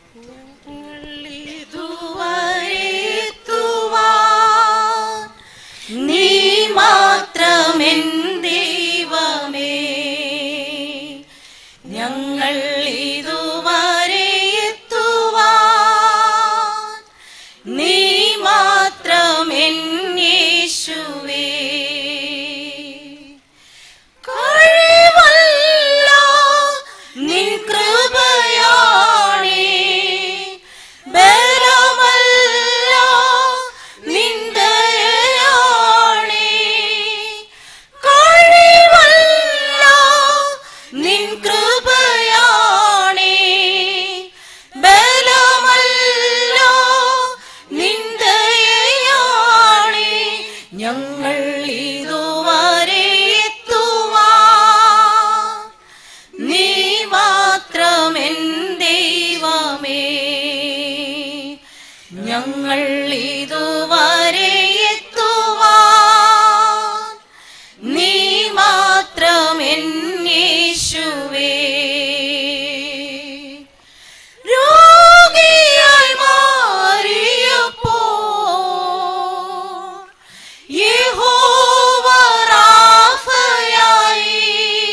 ഇതുവരെത്തുവാൻ നീ മാത്രമെൻ ദൈവമേ ഞങ്ങൾ ഇതുവരെ എത്തുവാൻ നീ മാത്രമെൻ യേശുവേ കഴിവല്ല നിൻ കൃപയാണേ ബലമല്ല നിൻ ദയയാണേ കഴിവല്ല നിൻ കൃപയാണേ ബലമല്ല നിൻ ദയയാണേ ഞങ്ങൾ ഇതുവരെ എത്തുവാൻ നീ മാത്രമെൻ ദൈവമേ ഞങ്ങൾ ഇതുവരെ എത്തുവാൻ നീ മാത്രമെൻ യേശുവേ രോഗിയായി മാറിയപ്പോ യഹോവ റാഫയായി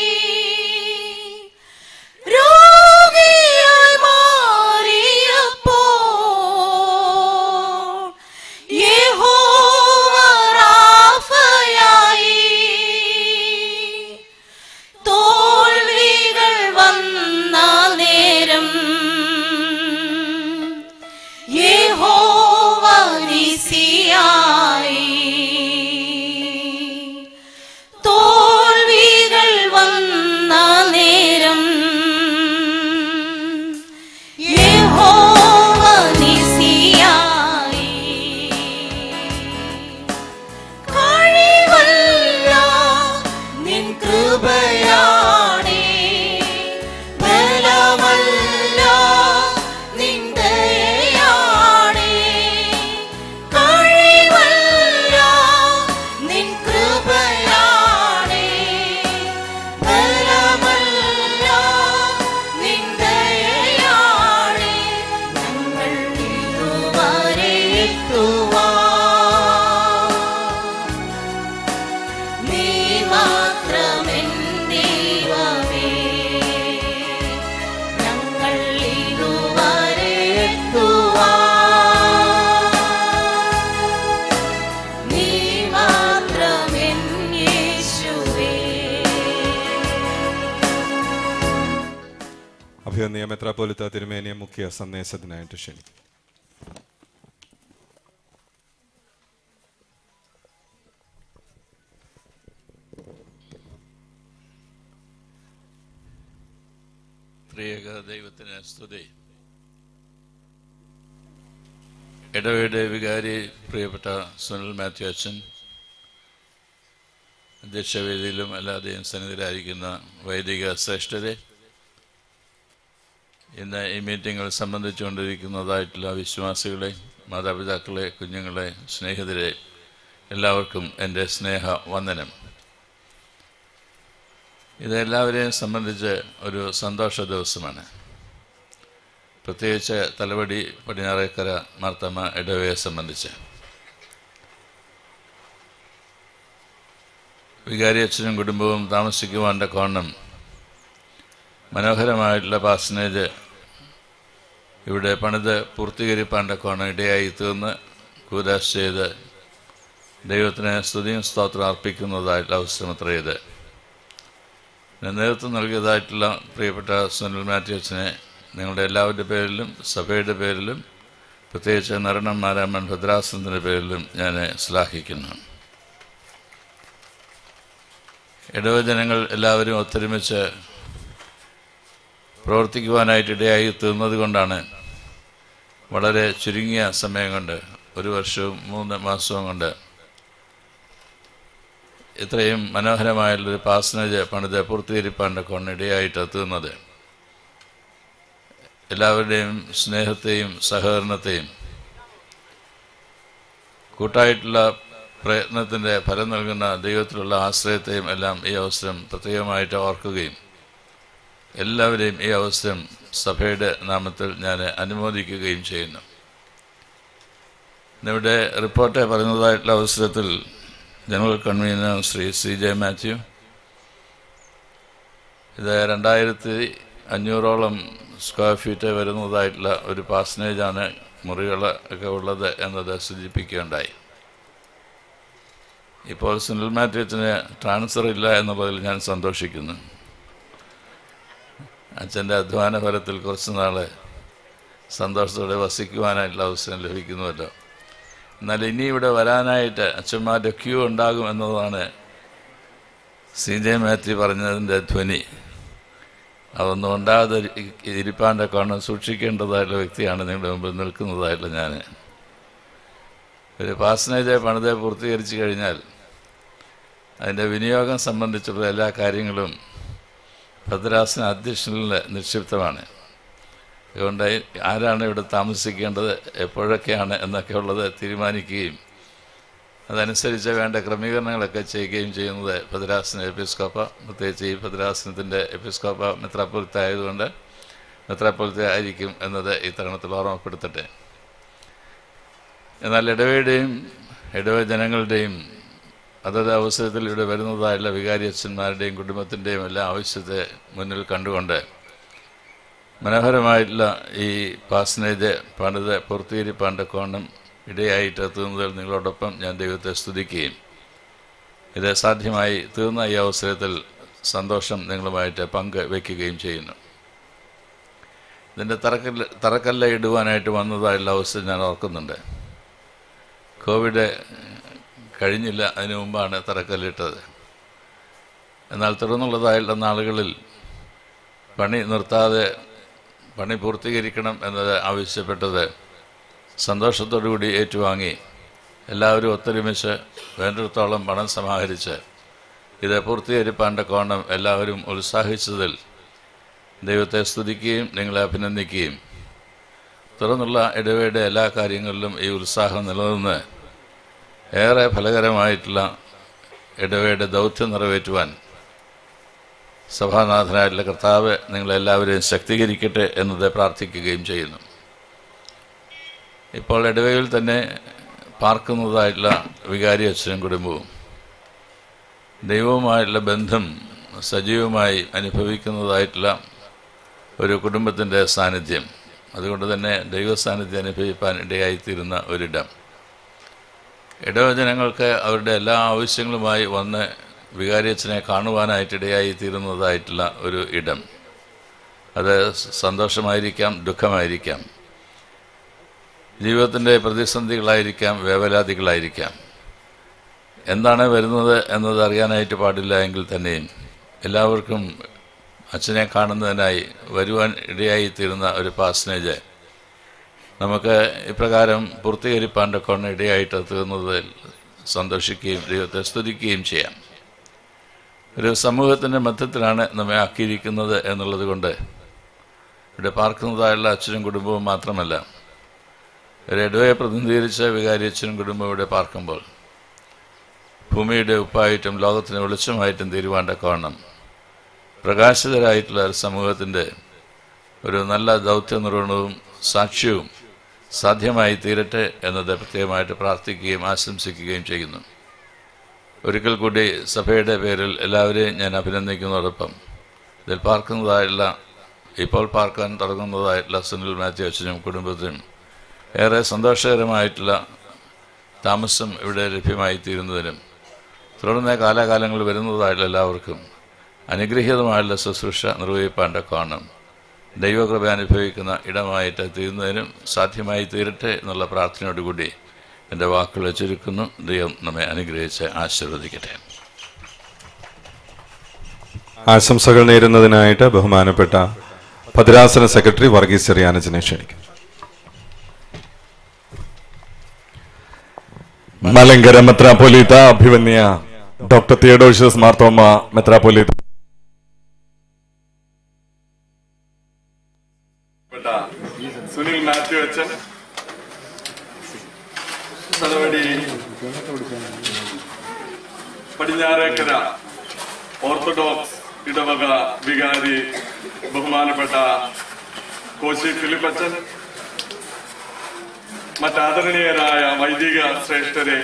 രോഗിയായി മാറിയപ്പോ യഹോവ റാഫയായി തോൽവികൾ വന്ന നേരം യഹോവ നിസിയായി തോൽവികൾ വന്ന നേരം യഹോവ നിസിയായി കഴിവല്ല നിൻ കൃപയാണേ ബലമല്ല നിൻ ദയയാണേ കഴിവല്ല നിൻ കൃപയാണേ ബലമല്ല നിൻ ദയയാണേ ഞങ്ങൾ ഇതുവരെ എത്തുവാൻ നീ മാത്രമെൻ ദൈവമേ ഞങ്ങൾ ഇതുവരെ എത്തുവാൻ നീ മാത്രമെൻ യേശുവേ അഭിവന്യ മെത്രാപ്പോലിത്ത തിരുമേനിയെ മുഖ്യ സന്ദേശത്തിനായിട്ട് ക്ഷണിക്കും ത്രിയേക ദൈവത്തിന് സ്തുതി ഇടവയുടെ വികാരി പ്രിയപ്പെട്ട സുനിൽ മാത്യു അച്ഛൻ അധ്യക്ഷവേദിയിലും അല്ലാതെയും സന്നിധിയിലായിരിക്കുന്ന വൈദിക ശ്രേഷ്ഠരെ ഇന്ന് ഈ മീറ്റിങ്ങിൽ സംബന്ധിച്ചുകൊണ്ടിരിക്കുന്നതായിട്ടുള്ള വിശ്വാസികളെ മാതാപിതാക്കളെ കുഞ്ഞുങ്ങളെ സ്നേഹിതരെ എല്ലാവർക്കും എൻ്റെ സ്നേഹ വന്ദനം ഇത് എല്ലാവരെയും സംബന്ധിച്ച് ഒരു സന്തോഷ ദിവസമാണ് പ്രത്യേകിച്ച് തലവടി പടിഞ്ഞാറേക്കര മാർത്തമ്മ ഇടവയെ സംബന്ധിച്ച് വികാരി അച്ഛനും കുടുംബവും താമസിക്കുവാൻ്റെ കോണം മനോഹരമായിട്ടുള്ള പാസനേജ് ഇവിടെ പണിത് പൂർത്തീകരിപ്പാൻ്റെ കോണം ഇടയായി തീർന്ന് കൂരാശ് ചെയ്ത് ദൈവത്തിന് സ്തുതിയും സ്തോത്രം അർപ്പിക്കുന്നതായിട്ടുള്ള അവസരമത്ര ഇത് ഇതിന് നേതൃത്വം നൽകിയതായിട്ടുള്ള പ്രിയപ്പെട്ട സുനിൽ മാത്യു അച്ഛനെ നിങ്ങളുടെ എല്ലാവരുടെ പേരിലും സഭയുടെ പേരിലും പ്രത്യേകിച്ച് നരണം നാരായണൻ ഭദ്രാസനത്തിൻ്റെ പേരിലും ഞാൻ ശ്ലാഘിക്കുന്നു ഇടവജനങ്ങൾ എല്ലാവരും ഒത്തൊരുമിച്ച് പ്രവർത്തിക്കുവാനായിട്ട് ഇടയായി തീർന്നത് കൊണ്ടാണ് വളരെ ചുരുങ്ങിയ സമയം കൊണ്ട് ഒരു വർഷവും മൂന്ന് മാസവും കൊണ്ട് ഇത്രയും മനോഹരമായുള്ളൊരു പാസനേജ് പണിത് പൂർത്തീകരിപ്പാൻ്റെ കൊണ്ടിടയായിട്ട് എത്തുന്നത് എല്ലാവരുടെയും സ്നേഹത്തെയും സഹകരണത്തെയും കൂട്ടായിട്ടുള്ള പ്രയത്നത്തിൻ്റെ ഫലം നൽകുന്ന ദൈവത്തിലുള്ള ആശ്രയത്തെയും എല്ലാം ഈ അവസരം പ്രത്യേകമായിട്ട് ഓർക്കുകയും എല്ലാവരെയും ഈ അവസരം സഭയുടെ നാമത്തിൽ ഞാൻ അനുമോദിക്കുകയും ചെയ്യുന്നു ഇന്നിവിടെ റിപ്പോർട്ട് പറയുന്നതായിട്ടുള്ള അവസരത്തിൽ general convener Shri C J Mathew ഇത് രണ്ടായിരത്തി അഞ്ഞൂറോളം സ്ക്വയർ ഫീറ്റ് വരുന്നതായിട്ടുള്ള ഒരു പാസനേജാണ് മുറികൾ ഒക്കെ ഉള്ളത് എന്നത് സൂചിപ്പിക്കുകയുണ്ടായി ഇപ്പോൾ സുനിൽ മാത്യുവിന് ട്രാൻസ്ഫർ ഇല്ല എന്നുള്ളതിൽ ഞാൻ സന്തോഷിക്കുന്നു അച്ഛൻ്റെ അധ്വാന ഫലത്തിൽ കുറച്ച് നാൾ സന്തോഷത്തോടെ വസിക്കുവാനായിട്ടുള്ള അവസരം ലഭിക്കുന്നുവല്ലോ എന്നാൽ ഇനി ഇവിടെ വരാനായിട്ട് അച്ഛന്മാരുടെ ക്യൂ ഉണ്ടാകും എന്നതാണ് സി ജെ മാത്യു പറഞ്ഞതിൻ്റെ ധ്വനി അതൊന്നും ഉണ്ടാകാതെ ഇരിപ്പാൻ്റെ കോണം സൂക്ഷിക്കേണ്ടതായിട്ടുള്ള വ്യക്തിയാണ് നിങ്ങളുടെ മുമ്പിൽ നിൽക്കുന്നതായിട്ടുള്ള ഞാൻ ഒരു പാസനേജ് പണിത് പൂർത്തീകരിച്ചു കഴിഞ്ഞാൽ അതിൻ്റെ വിനിയോഗം സംബന്ധിച്ചുള്ള എല്ലാ കാര്യങ്ങളും ഭദ്രാസന അധ്യക്ഷനിൽ നിക്ഷിപ്തമാണ് അതുകൊണ്ട് ആരാണ് ഇവിടെ താമസിക്കേണ്ടത് എപ്പോഴൊക്കെയാണ് എന്നൊക്കെ ഉള്ളത് തീരുമാനിക്കുകയും അതനുസരിച്ച് വേണ്ട ക്രമീകരണങ്ങളൊക്കെ ചെയ്യുകയും ചെയ്യുന്നത് ഭദ്രാസന എപ്പിസ്കോപ്പ പ്രത്യേകിച്ച് ഈ ഭദ്രാസനത്തിൻ്റെ എപ്പിസ്കോപ്പ മെത്രാപ്പൊലിത്ത ആയതുകൊണ്ട് മെത്രാപ്പൊലിത്ത ആയിരിക്കും എന്നത് ഈ തരുണത്തിൽ ഓർമ്മപ്പെടുത്തട്ടെ എന്നാൽ ഇടവയുടെയും ഇടവ ജനങ്ങളുടെയും അതത് അവസരത്തിൽ ഇവിടെ വരുന്നതായുള്ള വികാരി അച്ഛന്മാരുടെയും കുടുംബത്തിൻ്റെയും എല്ലാ ആവശ്യത്തെ മുന്നിൽ കണ്ടുകൊണ്ട് മനോഹരമായിട്ടുള്ള ഈ പാസനേജ് പണിത് പൂർത്തീകരിപ്പാൻ്റെ കോണം ഇടയായിട്ട് എത്തുന്നതിൽ നിങ്ങളോടൊപ്പം ഞാൻ ദൈവത്തെ സ്തുതിക്കുകയും ഇത് സാധ്യമായി തീർന്ന ഈ അവസരത്തിൽ സന്തോഷം നിങ്ങളുമായിട്ട് പങ്ക് വയ്ക്കുകയും ചെയ്യുന്നു ഇതിൻ്റെ തറക്കല്ല് തറക്കല്ല ഇടുവാനായിട്ട് വന്നതായുള്ള അവസ്ഥ ഞാൻ ഓർക്കുന്നുണ്ട് കോവിഡ് കഴിഞ്ഞില്ല അതിനു മുമ്പാണ് തറക്കല്ലിട്ടത് എന്നാൽ തുടർന്നുള്ളതായുള്ള നാളുകളിൽ പണി നിർത്താതെ പണി പൂർത്തീകരിക്കണം എന്നത് ആവശ്യപ്പെട്ടത് സന്തോഷത്തോടുകൂടി ഏറ്റുവാങ്ങി എല്ലാവരും ഒത്തൊരുമിച്ച് വേണ്ടിടത്തോളം പണം സമാഹരിച്ച് ഇത് പൂർത്തീകരിപ്പാൻ്റെ കോണം എല്ലാവരും ഉത്സാഹിച്ചതിൽ ദൈവത്തെ സ്തുതിക്കുകയും നിങ്ങളെ അഭിനന്ദിക്കുകയും തുടർന്നുള്ള ഇടവയുടെ എല്ലാ കാര്യങ്ങളിലും ഈ ഉത്സാഹം നിലനിന്ന് ഏറെ ഫലകരമായിട്ടുള്ള ഇടവയുടെ ദൗത്യം നിറവേറ്റുവാൻ സഭാനാഥനായിട്ടുള്ള കർത്താവ് നിങ്ങളെല്ലാവരെയും ശക്തീകരിക്കട്ടെ എന്നത് പ്രാർത്ഥിക്കുകയും ചെയ്യുന്നു ഇപ്പോൾ ഇടവയിൽ തന്നെ പാർക്കുന്നതായിട്ടുള്ള വികാരി അച്ഛനും കുടുംബവും ദൈവവുമായിട്ടുള്ള ബന്ധം സജീവമായി അനുഭവിക്കുന്നതായിട്ടുള്ള ഒരു കുടുംബത്തിൻ്റെ സാന്നിധ്യം അതുകൊണ്ട് തന്നെ ദൈവ സാന്നിധ്യം അനുഭവിപ്പാൻ ഇടയായിത്തീരുന്ന ഒരിടം ഇടവജനങ്ങൾക്ക് അവരുടെ എല്ലാ ആവശ്യങ്ങളുമായി വന്ന് വികാരിയച്ഛനെ കാണുവാനായിട്ട് ഇടയായിത്തീരുന്നതായിട്ടുള്ള ഒരു ഇടം അത് സന്തോഷമായിരിക്കാം ദുഃഖമായിരിക്കാം ജീവിതത്തിൻ്റെ പ്രതിസന്ധികളായിരിക്കാം വേവലാതികളായിരിക്കാം എന്താണ് വരുന്നത് എന്നത് അറിയാനായിട്ട് പാടില്ല എങ്കിൽ തന്നെയും എല്ലാവർക്കും അച്ഛനെ കാണുന്നതിനായി വരുവാൻ ഇടയായിത്തീരുന്ന ഒരു പാസനേജ് നമുക്ക് ഇപ്രകാരം പൂർത്തീകരിപ്പാൻ്റെ കൊണ്ട് ഇടയായിട്ട് തീർന്നതിൽ സന്തോഷിക്കുകയും ദൈവത്തെ സ്തുതിക്കുകയും ചെയ്യാം ഒരു സമൂഹത്തിൻ്റെ മധ്യത്തിലാണ് നമ്മെ ആക്കിയിരിക്കുന്നത് എന്നുള്ളത് കൊണ്ട് ഇവിടെ പാർക്കുന്നതായുള്ള അച്ഛനും കുടുംബവും മാത്രമല്ല ഒരു ഇടവയെ പ്രതിനിധീകരിച്ച വികാരി അച്ഛനും കുടുംബവും ഇവിടെ പാർക്കുമ്പോൾ ഭൂമിയുടെ ഉപ്പായിട്ടും ലോകത്തിന് വെളിച്ചമായിട്ടും തീരുവാണ്ട കോണം പ്രകാശിതരായിട്ടുള്ള ഒരു സമൂഹത്തിൻ്റെ ഒരു നല്ല ദൗത്യ നിർവഹണവും സാക്ഷ്യവും സാധ്യമായി തീരട്ടെ എന്നത് പ്രത്യേകമായിട്ട് പ്രാർത്ഥിക്കുകയും ആശംസിക്കുകയും ചെയ്യുന്നു ഒരിക്കൽ കൂടി സഭയുടെ പേരിൽ എല്ലാവരെയും ഞാൻ അഭിനന്ദിക്കുന്നതോടൊപ്പം ഇതിൽ പാർക്കുന്നതായുള്ള ഇപ്പോൾ പാർക്കാൻ തുടങ്ങുന്നതായിട്ടുള്ള സുനിൽ മാത്യു അച്ഛനും കുടുംബത്തിനും ഏറെ സന്തോഷകരമായിട്ടുള്ള താമസം ഇവിടെ ലഭ്യമായി തീരുന്നതിനും തുടർന്ന് കാലാകാലങ്ങൾ വരുന്നതായിട്ടുള്ള എല്ലാവർക്കും അനുഗ്രഹീതമായുള്ള ശുശ്രൂഷ നിർവഹിപ്പാൻ്റെ കാണും ദൈവകൃപ അനുഭവിക്കുന്ന ഇടമായിട്ട് തീരുന്നതിനും സാധ്യമായി തീരട്ടെ എന്നുള്ള പ്രാർത്ഥനയോടുകൂടി എൻ്റെ വാക്കുകൾ ചുരുക്കുന്നു ദൈവം നമ്മെ അനുഗ്രഹിച്ച് ആശീർവദിക്കട്ടെ ആശംസകൾ നേരുന്നതിനായിട്ട് ബഹുമാനപ്പെട്ട ഭദ്രാസന സെക്രട്ടറി വർഗീസ് ചെറിയാനച്ചനെ ക്ഷണിക്കും മലങ്കര മെത്രാപ്പൊലീത്ത അഭിവന്യ ഡോക്ടർ തിയഡോഷ്യസ് മാർത്തോമ മെത്രാപ്പൊലീത്ത സുനിൽ മാത്യു അച്ഛൻ തലവടി പടിഞ്ഞാറേക്കര ഓർത്തഡോക്സ് ഇടവക വികാരി ബഹുമാനപ്പെട്ട കോശി ഫിലിപ്പച്ചൻ മറ്റാദരണീയരായ വൈദിക ശ്രേഷ്ഠരെ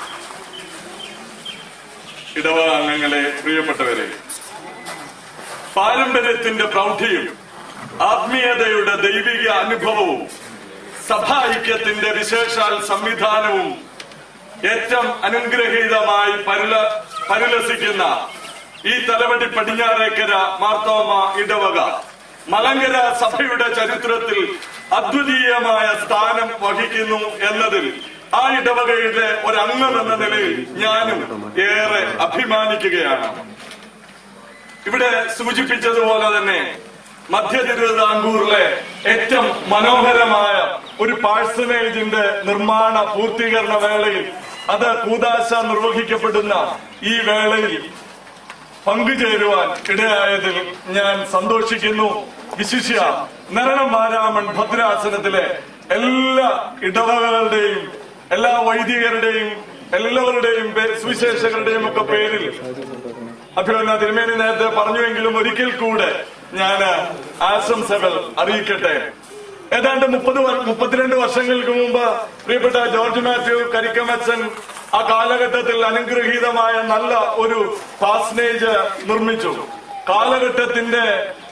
ഇടവ അംഗങ്ങളെ പ്രിയപ്പെട്ടവരെ പാരമ്പര്യത്തിന്റെ പ്രൗഢിയും ആത്മീയതയുടെ ദൈവിക അനുഭവവും സഭാ ഐക്യത്തിന്റെ വിശേഷാൽ സംവിധാനവും ഏറ്റവും അനുഗ്രഹീതമായി പരില പരിലസിക്കുന്ന ഈ തലവടി പടിഞ്ഞാറേക്കര മാർത്തോമ ഇടവക മലങ്കര സഭയുടെ ചരിത്രത്തിൽ അദ്വിതീയമായ സ്ഥാനം വഹിക്കുന്നു എന്നതിൽ ആ ഇടവകയിലെ ഒരംഗം എന്ന നിലയിൽ ഞാനും ഏറെ അഭിമാനിക്കുകയാണ് ഇവിടെ സൂചിപ്പിച്ചതുപോലെ തന്നെ മധ്യ തിരുവിതാംകൂറിലെ ഏറ്റവും മനോഹരമായ ഒരു പാഴ്സനേജിന്റെ നിർമ്മാണ പൂർത്തീകരണ വേളയിൽ അത് കൂതാശ നിർവഹിക്കപ്പെടുന്ന ഈ വേളയിൽ പങ്കുചേരുവാൻ ഇടയായതിൽ ഞാൻ സന്തോഷിക്കുന്നു വിശിഷ്യ നരണം മാരാമൺ ഭദ്രാസനത്തിലെ എല്ലാ ഇടവകളുടെയും എല്ലാ വൈദികരുടെയും എല്ലാവരുടെയും പേ- സുവിശേഷകരുടെയും ഒക്കെ പേരിൽ അഭിമന്യ തിരുമേനി നേരത്തെ പറഞ്ഞുവെങ്കിലും ഒരിക്കൽ കൂടെ ഞാൻ ആശംസകൾ അറിയിക്കട്ടെ ഏതാണ്ട് മുപ്പത് മുപ്പത്തിരണ്ട് വർഷങ്ങൾക്ക് മുമ്പ് പ്രിയപ്പെട്ട ജോർജ് മാത്യു കരിക്കമച്ചൻ ആ കാലഘട്ടത്തിൽ അനുഗ്രഹീതമായ നല്ല ഒരു പാസ്നേജ് നിർമ്മിച്ചു കാലഘട്ടത്തിന്റെ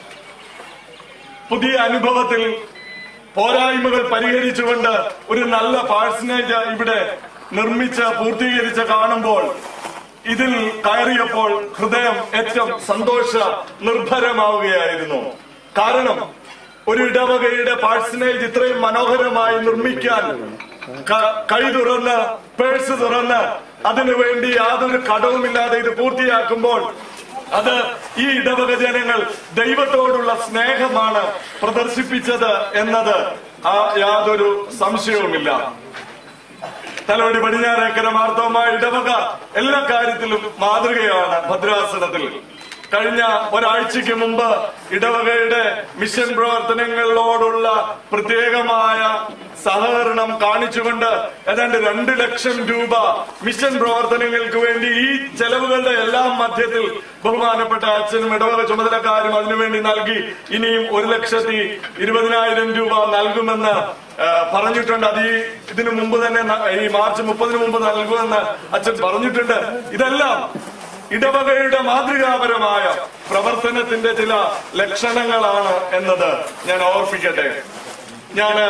പുതിയ അനുഭവത്തിൽ പോരായ്മകൾ പരിഹരിച്ചുകൊണ്ട് ഒരു നല്ല പാഴ്സനേജ് ഇവിടെ നിർമ്മിച്ച് പൂർത്തീകരിച്ച് കാണുമ്പോൾ ഇതിൽ കയറിയപ്പോൾ ഹൃദയം ഏറ്റവും സന്തോഷ നിർഭരമാവുകയായിരുന്നു കാരണം ഒരു ഇടവകയുടെ പാഴ്സനേജ് ഇത്രയും മനോഹരമായി നിർമ്മിക്കാൻ ക- കൈ തുറന്ന് പേഴ്സ് തുറന്ന് അതിനുവേണ്ടി യാതൊരു കടവുമില്ലാതെ ഇത് പൂർത്തിയാക്കുമ്പോൾ അത് ഈ ഇടവക ജനങ്ങൾ ദൈവത്തോടുള്ള സ്നേഹമാണ് പ്രദർശിപ്പിച്ചത് എന്നത് ആ യാതൊരു സംശയവുമില്ല തലവടി പടിഞ്ഞാറേക്കര മാർത്തോമ ഇടവക എല്ലാ കാര്യത്തിലും മാതൃകയാണ് ഭദ്രാസനത്തിൽ കഴിഞ്ഞ ഒരാഴ്ചയ്ക്ക് മുമ്പ് ഇടവകയുടെ മിഷൻ പ്രവർത്തനങ്ങളോടുള്ള പ്രത്യേകമായ സഹകരണം കാണിച്ചുകൊണ്ട് ഏതാണ്ട് രണ്ട് ലക്ഷം രൂപ മിഷൻ പ്രവർത്തനങ്ങൾക്ക് വേണ്ടി ഈ ചെലവുകളുടെ എല്ലാം മധ്യത്തിൽ ബഹുമാനപ്പെട്ട അച്ഛനും ഇടവക ചുമതലക്കാരും അതിനുവേണ്ടി നൽകി ഇനിയും ഒരു ലക്ഷത്തി ഇരുപതിനായിരം രൂപ നൽകുമെന്ന് ആ, പറഞ്ഞിട്ടുണ്ട് അത് ഈ ഇതിനു മുമ്പ് തന്നെ ന- ഈ മാർച്ച് മുപ്പതിന് മുമ്പ് നൽകുമെന്ന് അച്ഛൻ പറഞ്ഞിട്ടുണ്ട് ഇതെല്ലാം ഇടവകയുടെ മാതൃകാപരമായ പ്രവർത്തനത്തിന്റെ ചില ലക്ഷണങ്ങളാണ് എന്നത് ഞാൻ ഓർപ്പിക്കട്ടെ ഞാന്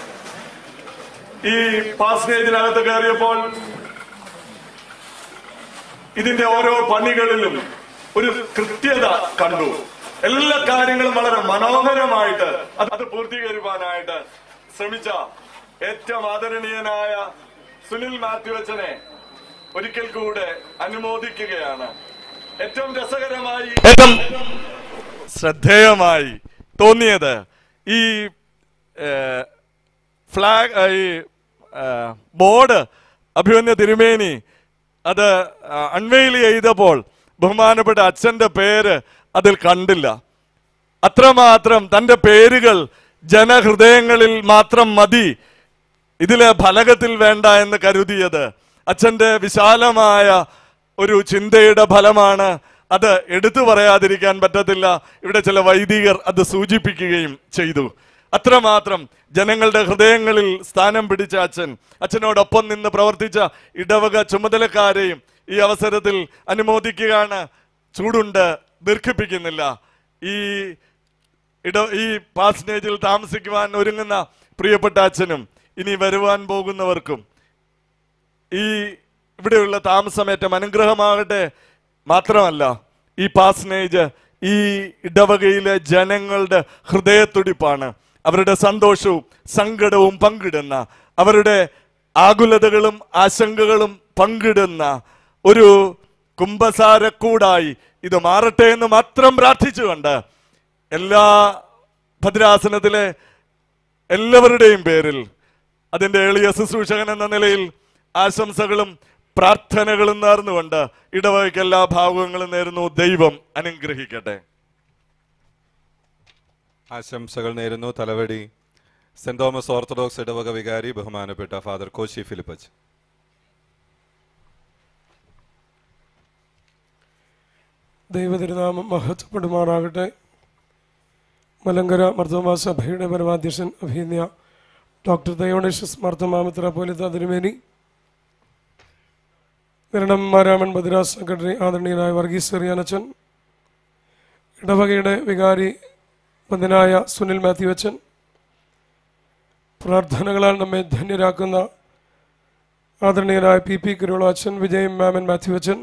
ഈ പാസ്നേജിനകത്ത് കയറിയപ്പോൾ ഇതിന്റെ ഓരോ പണികളിലും ഒരു കൃത്യത കണ്ടു എല്ലാ കാര്യങ്ങളും വളരെ മനോഹരമായിട്ട് അത് അത് പൂർത്തീകരിക്കാനായിട്ട് ശ്രമിച്ച ഏറ്റവും ആദരണീയനായ സുനിൽ മാത്യു അച്ഛനെ ഒരിക്കൽ കൂടെ അനുമോദിക്കുകയാണ് ഏറ്റവും രസകരമായി ഏറ്റവും ശ്രദ്ധേയമായി തോന്നിയത് ഈ ഏഹ്, ഫ്ലാഗ് ഏഹ്, ഈ ഏഹ്, ബോർഡ് അഭിമന്യ തിരുമേനി അത് അൺവെയിൽ ചെയ്തപ്പോൾ ബഹുമാനപ്പെട്ട അച്ഛന്റെ പേര് അതിൽ കണ്ടില്ല അത്രമാത്രം തന്റെ പേരുകൾ ജനഹൃദയങ്ങളിൽ മാത്രം മതി ഇതില് ഫലകത്തിൽ വേണ്ട എന്ന് കരുതിയത് അച്ഛന്റെ വിശാലമായ ഒരു ചിന്തയുടെ ഫലമാണ് അത് എടുത്തു പറയാതിരിക്കാൻ പറ്റത്തില്ല ഇവിടെ ചില വൈദികർ അത് സൂചിപ്പിക്കുകയും ചെയ്തു അത്രമാത്രം ജനങ്ങളുടെ ഹൃദയങ്ങളിൽ സ്ഥാനം പിടിച്ച അച്ഛൻ അച്ഛനോടൊപ്പം നിന്ന് പ്രവർത്തിച്ച ഇടവക ചുമതലക്കാരെയും ഈ അവസരത്തിൽ അനുമോദിക്കുകയാണ് ചൂടുണ്ട് ദീർഘിപ്പിക്കുന്നില്ല ഈ ഇട ഈ പാസ്നേജിൽ താമസിക്കുവാൻ ഒരുങ്ങുന്ന പ്രിയപ്പെട്ട അച്ഛനും ഇനി വരുവാൻ പോകുന്നവർക്കും ഈ ഇവിടെയുള്ള താമസമേറ്റം അനുഗ്രഹമാകട്ടെ മാത്രമല്ല ഈ പാസ്നേജ് ഈ ഇടവകയിലെ ജനങ്ങളുടെ ഹൃദയത്തുടിപ്പാണ് അവരുടെ സന്തോഷവും സങ്കടവും പങ്കിടുന്ന അവരുടെ ആകുലതകളും ആശങ്കകളും പങ്കിടുന്ന ഒരു കുംഭസാരക്കൂടായി ഇത് മാറട്ടെ എന്ന് മാത്രം പ്രാർത്ഥിച്ചുകൊണ്ട് എല്ലാ ഭദ്രാസനത്തിലെ എല്ലാവരുടെയും പേരിൽ അതിന്റെ എളിയ ശുശ്രൂഷകൻ എന്ന നിലയിൽ ആശംസകളും പ്രാർത്ഥനകളും നേർന്നുകൊണ്ട് ഇടവകയ്ക്ക് എല്ലാ ഭാവുകങ്ങളും നേരുന്നു ദൈവം അനുഗ്രഹിക്കട്ടെ ആശംസകൾ നേരുന്നു തലവടി സെന്റ് തോമസ് ഓർത്തഡോക്സ് ഇടവക വികാരി ബഹുമാനപ്പെട്ട ഫാദർ കോശി ഫിലിപ്പച്ച് ദൈവതിരുനാമം മഹത്വപ്പെടുമാറാകട്ടെ മലങ്കര മർദ്ദമാ സഭയുടെ പരമാധ്യക്ഷൻ അഭിനയ ഡോക്ടർ ദയോണേഷ്യസ് മർദ്ദമാമിത്ര പോലത്തെ തിരുമേനി നിരണം മാരാമൻ ബദിരാസ് സെക്രട്ടറി ആദരണീയനായ വർഗീസ് ചെറിയാനച്ചൻ ഇടവകയുടെ വികാരി ബന്ധനായ സുനിൽ മാത്യു അച്ചൻ പ്രാർത്ഥനകളാൽ നമ്മെ ധന്യരാക്കുന്ന ആദരണീയനായ പി പി കുരുള അച്ഛൻ വിജയ് മാമൻ മാത്യു അച്ഛൻ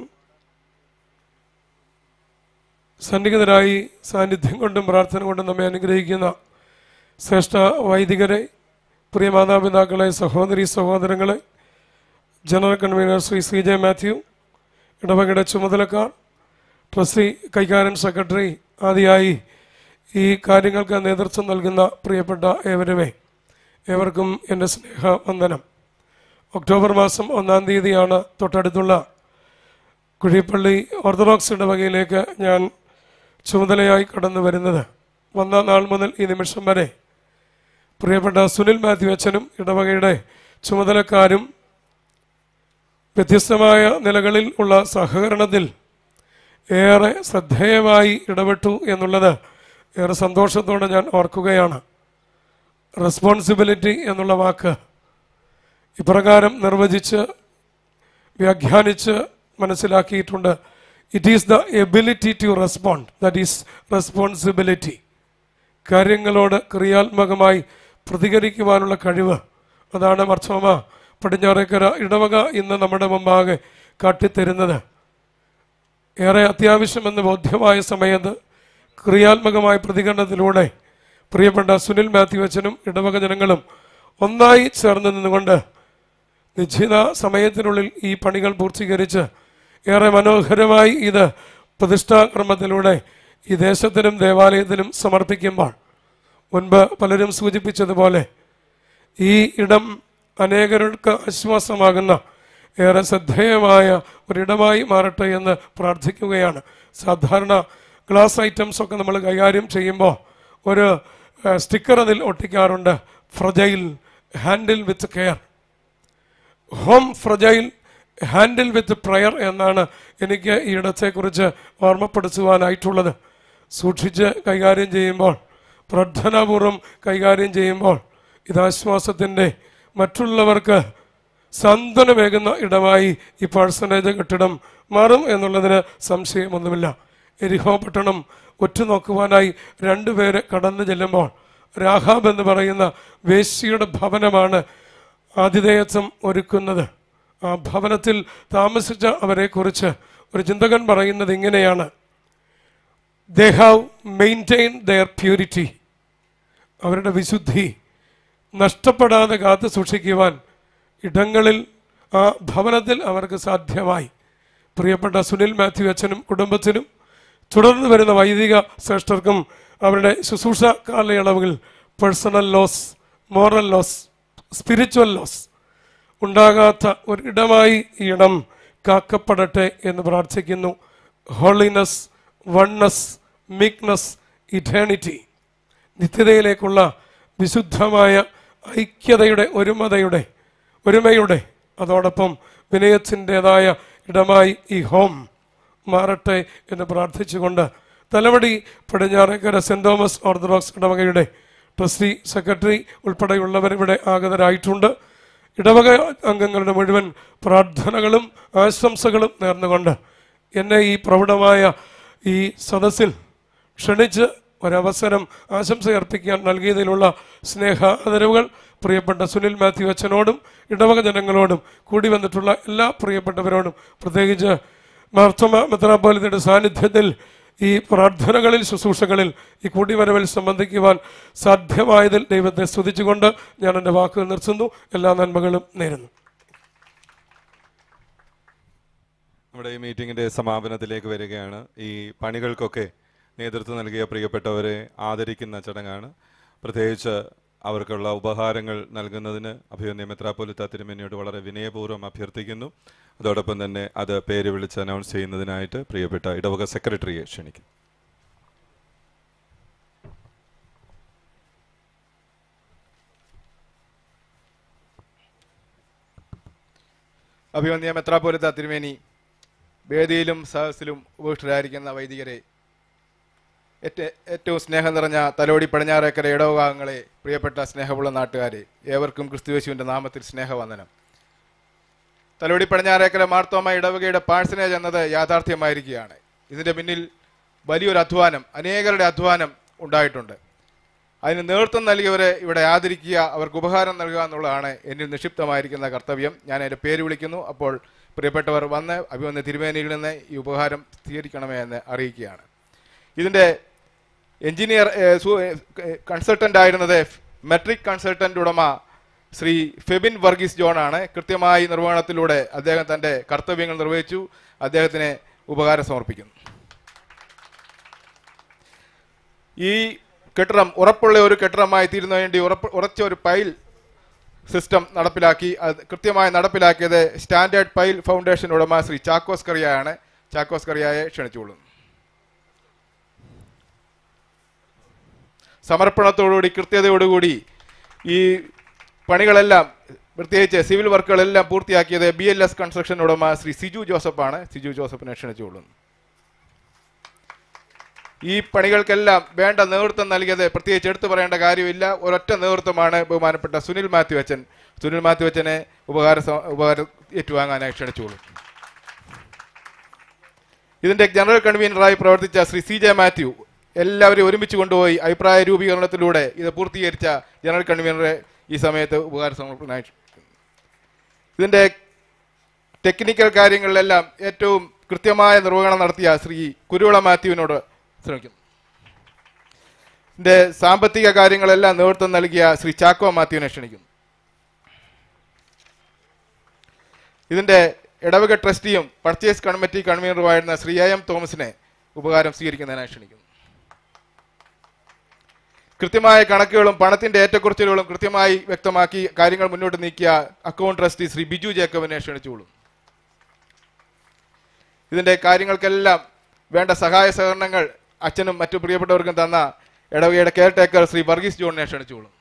സന്നിഹിതരായി സാന്നിധ്യം കൊണ്ടും പ്രാർത്ഥന കൊണ്ടും നമ്മെ അനുഗ്രഹിക്കുന്ന ശ്രേഷ്ഠ വൈദികരെ പ്രിയ മാതാപിതാക്കളെ സഹോദരി സഹോദരങ്ങളെ general convener Shri C J Mathew ഇടവകയുടെ ചുമതലക്കാർ ട്രസ്റ്റി കൈകാരൻ സെക്രട്ടറി ആദിയായി ഈ കാര്യങ്ങൾക്ക് നേതൃത്വം നൽകുന്ന പ്രിയപ്പെട്ട ഏവരുമേ ഏവർക്കും എൻ്റെ സ്നേഹവന്ദനം ഒക്ടോബർ മാസം ഒന്നാം തീയതിയാണ് തൊട്ടടുത്തുള്ള കുഴിപ്പള്ളി ഓർത്തഡോക്സ് ഇടവകയിലേക്ക് ഞാൻ ചുമതലയായി കടന്നു വരുന്നത് വന്ന നാൾ മുതൽ ഈ നിമിഷം വരെ പ്രിയപ്പെട്ട സുനിൽ മാത്യു അച്ഛനും ഇടവകയുടെ ചുമതലക്കാരും വ്യത്യസ്തമായ നിലകളിൽ ഉള്ള സഹകരണത്തിൽ ഏറെ ശ്രദ്ധേയമായി ഇടപെട്ടു എന്നുള്ളത് ഏറെ സന്തോഷത്തോടെ ഞാൻ ഓർക്കുകയാണ് റെസ്പോൺസിബിലിറ്റി എന്നുള്ള വാക്ക് ഇപ്രകാരം നിർവചിച്ച് വ്യാഖ്യാനിച്ച് മനസ്സിലാക്കിയിട്ടുണ്ട് it is the ability to respond that is responsibility കാര്യങ്ങളോട് ക്രിയാത്മകമായി പ്രതികരിക്കുവാനുള്ള കഴിവ് അതാണ് മർച്ചോമ പടിഞ്ഞാറേക്കര ഇടവക ഇന്ന് നമ്മുടെ മുമ്പാകെ കാട്ടിത്തരുന്നത് ഏറെ അത്യാവശ്യമെന്ന് ബോധ്യമായ സമയത്ത് ക്രിയാത്മകമായ പ്രതികരണത്തിലൂടെ പ്രിയപ്പെട്ട സുനിൽ മാത്യു അച്ഛനും ഇടവക ജനങ്ങളും ഒന്നായി ചേർന്ന് നിന്നുകൊണ്ട് നിശ്ചിത സമയത്തിനുള്ളിൽ ഈ പണികൾ പൂർത്തീകരിച്ച് ഏറെ മനോഹരമായി ഇത് പ്രതിഷ്ഠാക്രമത്തിലൂടെ ഈ ദേശത്തിനും ദേവാലയത്തിനും സമർപ്പിക്കുമ്പോൾ മുൻപ് പലരും സൂചിപ്പിച്ചതുപോലെ ഈ ഇടം അനേകർക്ക് ആശ്വാസമാകുന്ന ഏറെ ശ്രദ്ധേയമായ ഒരിടമായി മാറട്ടെ എന്ന് പ്രാർത്ഥിക്കുകയാണ് സാധാരണ ഗ്ലാസ് ഐറ്റംസ് ഒക്കെ നമ്മൾ കൈകാര്യം ചെയ്യുമ്പോൾ ഒരു സ്റ്റിക്കർ അതിൽ ഒട്ടിക്കാറുണ്ട് fragile handle with care home fragile handle with prayer എന്നാണ് എനിക്ക് ഈ ഇടത്തെക്കുറിച്ച് ഓർമ്മപ്പെടുത്തുവാനായിട്ടുള്ളത് സൂക്ഷിച്ച് കൈകാര്യം ചെയ്യുമ്പോൾ പ്രാർത്ഥനാപൂർവം കൈകാര്യം ചെയ്യുമ്പോൾ ഇത് ആശ്വാസത്തിൻ്റെ മറ്റുള്ളവർക്ക് സാന്ത്വനമേകുന്ന ഇടമായി ഈ പാഴ്സനേജ് കെട്ടിടം മാറും എന്നുള്ളതിന് സംശയമൊന്നുമില്ല എരിഹോ പട്ടണം ഒറ്റുനോക്കുവാനായി രണ്ടുപേര് കടന്നു ചെല്ലുമ്പോൾ രാഹാബ് എന്ന് പറയുന്ന വേശ്യയുടെ ഭവനമാണ് ആതിഥേയത്വം ഒരുക്കുന്നത് ആ ഭവനത്തിൽ താമസിച്ച അവരെക്കുറിച്ച് ഒരു ചിന്തകൻ പറയുന്നത് ഇങ്ങനെയാണ് they have maintain their purity അവരുടെ വിശുദ്ധി നഷ്ടപ്പെടാതെ കാത്തു സൂക്ഷിക്കുവാൻ ഇടങ്ങളിൽ ആ ഭവനത്തിൽ അവർക്ക് സാധ്യമായി പ്രിയപ്പെട്ട സുനിൽ മാത്യു അച്ഛനും കുടുംബത്തിനും തുടർന്ന് വരുന്ന വൈദിക ശ്രേഷ്ഠർക്കും അവരുടെ ശുശ്രൂഷ കാലയളവുകൾ personal loss moral loss spiritual loss ഉണ്ടാകാത്ത ഒരിടമായി ഈ ഇടം കാക്കപ്പെടട്ടെ എന്ന് പ്രാർത്ഥിക്കുന്നു ഹോളിനെസ് വണ്ണസ് മീക്നെസ് ഇറ്റേണിറ്റി നിത്യതയിലേക്കുള്ള വിശുദ്ധമായ ഐക്യതയുടെ ഒരുമതയുടെ ഒരുമയുടെ അതോടൊപ്പം വിനയത്തിൻ്റെതായ ഇടമായി ഈ ഹോം മാറട്ടെ എന്ന് പ്രാർത്ഥിച്ചുകൊണ്ട് Thalavady Padinjarekkara saint Thomas Orthodox ഇടവകയുടെ ട്രസ്റ്റി സെക്രട്ടറി ഉൾപ്പെടെയുള്ളവർ ഇവിടെ ആഗതരായിട്ടുണ്ട് ഇടവക അംഗങ്ങളുടെ മുഴുവൻ പ്രാർത്ഥനകളും ആശംസകളും നേർന്നുകൊണ്ട് എന്നെ ഈ പ്രൗഢമായ ഈ സദസ്സിൽ ക്ഷണിച്ച് ഒരവസരം ആശംസ അർപ്പിക്കാൻ നൽകിയതിലുള്ള സ്നേഹ ആദരവുകൾ പ്രിയപ്പെട്ട സുനിൽ മാത്യു അച്ഛനോടും ഇടവക ജനങ്ങളോടും കൂടി വന്നിട്ടുള്ള എല്ലാ പ്രിയപ്പെട്ടവരോടും പ്രത്യേകിച്ച് മാർത്തോമ മെത്രാപോലിത്തയുടെ സാന്നിധ്യത്തിൽ ഈ പ്രാർത്ഥനകളിൽ ശുശ്രൂഷകളിൽ ഈ കൂടിവരവിൽ സംബന്ധിക്കുവാൻ സാധ്യമായതിൽ ദൈവത്തെ സ്തുതിച്ചുകൊണ്ട് ഞാൻ എൻ്റെ വാക്കുകൾ നിർത്തുന്നു എല്ലാ നന്മകളും നേരുന്നു നമ്മുടെ ഈ മീറ്റിംഗിന്റെ സമാപനത്തിലേക്ക് വരികയാണ് ഈ പണികൾക്കൊക്കെ നേതൃത്വം നൽകിയ പ്രിയപ്പെട്ടവരെ ആദരിക്കുന്ന ചടങ്ങാണ് പ്രത്യേകിച്ച് അവർക്കുള്ള ഉപഹാരങ്ങൾ നൽകുന്നതിന് അഭിവന്യ മെത്രാപ്പൊലിത്ത തിരുമേനിയോട് വളരെ വിനയപൂർവ്വം അഭ്യർത്ഥിക്കുന്നു അതോടൊപ്പം തന്നെ അത് പേര് വിളിച്ച് അനൗൺസ് ചെയ്യുന്നതിനായിട്ട് പ്രിയപ്പെട്ട ഇടവക സെക്രട്ടറിയെ ക്ഷണിക്കും അഭിവന്യ മെത്രാപോലിത്ത തിരുമേനി വേദിയിലും സഹസിലും ഉപവിഷ്ടരായിരിക്കുന്ന വൈദികരെ ഏറ്റ- ഏറ്റവും സ്നേഹം നിറഞ്ഞ തലോടി പടിഞ്ഞാറേക്കര ഇടവകാംഗങ്ങളെ പ്രിയപ്പെട്ട സ്നേഹമുള്ള നാട്ടുകാരെ ഏവർക്കും ക്രിസ്തുയേശുവിൻ്റെ നാമത്തിൽ സ്നേഹവന്ദനം തലോടി പടിഞ്ഞാറേക്കര മാർത്തോമ ഇടവകയുടെ പാഴ്സനേജ് എന്നത് യാഥാർത്ഥ്യമായിരിക്കുകയാണ് ഇതിൻ്റെ പിന്നിൽ വലിയൊരു അധ്വാനം അനേകരുടെ അധ്വാനം ഉണ്ടായിട്ടുണ്ട് അതിന് നേതൃത്വം നൽകിയവരെ ഇവിടെ ആദരിക്കുക അവർക്ക് ഉപഹാരം നൽകുക എന്നുള്ളതാണ് എന്നിൽ നിക്ഷിപ്തമായിരിക്കുന്ന കർത്തവ്യം ഞാൻ എൻ്റെ പേര് വിളിക്കുന്നു അപ്പോൾ പ്രിയപ്പെട്ടവർ വന്ന് അഭിമന്യ തിരുമേനിയിൽ നിന്ന് ഈ ഉപഹാരം സ്വീകരിക്കണമേ എന്ന് അറിയിക്കുകയാണ് ഇതിൻ്റെ എഞ്ചിനീയർ കൺസൾട്ടൻ്റ് ആയിരുന്നത് മെട്രിക് കൺസൾട്ടൻ്റ് ഉടമ ശ്രീ ഫെബിൻ വർഗീസ് ജോൺ ആണ് കൃത്യമായി നിർവഹണത്തിലൂടെ അദ്ദേഹം തൻ്റെ കർത്തവ്യങ്ങൾ നിർവഹിച്ചു അദ്ദേഹത്തിന് ഉപകാരം സമർപ്പിക്കുന്നു ഈ കെട്ടിടം ഉറപ്പുള്ള ഒരു കെട്ടിടമായി തീരുന്നതിന് വേണ്ടി ഉറപ്പ് ഉറച്ച ഒരു പൈൽ സിസ്റ്റം നടപ്പിലാക്കി അത് കൃത്യമായി നടപ്പിലാക്കിയത് സ്റ്റാൻഡേർഡ് പൈൽ ഫൗണ്ടേഷൻ ഉടമ ശ്രീ ചാക്കോസ് കറിയായാണ് ചാക്കോസ് കറിയായെ ക്ഷണിച്ചുകൊള്ളുന്നു സമർപ്പണത്തോടുകൂടി കൃത്യതയോടുകൂടി ഈ പണികളെല്ലാം പ്രത്യേകിച്ച് സിവിൽ വർക്കുകളെല്ലാം പൂർത്തിയാക്കിയത് ബി എൽ എസ് കൺസ്ട്രക്ഷൻ ഉടമ ശ്രീ സിജു ജോസഫാണ് സിജു ജോസഫിനെ ക്ഷണിച്ചുകൊള്ളുന്നു ഈ പണികൾക്കെല്ലാം വേണ്ട നേതൃത്വം നൽകിയത് പ്രത്യേകിച്ച് എടുത്തു പറയേണ്ട കാര്യമില്ല ഒരൊറ്റ നേതൃത്വമാണ് ബഹുമാനപ്പെട്ട സുനിൽ മാത്യു അച്ഛൻ സുനിൽ മാത്യു അച്ഛനെ ഉപകാര സ- ഉപകാരം ഏറ്റുവാങ്ങാനായി ക്ഷണിച്ചുകൊള്ളും ഇതിന്റെ ജനറൽ കൺവീനറായി പ്രവർത്തിച്ച ശ്രീ സി ജെ മാത്യു എല്ലാവരെയും ഒരുമിച്ച് കൊണ്ടുപോയി അഭിപ്രായ രൂപീകരണത്തിലൂടെ ഇത് പൂർത്തീകരിച്ച ജനറൽ കൺവീനറെ ഈ സമയത്ത് ഉപകാര സമർപ്പണമായി ഇതിന്റെ ടെക്നിക്കൽ കാര്യങ്ങളിലെല്ലാം ഏറ്റവും കൃത്യമായ നിർവഹണം നടത്തിയ ശ്രീ കുരുവിള മാത്യുവിനോട് ശ്രമിക്കുന്നു ഇതിന്റെ സാമ്പത്തിക കാര്യങ്ങളെല്ലാം നേതൃത്വം നൽകിയ ശ്രീ ചാക്കോ മാത്യുവിനെ ക്ഷണിക്കുന്നു ഇതിന്റെ ഇടവക ട്രസ്റ്റിയും പർച്ചേസ് കമ്മിറ്റി കൺവീനറുമായിരുന്ന ശ്രീ എ എം തോമസിനെ ഉപകാരം സ്വീകരിക്കുന്നതിനായി ക്ഷണിക്കുന്നു കൃത്യമായ കണക്കുകളും പണത്തിന്റെ ഏറ്റക്കുറച്ചിലുകളും കൃത്യമായി വ്യക്തമാക്കി കാര്യങ്ങൾ മുന്നോട്ട് നീക്കിയ അക്കൗണ്ട് ട്രസ്റ്റി ശ്രീ ബിജു ജേക്കബിനെ ക്ഷണിച്ചുകൊള്ളും ഇതിന്റെ കാര്യങ്ങൾക്കെല്ലാം വേണ്ട സഹായ സഹകരണങ്ങൾ അച്ഛനും മറ്റു പ്രിയപ്പെട്ടവർക്കും തന്ന ഇടവകയുടെ കെയർ ടേക്കർ ശ്രീ വർഗീസ് ജോണിനെ ക്ഷണിച്ചുകൊള്ളും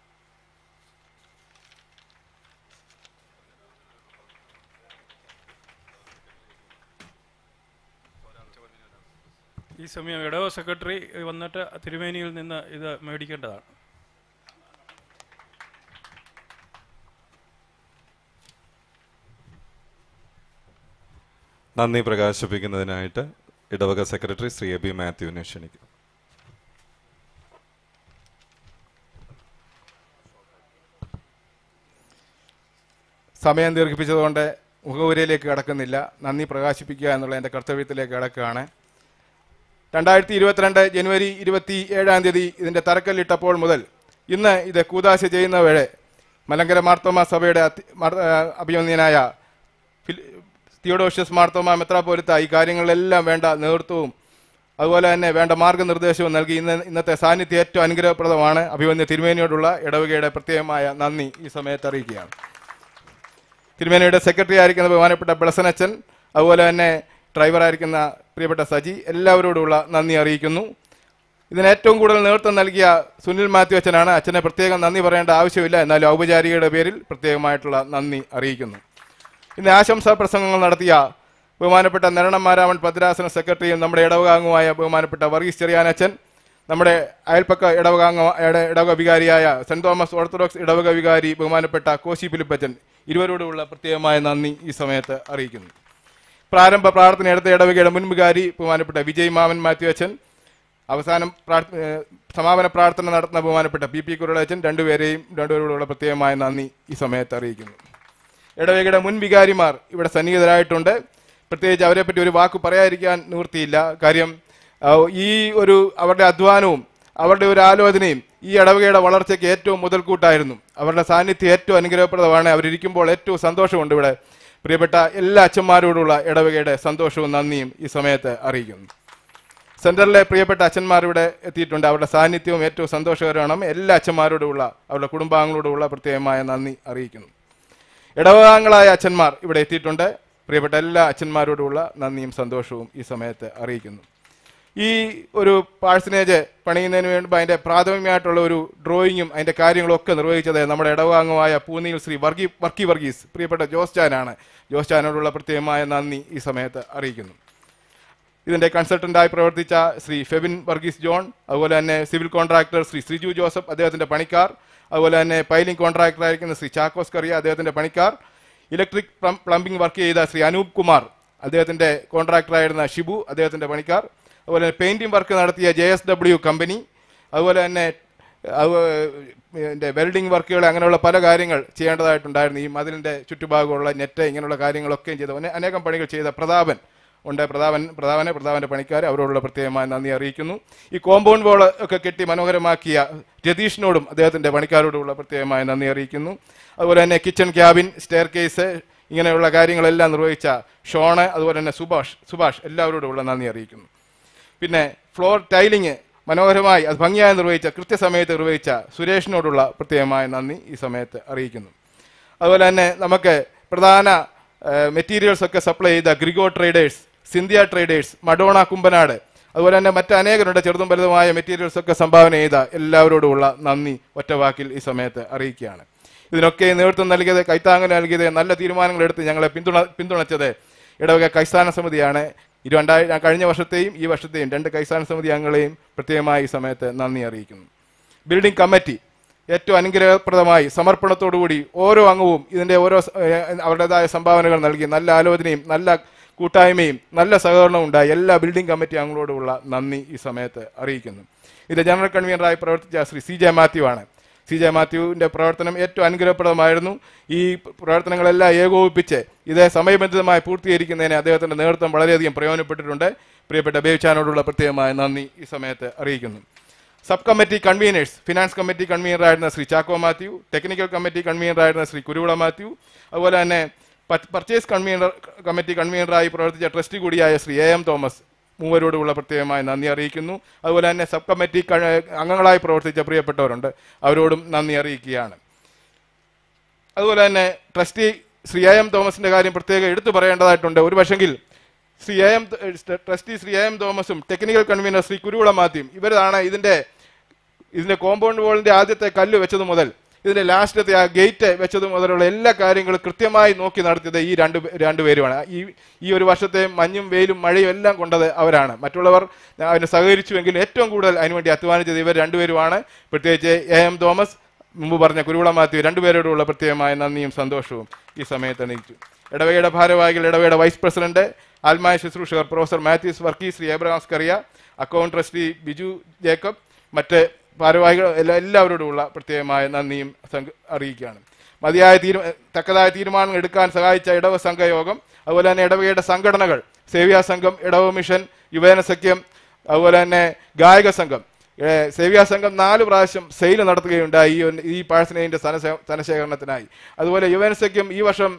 ഈ സമയം ഇടവ സെക്രട്ടറി വന്നിട്ട് തിരുമേനിയിൽ നിന്ന് ഇത് മേടിക്കേണ്ടതാണ് നന്ദി പ്രകാശിപ്പിക്കുന്നതിനായിട്ട് ഇടവക സെക്രട്ടറി ശ്രീ എബി മാത്യുവിനെ ക്ഷണിക്കുന്നു സമയം ദീർഘിപ്പിച്ചതുകൊണ്ട് മുഖവുരയിലേക്ക് കടക്കുന്നില്ല നന്ദി പ്രകാശിപ്പിക്കുക എന്നുള്ള എൻ്റെ കർത്തവ്യത്തിലേക്ക് കടക്കുകയാണ് രണ്ടായിരത്തി ഇരുപത്തിരണ്ട് ജനുവരി ഇരുപത്തി ഏഴാം തീയതി ഇതിൻ്റെ തറക്കല്ലിട്ടപ്പോൾ മുതൽ ഇന്ന് ഇത് കൂതാശ ചെയ്യുന്നവരെ മലങ്കര മാർത്തോമ സഭയുടെ അതി- മാർ- ആ, അഭിമന്യനായ ഫിൽ- തിയോഡോഷ്യസ് മാർത്തോമ മെത്രാപോലിത്ത ഈ കാര്യങ്ങളിലെല്ലാം വേണ്ട നേതൃത്വവും അതുപോലെ തന്നെ വേണ്ട മാർഗനിർദ്ദേശവും നൽകി ഇന്ന് ഇന്നത്തെ സാന്നിധ്യം ഏറ്റവും അനുഗ്രഹപ്രദമാണ് അഭിമന്യ തിരുമേനിയോടുള്ള ഇടവകയുടെ പ്രത്യേകമായ നന്ദി ഈ സമയത്ത് അറിയിക്കുകയാണ് തിരുമേനയുടെ സെക്രട്ടറി ആയിരിക്കുന്ന ബഹുമാനപ്പെട്ട ബ്ലസനച്ചൻ അതുപോലെ തന്നെ ഡ്രൈവറായിരിക്കുന്ന പ്രിയപ്പെട്ട സജി എല്ലാവരോടുമുള്ള നന്ദി അറിയിക്കുന്നു ഇതിന് ഏറ്റവും കൂടുതൽ നേതൃത്വം നൽകിയ സുനിൽ മാത്യു അച്ഛനാണ് അച്ഛനെ പ്രത്യേകം നന്ദി പറയേണ്ട ആവശ്യമില്ല എന്നാലും ഔപചാരികയുടെ പേരിൽ പ്രത്യേകമായിട്ടുള്ള നന്ദി അറിയിക്കുന്നു ഇന്ന് ആശംസാ പ്രസംഗങ്ങൾ നടത്തിയ ബഹുമാനപ്പെട്ട നരണം മാരാമൺ ഭദ്രാസന സെക്രട്ടറിയും നമ്മുടെ ഇടവകാംഗമായ ബഹുമാനപ്പെട്ട വർഗീസ് ചെറിയാനച്ചൻ നമ്മുടെ അയൽപ്പക്ക ഇടവകാംഗ ഇട- ഇടവക വികാരിയായ സെന്റ് തോമസ് ഓർത്തഡോക്സ് ഇടവക വികാരി ബഹുമാനപ്പെട്ട കോശി ഫിലിപ്പച്ചൻ ഇരുവരോടുമുള്ള പ്രത്യേകമായ നന്ദി ഈ സമയത്ത് അറിയിക്കുന്നു പ്രാരംഭ പ്രാർത്ഥന എടുത്ത ഇടവകയുടെ മുൻ വികാരി ബഹുമാനപ്പെട്ട വിജയ് മാമൻ മാത്യു അച്ഛൻ അവസാനം പ്രാർത്ഥ- ഏഹ് സമാപന പ്രാർത്ഥന നടത്തുന്ന ബഹുമാനപ്പെട്ട പി പി കുരുളച്ചൻ രണ്ടുപേരെയും രണ്ടുപേരോടുള്ള പ്രത്യേകമായ നന്ദി ഈ സമയത്ത് അറിയിക്കുന്നു ഇടവകയുടെ മുൻ വികാരിമാർ ഇവിടെ സന്നിഹിതരായിട്ടുണ്ട് പ്രത്യേകിച്ച് അവരെ പറ്റി ഒരു വാക്ക് പറയാതിരിക്കാൻ നിവൃത്തിയില്ല കാര്യം ആ, ഈ ഒരു അവരുടെ അധ്വാനവും അവരുടെ ഒരു ആലോചനയും ഈ ഇടവകയുടെ വളർച്ചയ്ക്ക് ഏറ്റവും മുതൽക്കൂട്ടായിരുന്നു അവരുടെ സാന്നിധ്യം ഏറ്റവും അനുഗ്രഹപ്രദമാണ് അവരിയ്ക്കുമ്പോൾ ഏറ്റവും സന്തോഷമുണ്ട് ഇവിടെ പ്രിയപ്പെട്ട എല്ലാ അച്ഛന്മാരോടുള്ള ഇടവകയുടെ സന്തോഷവും നന്ദിയും ഈ സമയത്ത് അറിയിക്കുന്നു സെൻറ്ററിലെ പ്രിയപ്പെട്ട അച്ഛന്മാർ ഇവിടെ എത്തിയിട്ടുണ്ട് അവരുടെ സാന്നിധ്യവും ഏറ്റവും സന്തോഷകരമാണ് എല്ലാ അച്ഛന്മാരോടുമുള്ള അവരുടെ കുടുംബാംഗങ്ങളോടുള്ള പ്രത്യേകമായ നന്ദി അറിയിക്കുന്നു ഇടവകാംഗങ്ങളായ അച്ഛന്മാർ ഇവിടെ എത്തിയിട്ടുണ്ട് പ്രിയപ്പെട്ട എല്ലാ അച്ഛന്മാരോടുമുള്ള നന്ദിയും സന്തോഷവും ഈ സമയത്ത് അറിയിക്കുന്നു ഈ ഒരു പാഴ്സനേജ് പണിയുന്നതിന് വേണ്ടി അതിൻ്റെ പ്രാഥമികമായിട്ടുള്ള ഒരു ഡ്രോയിങ്ങും അതിൻ്റെ കാര്യങ്ങളൊക്കെ നിർവഹിച്ചത് നമ്മുടെ ഇടവാംഗമായ പൂനിയിൽ ശ്രീ വർഗി വർക്കി വർഗീസ് പ്രിയപ്പെട്ട ജോസ് ചാനാണ് ജോസ് ചാനോടുള്ള പ്രത്യേകമായ നന്ദി ഈ സമയത്ത് അറിയിക്കുന്നു ഇതിന്റെ കൺസൾട്ടന്റായി പ്രവർത്തിച്ച ശ്രീ ഫെബിൻ വർഗീസ് ജോൺ അതുപോലെ തന്നെ civil contractor Shri Sreeju Joseph അദ്ദേഹത്തിന്റെ പണിക്കാർ അതുപോലെ തന്നെ പൈലിംഗ് കോൺട്രാക്ടർ ആയിരിക്കുന്ന ശ്രീ ചാക്കോസ് കറിയ അദ്ദേഹത്തിന്റെ പണിക്കാർ ഇലക്ട്രിക് പ്ലംബിംഗ് വർക്ക് ചെയ്ത ശ്രീ അനൂപ് കുമാർ അദ്ദേഹത്തിന്റെ കോൺട്രാക്ടറായിരുന്ന ഷിബു അദ്ദേഹത്തിന്റെ പണിക്കാർ അതുപോലെ തന്നെ പെയിന്റിംഗ് വർക്ക് നടത്തിയ ജെ എസ് ഡബ്ല്യു കമ്പനി അതുപോലെ തന്നെ വെൽഡിംഗ് വർക്കുകൾ അങ്ങനെയുള്ള പല കാര്യങ്ങൾ ചെയ്യേണ്ടതായിട്ടുണ്ടായിരുന്നു ഈ മതിലിന്റെ ചുറ്റുഭാഗമുള്ള നെറ്റ് ഇങ്ങനെയുള്ള കാര്യങ്ങളൊക്കെയും ചെയ്ത അനെ- അനേകം പണികൾ ചെയ്ത പ്രതാപൻ ഉണ്ട് പ്രതാപൻ പ്രതാപനെ പ്രതാപന്റെ പണിക്കാർ അവരോടുള്ള പ്രത്യേകമായ നന്ദി അറിയിക്കുന്നു ഈ കോമ്പൗണ്ട് വാൾ ഒക്കെ കെട്ടി മനോഹരമാക്കിയ രതീഷിനോടും അദ്ദേഹത്തിന്റെ പണിക്കാരോടുള്ള പ്രത്യേകമായ നന്ദി അറിയിക്കുന്നു അതുപോലെ തന്നെ കിച്ചൺ ക്യാബിൻ സ്റ്റെയർ കേസ് ഇങ്ങനെയുള്ള കാര്യങ്ങളെല്ലാം നിർവഹിച്ച ഷോണ് അതുപോലെ തന്നെ സുഭാഷ് സുഭാഷ് എല്ലാവരോടുമുള്ള നന്ദി അറിയിക്കുന്നു പിന്നെ ഫ്ലോർ ടൈലിംഗ് മനോഹരമായി അത് ഭംഗിയായി നിർവഹിച്ച കൃത്യസമയത്ത് നിർവഹിച്ച സുരേഷിനോടുള്ള പ്രത്യേകമായ നന്ദി ഈ സമയത്ത് അറിയിക്കുന്നു അതുപോലെ തന്നെ നമുക്ക് പ്രധാന മെറ്റീരിയൽസ് ഒക്കെ സപ്ലൈ ചെയ്ത ഗ്രിഗോ traders Sindhya traders Madonna Kumbanad അതുപോലെ തന്നെ മറ്റ് അനേകരുണ്ട് ചെറുതും വലുതുമായ മെറ്റീരിയൽസ് ഒക്കെ സംഭാവന ചെയ്ത എല്ലാവരോടുമുള്ള നന്ദി ഒറ്റവാക്കിൽ ഈ സമയത്ത് അറിയിക്കുകയാണ് ഇതിനൊക്കെ നേതൃത്വം നൽകിയത് കൈത്താങ്ങൽ നൽകിയത് നല്ല തീരുമാനങ്ങൾ എടുത്ത് ഞങ്ങളെ പിന്തുണ പിന്തുണച്ചത് ഇടവക കൈസ്ഥാന സമിതിയാണ് ഈ രണ്ടായിരം കഴിഞ്ഞ വർഷത്തെയും ഈ വർഷത്തെയും രണ്ട് കൈസ്ഥാന സമിതി അംഗങ്ങളെയും പ്രത്യേകമായി ഈ സമയത്ത് നന്ദി അറിയിക്കുന്നു ബിൽഡിംഗ് കമ്മിറ്റി ഏറ്റവും അനുഗ്രഹപ്രദമായി സമർപ്പണത്തോടുകൂടി ഓരോ അംഗവും ഇതിന്റെ ഓരോ സ- ഏഹ് അവരുടേതായ സംഭാവനകൾ നൽകി നല്ല ആലോചനയും നല്ല കൂട്ടായ്മയും നല്ല സഹകരണവും ഉണ്ടായി എല്ലാ ബിൽഡിംഗ് കമ്മിറ്റി അംഗങ്ങളോടുള്ള നന്ദി ഈ സമയത്ത് അറിയിക്കുന്നു ഇത് ജനറൽ കൺവീനറായി പ്രവർത്തിച്ച ശ്രീ സി ജെ മാത്യു ആണ് സി ജെ മാത്യുവിന്റെ പ്രവർത്തനം ഏറ്റവും അനുഗ്രഹപ്രദമായിരുന്നു ഈ പ്രവർത്തനങ്ങളെല്ലാം ഏകോപിപ്പിച്ച് ഇത് സമയബന്ധിതമായി പൂർത്തീകരിക്കുന്നതിന് അദ്ദേഹത്തിന്റെ നേതൃത്വം വളരെയധികം പ്രയോജനപ്പെട്ടിട്ടുണ്ട് പ്രിയപ്പെട്ട ബേബിച്ചാനോടുള്ള പ്രത്യേകമായ നന്ദി ഈ സമയത്ത് അറിയിക്കുന്നു sub committee conveners finance committee കൺവീനറായിരുന്ന Shri Chacko Mathew technical committee കൺവീനറായിരുന്ന ശ്രീ കുരുവിള മാത്യു അതുപോലെ തന്നെ പർച്ചേസ് കൺവീനർ കമ്മിറ്റി കൺവീനറായി പ്രവർത്തിച്ച ട്രസ്റ്റി കൂടിയായ ശ്രീ എ എം തോമസ് മൂവരോടുള്ള പ്രത്യേകമായ നന്ദി അറിയിക്കുന്നു അതുപോലെ തന്നെ സബ് കമ്മിറ്റി ക- അംഗങ്ങളായി പ്രവർത്തിച്ച പ്രിയപ്പെട്ടവരുണ്ട് അവരോടും നന്ദി അറിയിക്കുകയാണ് അതുപോലെ തന്നെ ട്രസ്റ്റി ശ്രീ എ എം തോമസിന്റെ കാര്യം പ്രത്യേകം എടുത്തു പറയേണ്ടതായിട്ടുണ്ട് ഒരു പക്ഷെങ്കിൽ Shri A M trustee Shri A M തോമസും ടെക്നിക്കൽ കൺവീനർ ശ്രീ കുരുവിള മാത്യും ഇവരാണ് ഇതിന്റെ ഇതിന്റെ കോമ്പൗണ്ട് വാളിന്റെ ആദ്യത്തെ കല്ല് വെച്ചത് മുതൽ ഇതിന്റെ ലാസ്റ്റത്തെ ആ ഗേറ്റ് വെച്ചത് മുതലുള്ള എല്ലാ കാര്യങ്ങളും കൃത്യമായി നോക്കി നടത്തിയത് ഈ രണ്ട് പേ- രണ്ടുപേരുമാണ് ഈ ഈ ഒരു വർഷത്തെ മഞ്ഞും വെയിലും മഴയും എല്ലാം കൊണ്ടത് അവരാണ് മറ്റുള്ളവർ അതിന് സഹകരിച്ചുവെങ്കിലും ഏറ്റവും കൂടുതൽ അതിനുവേണ്ടി അധ്വാനിച്ചത് ഇവർ രണ്ടുപേരുമാണ് പ്രത്യേകിച്ച് എ എം തോമസ് മുമ്പ് പറഞ്ഞ കുരുവിള മാത്യു രണ്ടുപേരോടുള്ള പ്രത്യേകമായ നന്ദിയും സന്തോഷവും ഈ സമയത്ത് അറിയിച്ചു ഇടവകയുടെ ഭാരവാഹികൾ ഇടവകയുടെ വൈസ് പ്രസിഡന്റ് ആത്മായ ശുശ്രൂഷകർ professor Mathews Varkey Shri Abraham Scaria account trustee Biju Jacob മറ്റ് ഭാരവാഹികൾ എല്ലാ എല്ലാവരോടുമുള്ള പ്രത്യേകമായ നന്ദിയും സംഘ- അറിയിക്കുകയാണ് മതിയായ തീരു തക്കതായ തീരുമാനങ്ങൾ എടുക്കാൻ സഹായിച്ച ഇടവ സംഘയോഗം അതുപോലെ തന്നെ ഇടവകയുടെ സംഘടനകൾ സേവ്യാ സംഘം ഇടവ മിഷൻ യുവജന സഖ്യം അതുപോലെ തന്നെ ഗായക സംഘം ഏഹ് സേവ്യാ സംഘം നാല് പ്രാവശ്യം സെയിൽ നടത്തുകയുണ്ടായി ഈ ഒരു- ഈ പാഴ്സനേജിന്റെ ധനശേ- ധനശേഖരണത്തിനായി അതുപോലെ യുവജന സഖ്യം ഈ വർഷം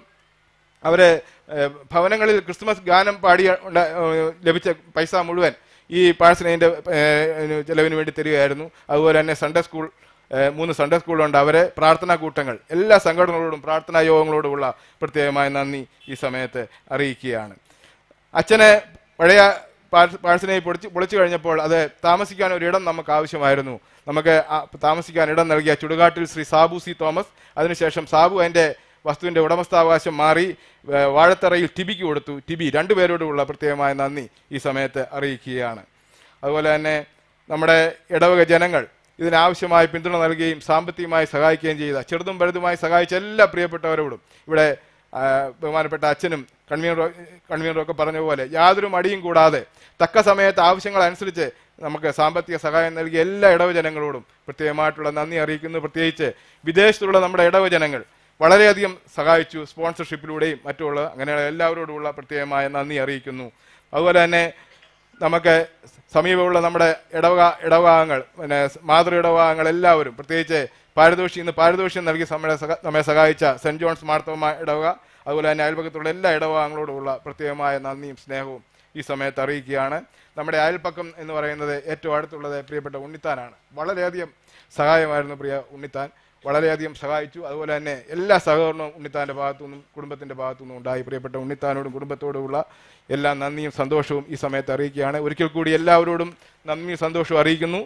അവര് ഏഹ് ഭവനങ്ങളിൽ ക്രിസ്മസ് ഗാനം പാടിയ ഉണ്ട- ഏഹ് ലഭിച്ച പൈസ മുഴുവൻ ഈ പാഴ്സനേജിന്റെ ചെലവിന് വേണ്ടി തരികയായിരുന്നു അതുപോലെ തന്നെ സൺഡേ സ്കൂൾ ഏഹ് മൂന്ന് സൺഡേ സ്കൂളുണ്ട് അവരെ പ്രാർത്ഥനാ കൂട്ടങ്ങൾ എല്ലാ സംഘടനകളോടും പ്രാർത്ഥനാ യോഗങ്ങളോടുമുള്ള പ്രത്യേകമായ നന്ദി ഈ സമയത്ത് അറിയിക്കുകയാണ് അച്ഛനെ പഴയ പാഴ്സനെ പൊളിച്ച് പൊളിച്ചു കഴിഞ്ഞപ്പോൾ അത് താമസിക്കാൻ ഒരു ഇടം നമുക്ക് ആവശ്യമായിരുന്നു നമുക്ക് ആ താമസിക്കാൻ ഇടം നൽകിയ ചുടുകാട്ടിൽ ശ്രീ സാബു സി തോമസ് അതിനുശേഷം സാബു അതിന്റെ വസ്തുവിന്റെ ഉടമസ്ഥാവകാശം മാറി ഏ, വാഴത്തറയിൽ ടിബിക്ക് കൊടുത്തു ടിബി രണ്ടുപേരോടുമുള്ള പ്രത്യേകമായ നന്ദി ഈ സമയത്ത് അറിയിക്കുകയാണ് അതുപോലെ തന്നെ നമ്മുടെ ഇടവക ജനങ്ങൾ ഇതിനാവശ്യമായ പിന്തുണ നൽകുകയും സാമ്പത്തികമായി സഹായിക്കുകയും ചെയ്ത ചെറുതും വലുതുമായി സഹായിച്ച എല്ലാ പ്രിയപ്പെട്ടവരോടും ഇവിടെ ആ, ബഹുമാനപ്പെട്ട അച്ഛനും കൺവീനറും കൺവീനറും ഒക്കെ പറഞ്ഞ പോലെ യാതൊരു മടിയും കൂടാതെ തക്ക സമയത്ത് ആവശ്യങ്ങൾ അനുസരിച്ച് നമുക്ക് സാമ്പത്തിക സഹായം നൽകിയ എല്ലാ ഇടവജനങ്ങളോടും പ്രത്യേകമായിട്ടുള്ള നന്ദി അറിയിക്കുന്നു പ്രത്യേകിച്ച് വിദേശത്തുള്ള നമ്മുടെ ഇടവജനങ്ങൾ വളരെയധികം സഹായിച്ചു സ്പോൺസർഷിപ്പിലൂടെയും മറ്റുള്ള അങ്ങനെയുള്ള എല്ലാവരോടുമുള്ള പ്രത്യേകമായ നന്ദി അറിയിക്കുന്നു അതുപോലെ തന്നെ നമുക്ക് സമീപമുള്ള നമ്മുടെ ഇടവക ഇടവകാംഗങ്ങൾ പിന്നെ മാതൃ ഇടവകാംഗങ്ങൾ എല്ലാവരും പ്രത്യേകിച്ച് പാരിതോഷി ഇന്ന് പാരിതോഷ്യം നൽകി നമ്മളെ സഹ- നമ്മെ സഹായിച്ച സെന്റ് ജോൺസ് മാർത്തോമ ഇടവക അതുപോലെ തന്നെ അയൽപക്കത്തുള്ള എല്ലാ ഇടവകാംഗങ്ങളോടുമുള്ള പ്രത്യേകമായ നന്ദിയും സ്നേഹവും ഈ സമയത്ത് അറിയിക്കുകയാണ് നമ്മുടെ അയൽപ്പക്കം എന്ന് പറയുന്നത് ഏറ്റവും അടുത്തുള്ളത് പ്രിയപ്പെട്ട ഉണ്ണിത്താനാണ് വളരെയധികം സഹായമായിരുന്നു പ്രിയ ഉണ്ണിത്താൻ വളരെയധികം സഹായിച്ചു അതുപോലെ തന്നെ എല്ലാ സഹകരണവും ഉണ്ണിത്താന്റെ ഭാഗത്തു നിന്നും കുടുംബത്തിന്റെ ഭാഗത്തു നിന്നും ഉണ്ടായി പ്രിയപ്പെട്ട ഉണ്ണിത്താനോടും കുടുംബത്തോടുമുള്ള എല്ലാ നന്ദിയും സന്തോഷവും ഈ സമയത്ത് അറിയിക്കുകയാണ് ഒരിക്കൽ കൂടി എല്ലാവരോടും നന്ദിയും സന്തോഷവും അറിയിക്കുന്നു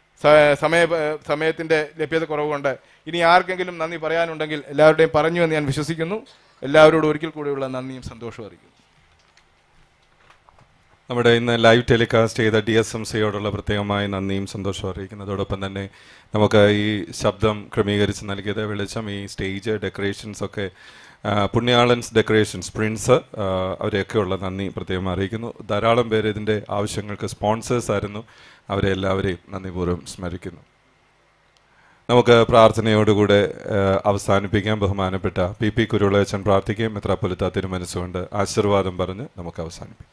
സ- സമയ സമയത്തിന്റെ ലഭ്യത കുറവുകൊണ്ട് ഇനി ആർക്കെങ്കിലും നന്ദി പറയാനുണ്ടെങ്കിൽ എല്ലാവരുടെയും പറഞ്ഞു എന്ന് ഞാൻ വിശ്വസിക്കുന്നു എല്ലാവരോടും ഒരിക്കൽ കൂടിയുള്ള നന്ദിയും സന്തോഷവും അറിയിക്കുന്നു നമ്മുടെ ഇന്ന് ലൈവ് ടെലികാസ്റ്റ് ചെയ്ത ഡി എസ് എം സിയോടുള്ള പ്രത്യേകമായ നന്ദിയും സന്തോഷവും അറിയിക്കുന്നതോടൊപ്പം തന്നെ നമുക്ക് ഈ ശബ്ദം ക്രമീകരിച്ച് നൽകിയത് വെളിച്ചം ഈ സ്റ്റേജ് ഡെക്കറേഷൻസ് ഒക്കെ ആ, പുണ്യാളൻസ് ഡെക്കറേഷൻസ് പ്രിൻസ് ആ, അവരെയൊക്കെയുള്ള നന്ദി പ്രത്യേകം അറിയിക്കുന്നു ധാരാളം പേര് ഇതിൻ്റെ ആവശ്യങ്ങൾക്ക് സ്പോൺസേഴ്സ് ആയിരുന്നു അവരെ എല്ലാവരെയും നന്ദിപൂർവ്വം സ്മരിക്കുന്നു നമുക്ക് പ്രാർത്ഥനയോടുകൂടെ ആ, അവസാനിപ്പിക്കാൻ ബഹുമാനപ്പെട്ട പി പി കുരുളയച്ചൻ പ്രാർത്ഥിക്കുകയും മെത്രാപ്പൊലിത്ത തിരുമനസ്സുകൊണ്ട് ആശീർവാദം പറഞ്ഞ് നമുക്ക് അവസാനിപ്പിക്കാം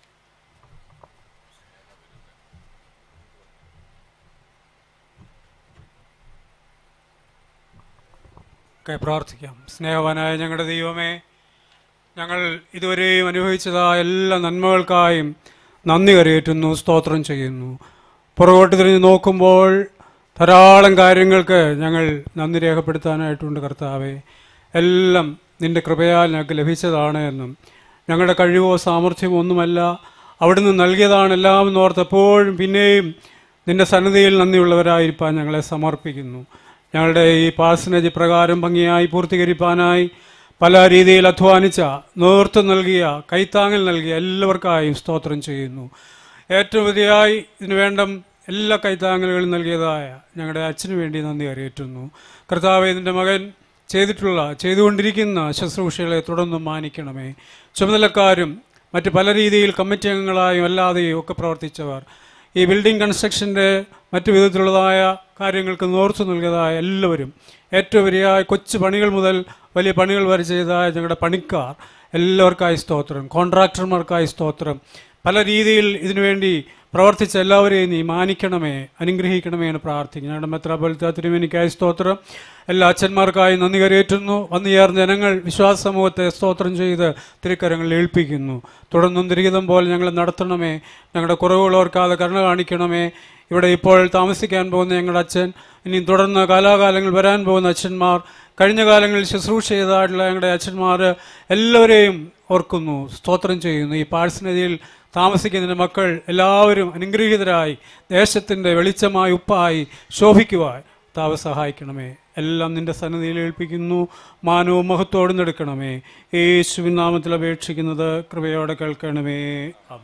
ഒക്കെ പ്രാർത്ഥിക്കാം സ്നേഹവാനായ ഞങ്ങളുടെ ദൈവമേ ഞങ്ങൾ ഇതുവരെയും അനുഭവിച്ചതായ എല്ലാ നന്മകൾക്കായും നന്ദി കരയേറ്റുന്നു സ്തോത്രം ചെയ്യുന്നു പുറകോട്ട് തിരിഞ്ഞ് നോക്കുമ്പോൾ ധാരാളം കാര്യങ്ങൾക്ക് ഞങ്ങൾ നന്ദി രേഖപ്പെടുത്താനായിട്ടുണ്ട് കർത്താവെ എല്ലാം നിന്റെ കൃപയാൽ ഞങ്ങൾക്ക് ലഭിച്ചതാണ് എന്നും ഞങ്ങളുടെ കഴിവോ സാമർഥ്യമോ ഒന്നുമല്ല അവിടുന്ന് നൽകിയതാണ് എല്ലാം എന്നോർത്ത് എപ്പോഴും പിന്നെയും നിന്റെ സന്നിധിയിൽ നന്ദിയുള്ളവരായിരിക്കാൻ ഞങ്ങളെ സമർപ്പിക്കുന്നു ഞങ്ങളുടെ ഈ പാസനേജ് പ്രകാരം ഭംഗിയായി പൂർത്തീകരിക്കാനായി പല രീതിയിൽ അധ്വാനിച്ച നേതൃത്വം നൽകിയ കൈത്താങ്ങൽ നൽകിയ എല്ലാവർക്കായും സ്തോത്രം ചെയ്യുന്നു ഏറ്റവും വലിയായി ഇതിനു വേണ്ട എല്ലാ കൈത്താങ്ങലുകളും നൽകിയതായ ഞങ്ങളുടെ അച്ഛന് വേണ്ടി നന്ദി അറിയിറ്റുന്നു കർത്താവ് ഇതിൻ്റെ മകൻ ചെയ്തിട്ടുള്ള ചെയ്തുകൊണ്ടിരിക്കുന്ന ശുശ്രൂഷകളെ തുടർന്നും മാനിക്കണമേ ചുമതലക്കാരും മറ്റ് പല രീതിയിൽ കമ്മിറ്റി അംഗങ്ങളായും അല്ലാതെയും ഒക്കെ പ്രവർത്തിച്ചവർ ഈ ബിൽഡിംഗ് കൺസ്ട്രക്ഷൻ്റെ മറ്റു വിധത്തിലുള്ളതായ കാര്യങ്ങൾക്ക് നേർത്തു നൽകിയതായ എല്ലാവരും ഏറ്റവും വലിയ കൊച്ചു പണികൾ മുതൽ വലിയ പണികൾ വരെ ചെയ്തതായ ഞങ്ങളുടെ പണിക്കാർ എല്ലാവർക്കായി സ്തോത്രം കോൺട്രാക്ടർമാർക്കായി സ്തോത്രം പല രീതിയിൽ ഇതിനുവേണ്ടി പ്രവർത്തിച്ച എല്ലാവരെയും നീ മാനിക്കണമേ അനുഗ്രഹിക്കണമേ എന്ന് പ്രാർത്ഥിക്കുന്നു ഞങ്ങളുടെ മെത്രാപോലിത്ത തിരുമേനിക്കായി സ്തോത്രം എല്ലാ അച്ഛന്മാർക്കായി നന്ദി കരയേറ്റുന്നു വന്നു ചേർന്ന ജനങ്ങൾ വിശ്വാസ സമൂഹത്തെ സ്തോത്രം ചെയ്ത് തിരുക്കരങ്ങളിൽ ഏൽപ്പിക്കുന്നു തുടർന്നും തിരികിതം പോലെ ഞങ്ങളെ നടത്തണമേ ഞങ്ങളുടെ കുറവുകളോർക്കാതെ കരുണ കാണിക്കണമേ ഇവിടെ ഇപ്പോൾ താമസിക്കാൻ പോകുന്ന ഞങ്ങളുടെ അച്ഛൻ ഇനി തുടർന്ന് കാലാകാലങ്ങൾ വരാൻ പോകുന്ന അച്ഛന്മാർ കഴിഞ്ഞ കാലങ്ങളിൽ ശുശ്രൂഷ ചെയ്തതായിട്ടുള്ള ഞങ്ങളുടെ അച്ഛന്മാർ എല്ലാവരെയും ഓർക്കുന്നു സ്തോത്രം ചെയ്യുന്നു ഈ പാഴ്സനതിയിൽ താമസിക്കുന്ന മക്കൾ എല്ലാവരും അനുഗ്രഹീതരായി ദേശത്തിൻ്റെ വെളിച്ചമായി ഉപ്പായി ശോഭിക്കുവാൻ താവ് സഹായിക്കണമേ എല്ലാം നിന്റെ സന്നിധിയിൽ ഏൽപ്പിക്കുന്നു മാനവും മഹത്വോടും എടുക്കണമേ യേശുവിൻ നാമത്തിൽ അപേക്ഷിക്കുന്നത് കൃപയോടെ കേൾക്കണമേ ആമേൻ.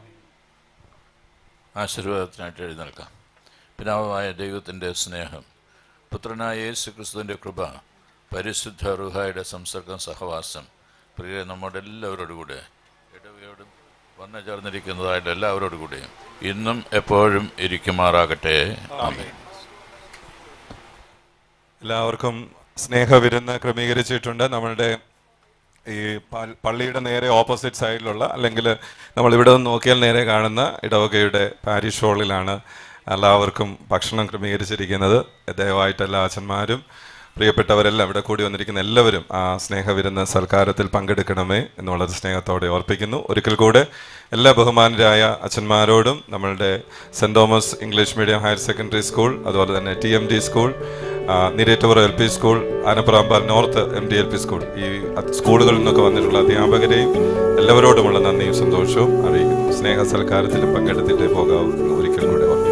ആശീർവാദത്തിനായിട്ട് എഴുന്നേൽക്കാം പിതാവായ ദൈവത്തിൻ്റെ സ്നേഹം പുത്രനായ യേശു ക്രിസ്തുവിൻ്റെ കൃപ പരിശുദ്ധ റുഹായുടെ സംസർഗം സഹവാസം പ്രിയ നമ്മുടെ എല്ലാവരോടും കൂടെ ഇടവയോടും വന്നു ചേർന്നിരിക്കുന്നതായിട്ട് എല്ലാവരോടും കൂടെയും ഇന്നും എപ്പോഴും ഇരിക്കുമാറാകട്ടെ ആമേൻ എല്ലാവർക്കും സ്നേഹവിരുന്ന് ക്രമീകരിച്ചിട്ടുണ്ട് നമ്മളുടെ ഈ പ- പള്ളിയുടെ നേരെ ഓപ്പോസിറ്റ് സൈഡിലുള്ള അല്ലെങ്കിൽ നമ്മൾ ഇവിടെ നിന്ന് നോക്കിയാൽ നേരെ കാണുന്ന ഇടവകയുടെ പാരിഷ് ഹാളിലാണ് എല്ലാവർക്കും ഭക്ഷണം ക്രമീകരിച്ചിരിക്കുന്നത് ദയവായിട്ട് എല്ലാ അച്ഛന്മാരും പ്രിയപ്പെട്ടവരെല്ലാം ഇവിടെ കൂടി വന്നിരിക്കുന്ന എല്ലാവരും ആ സ്നേഹവിരുന്ന് സൽക്കാരത്തിൽ പങ്കെടുക്കണമേ എന്നുള്ളത് സ്നേഹത്തോടെ ഓർപ്പിക്കുന്നു ഒരിക്കൽ കൂടെ എല്ലാ ബഹുമാനരായ അച്ഛന്മാരോടും നമ്മളുടെ saint Thomas English medium higher secondary school അതുപോലെ തന്നെ ടി എം ഡി സ്കൂൾ ആ, Neerettupuram L P school Anaprambal north M D L P school ഈ അത് സ്കൂളുകളിൽ നിന്നൊക്കെ വന്നിട്ടുള്ള അധ്യാപകരെയും എല്ലാവരോടുമുള്ള നന്ദിയും സന്തോഷവും അറിയിക്കുന്നു സ്നേഹ സൽക്കാരത്തിലും പങ്കെടുത്തിട്ടേ പോകാവൂ എന്ന് ഒരിക്കൽ കൂടെ ഓർമ്മിക്കുന്നു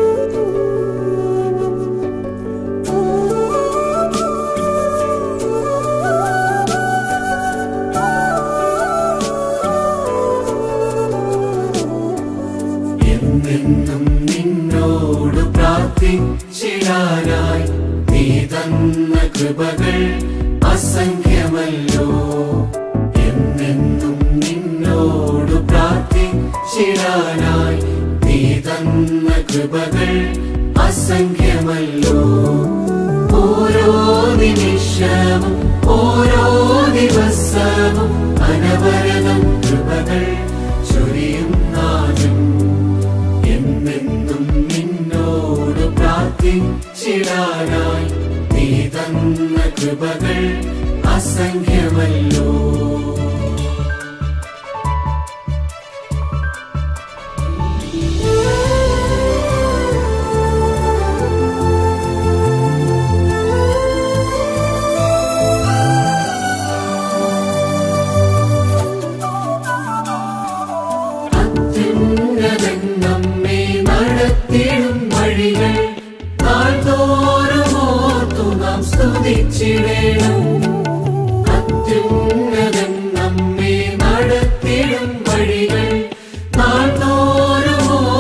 എന്നെന്നും നിന്നോട് പ്രാർത്ഥിച്ചിടാനായി നീ തന്ന കൃപകൾ അസംഖ്യമല്ലോ എന്നെന്നും നിന്നോട് പ്രാർത്ഥിച്ചിടാനായി നീ തന്ന കൃപകൾ അസംഖ്യമല്ലോ ഓരോ നിമിഷവും ഓരോ ദിവസവും അനവരതം കൃപകൾ ചൊരിയും നാടും എന്നെന്നും നിന്നോട് പ്രാർത്ഥിച്ചിടാനായി നീ തന്ന കൃപകൾ അസംഖ്യമല്ലോ അത്യുന്നതൻ നമ്മെ നടത്തിടും വഴികൾ നാൾതോറും ഓർത്തു നാം സ്തുതിച്ചിടേണം അത്യുന്നതൻ നമ്മെ നടത്തിടും വഴികൾ നാൾതോറും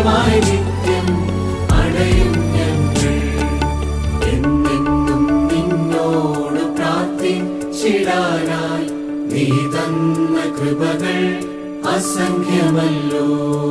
നിത്യമായി നിത്യം അടയും ഞങ്ങൾ എന്നെന്നും നിന്നോട് പ്രാർത്ഥിച്ചിടാനായി നീ തന്ന കൃപകൾ അസംഖ്യമല്ലോ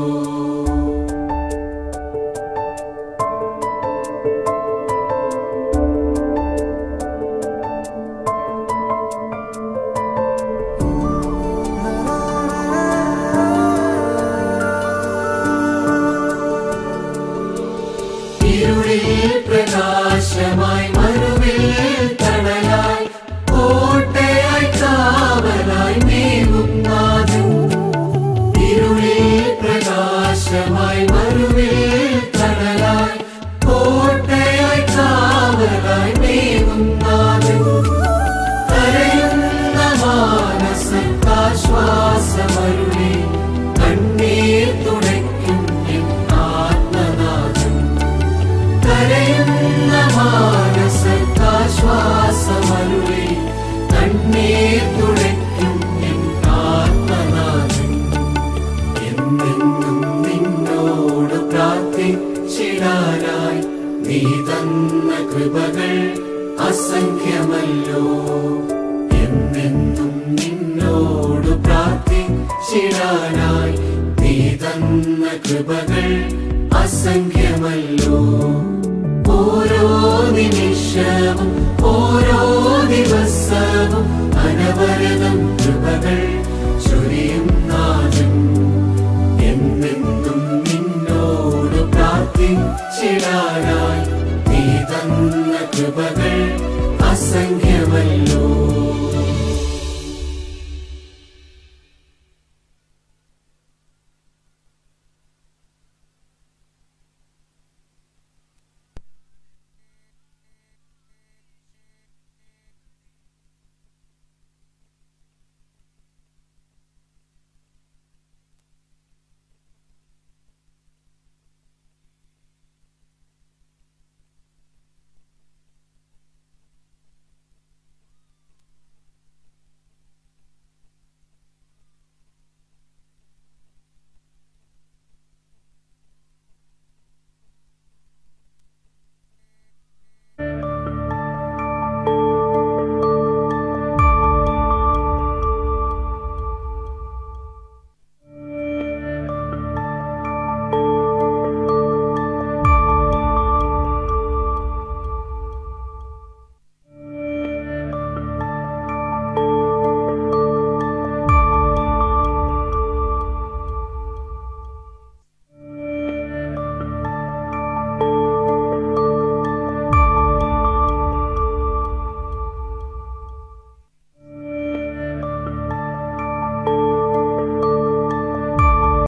ഇരുളിൽ പ്രകാശമായി മറുവിൽ തണലായി കോട്ടയായി കാവലായി നീങ്ങും നാഥൻ ഇരുളിൽ പ്രകാശമായി മറുവിൽ തണലായി കോട്ടയായി കാവലായി നീങ്ങും നാഥൻ കരയുന്ന മാനസക്കാശ്വാസമരുളി കണ്ണീർ തുടയ്ക്കും എൻ ആത്മനാഥൻ കരയുന്ന മാനസക്കാശ്വാസമരുളി കണ്ണീർ തുടയ്ക്കും എൻ ആത്മനാഥൻ എന്നെന്നും നിന്നോട് പ്രാർത്ഥിച്ചിടാനായി നീ തന്ന കൃപകൾ അസംഖ്യമല്ലോ എന്നെന്നും നിന്നോട് പ്രാർത്ഥിച്ചിടാനായി നീ തന്ന കൃപകൾ അസംഖ്യമല്ലോ ഓരോ നിമിഷവും ഓരോ ദിവസവും അനവരതം കൃപകൾ ചൊരിയും നാഥൻ എന്നെന്നും നിന്നോട് പ്രാർത്ഥിച്ചിടാനായി നീ തന്ന കൃപകൾ അസംഖ്യമല്ലോ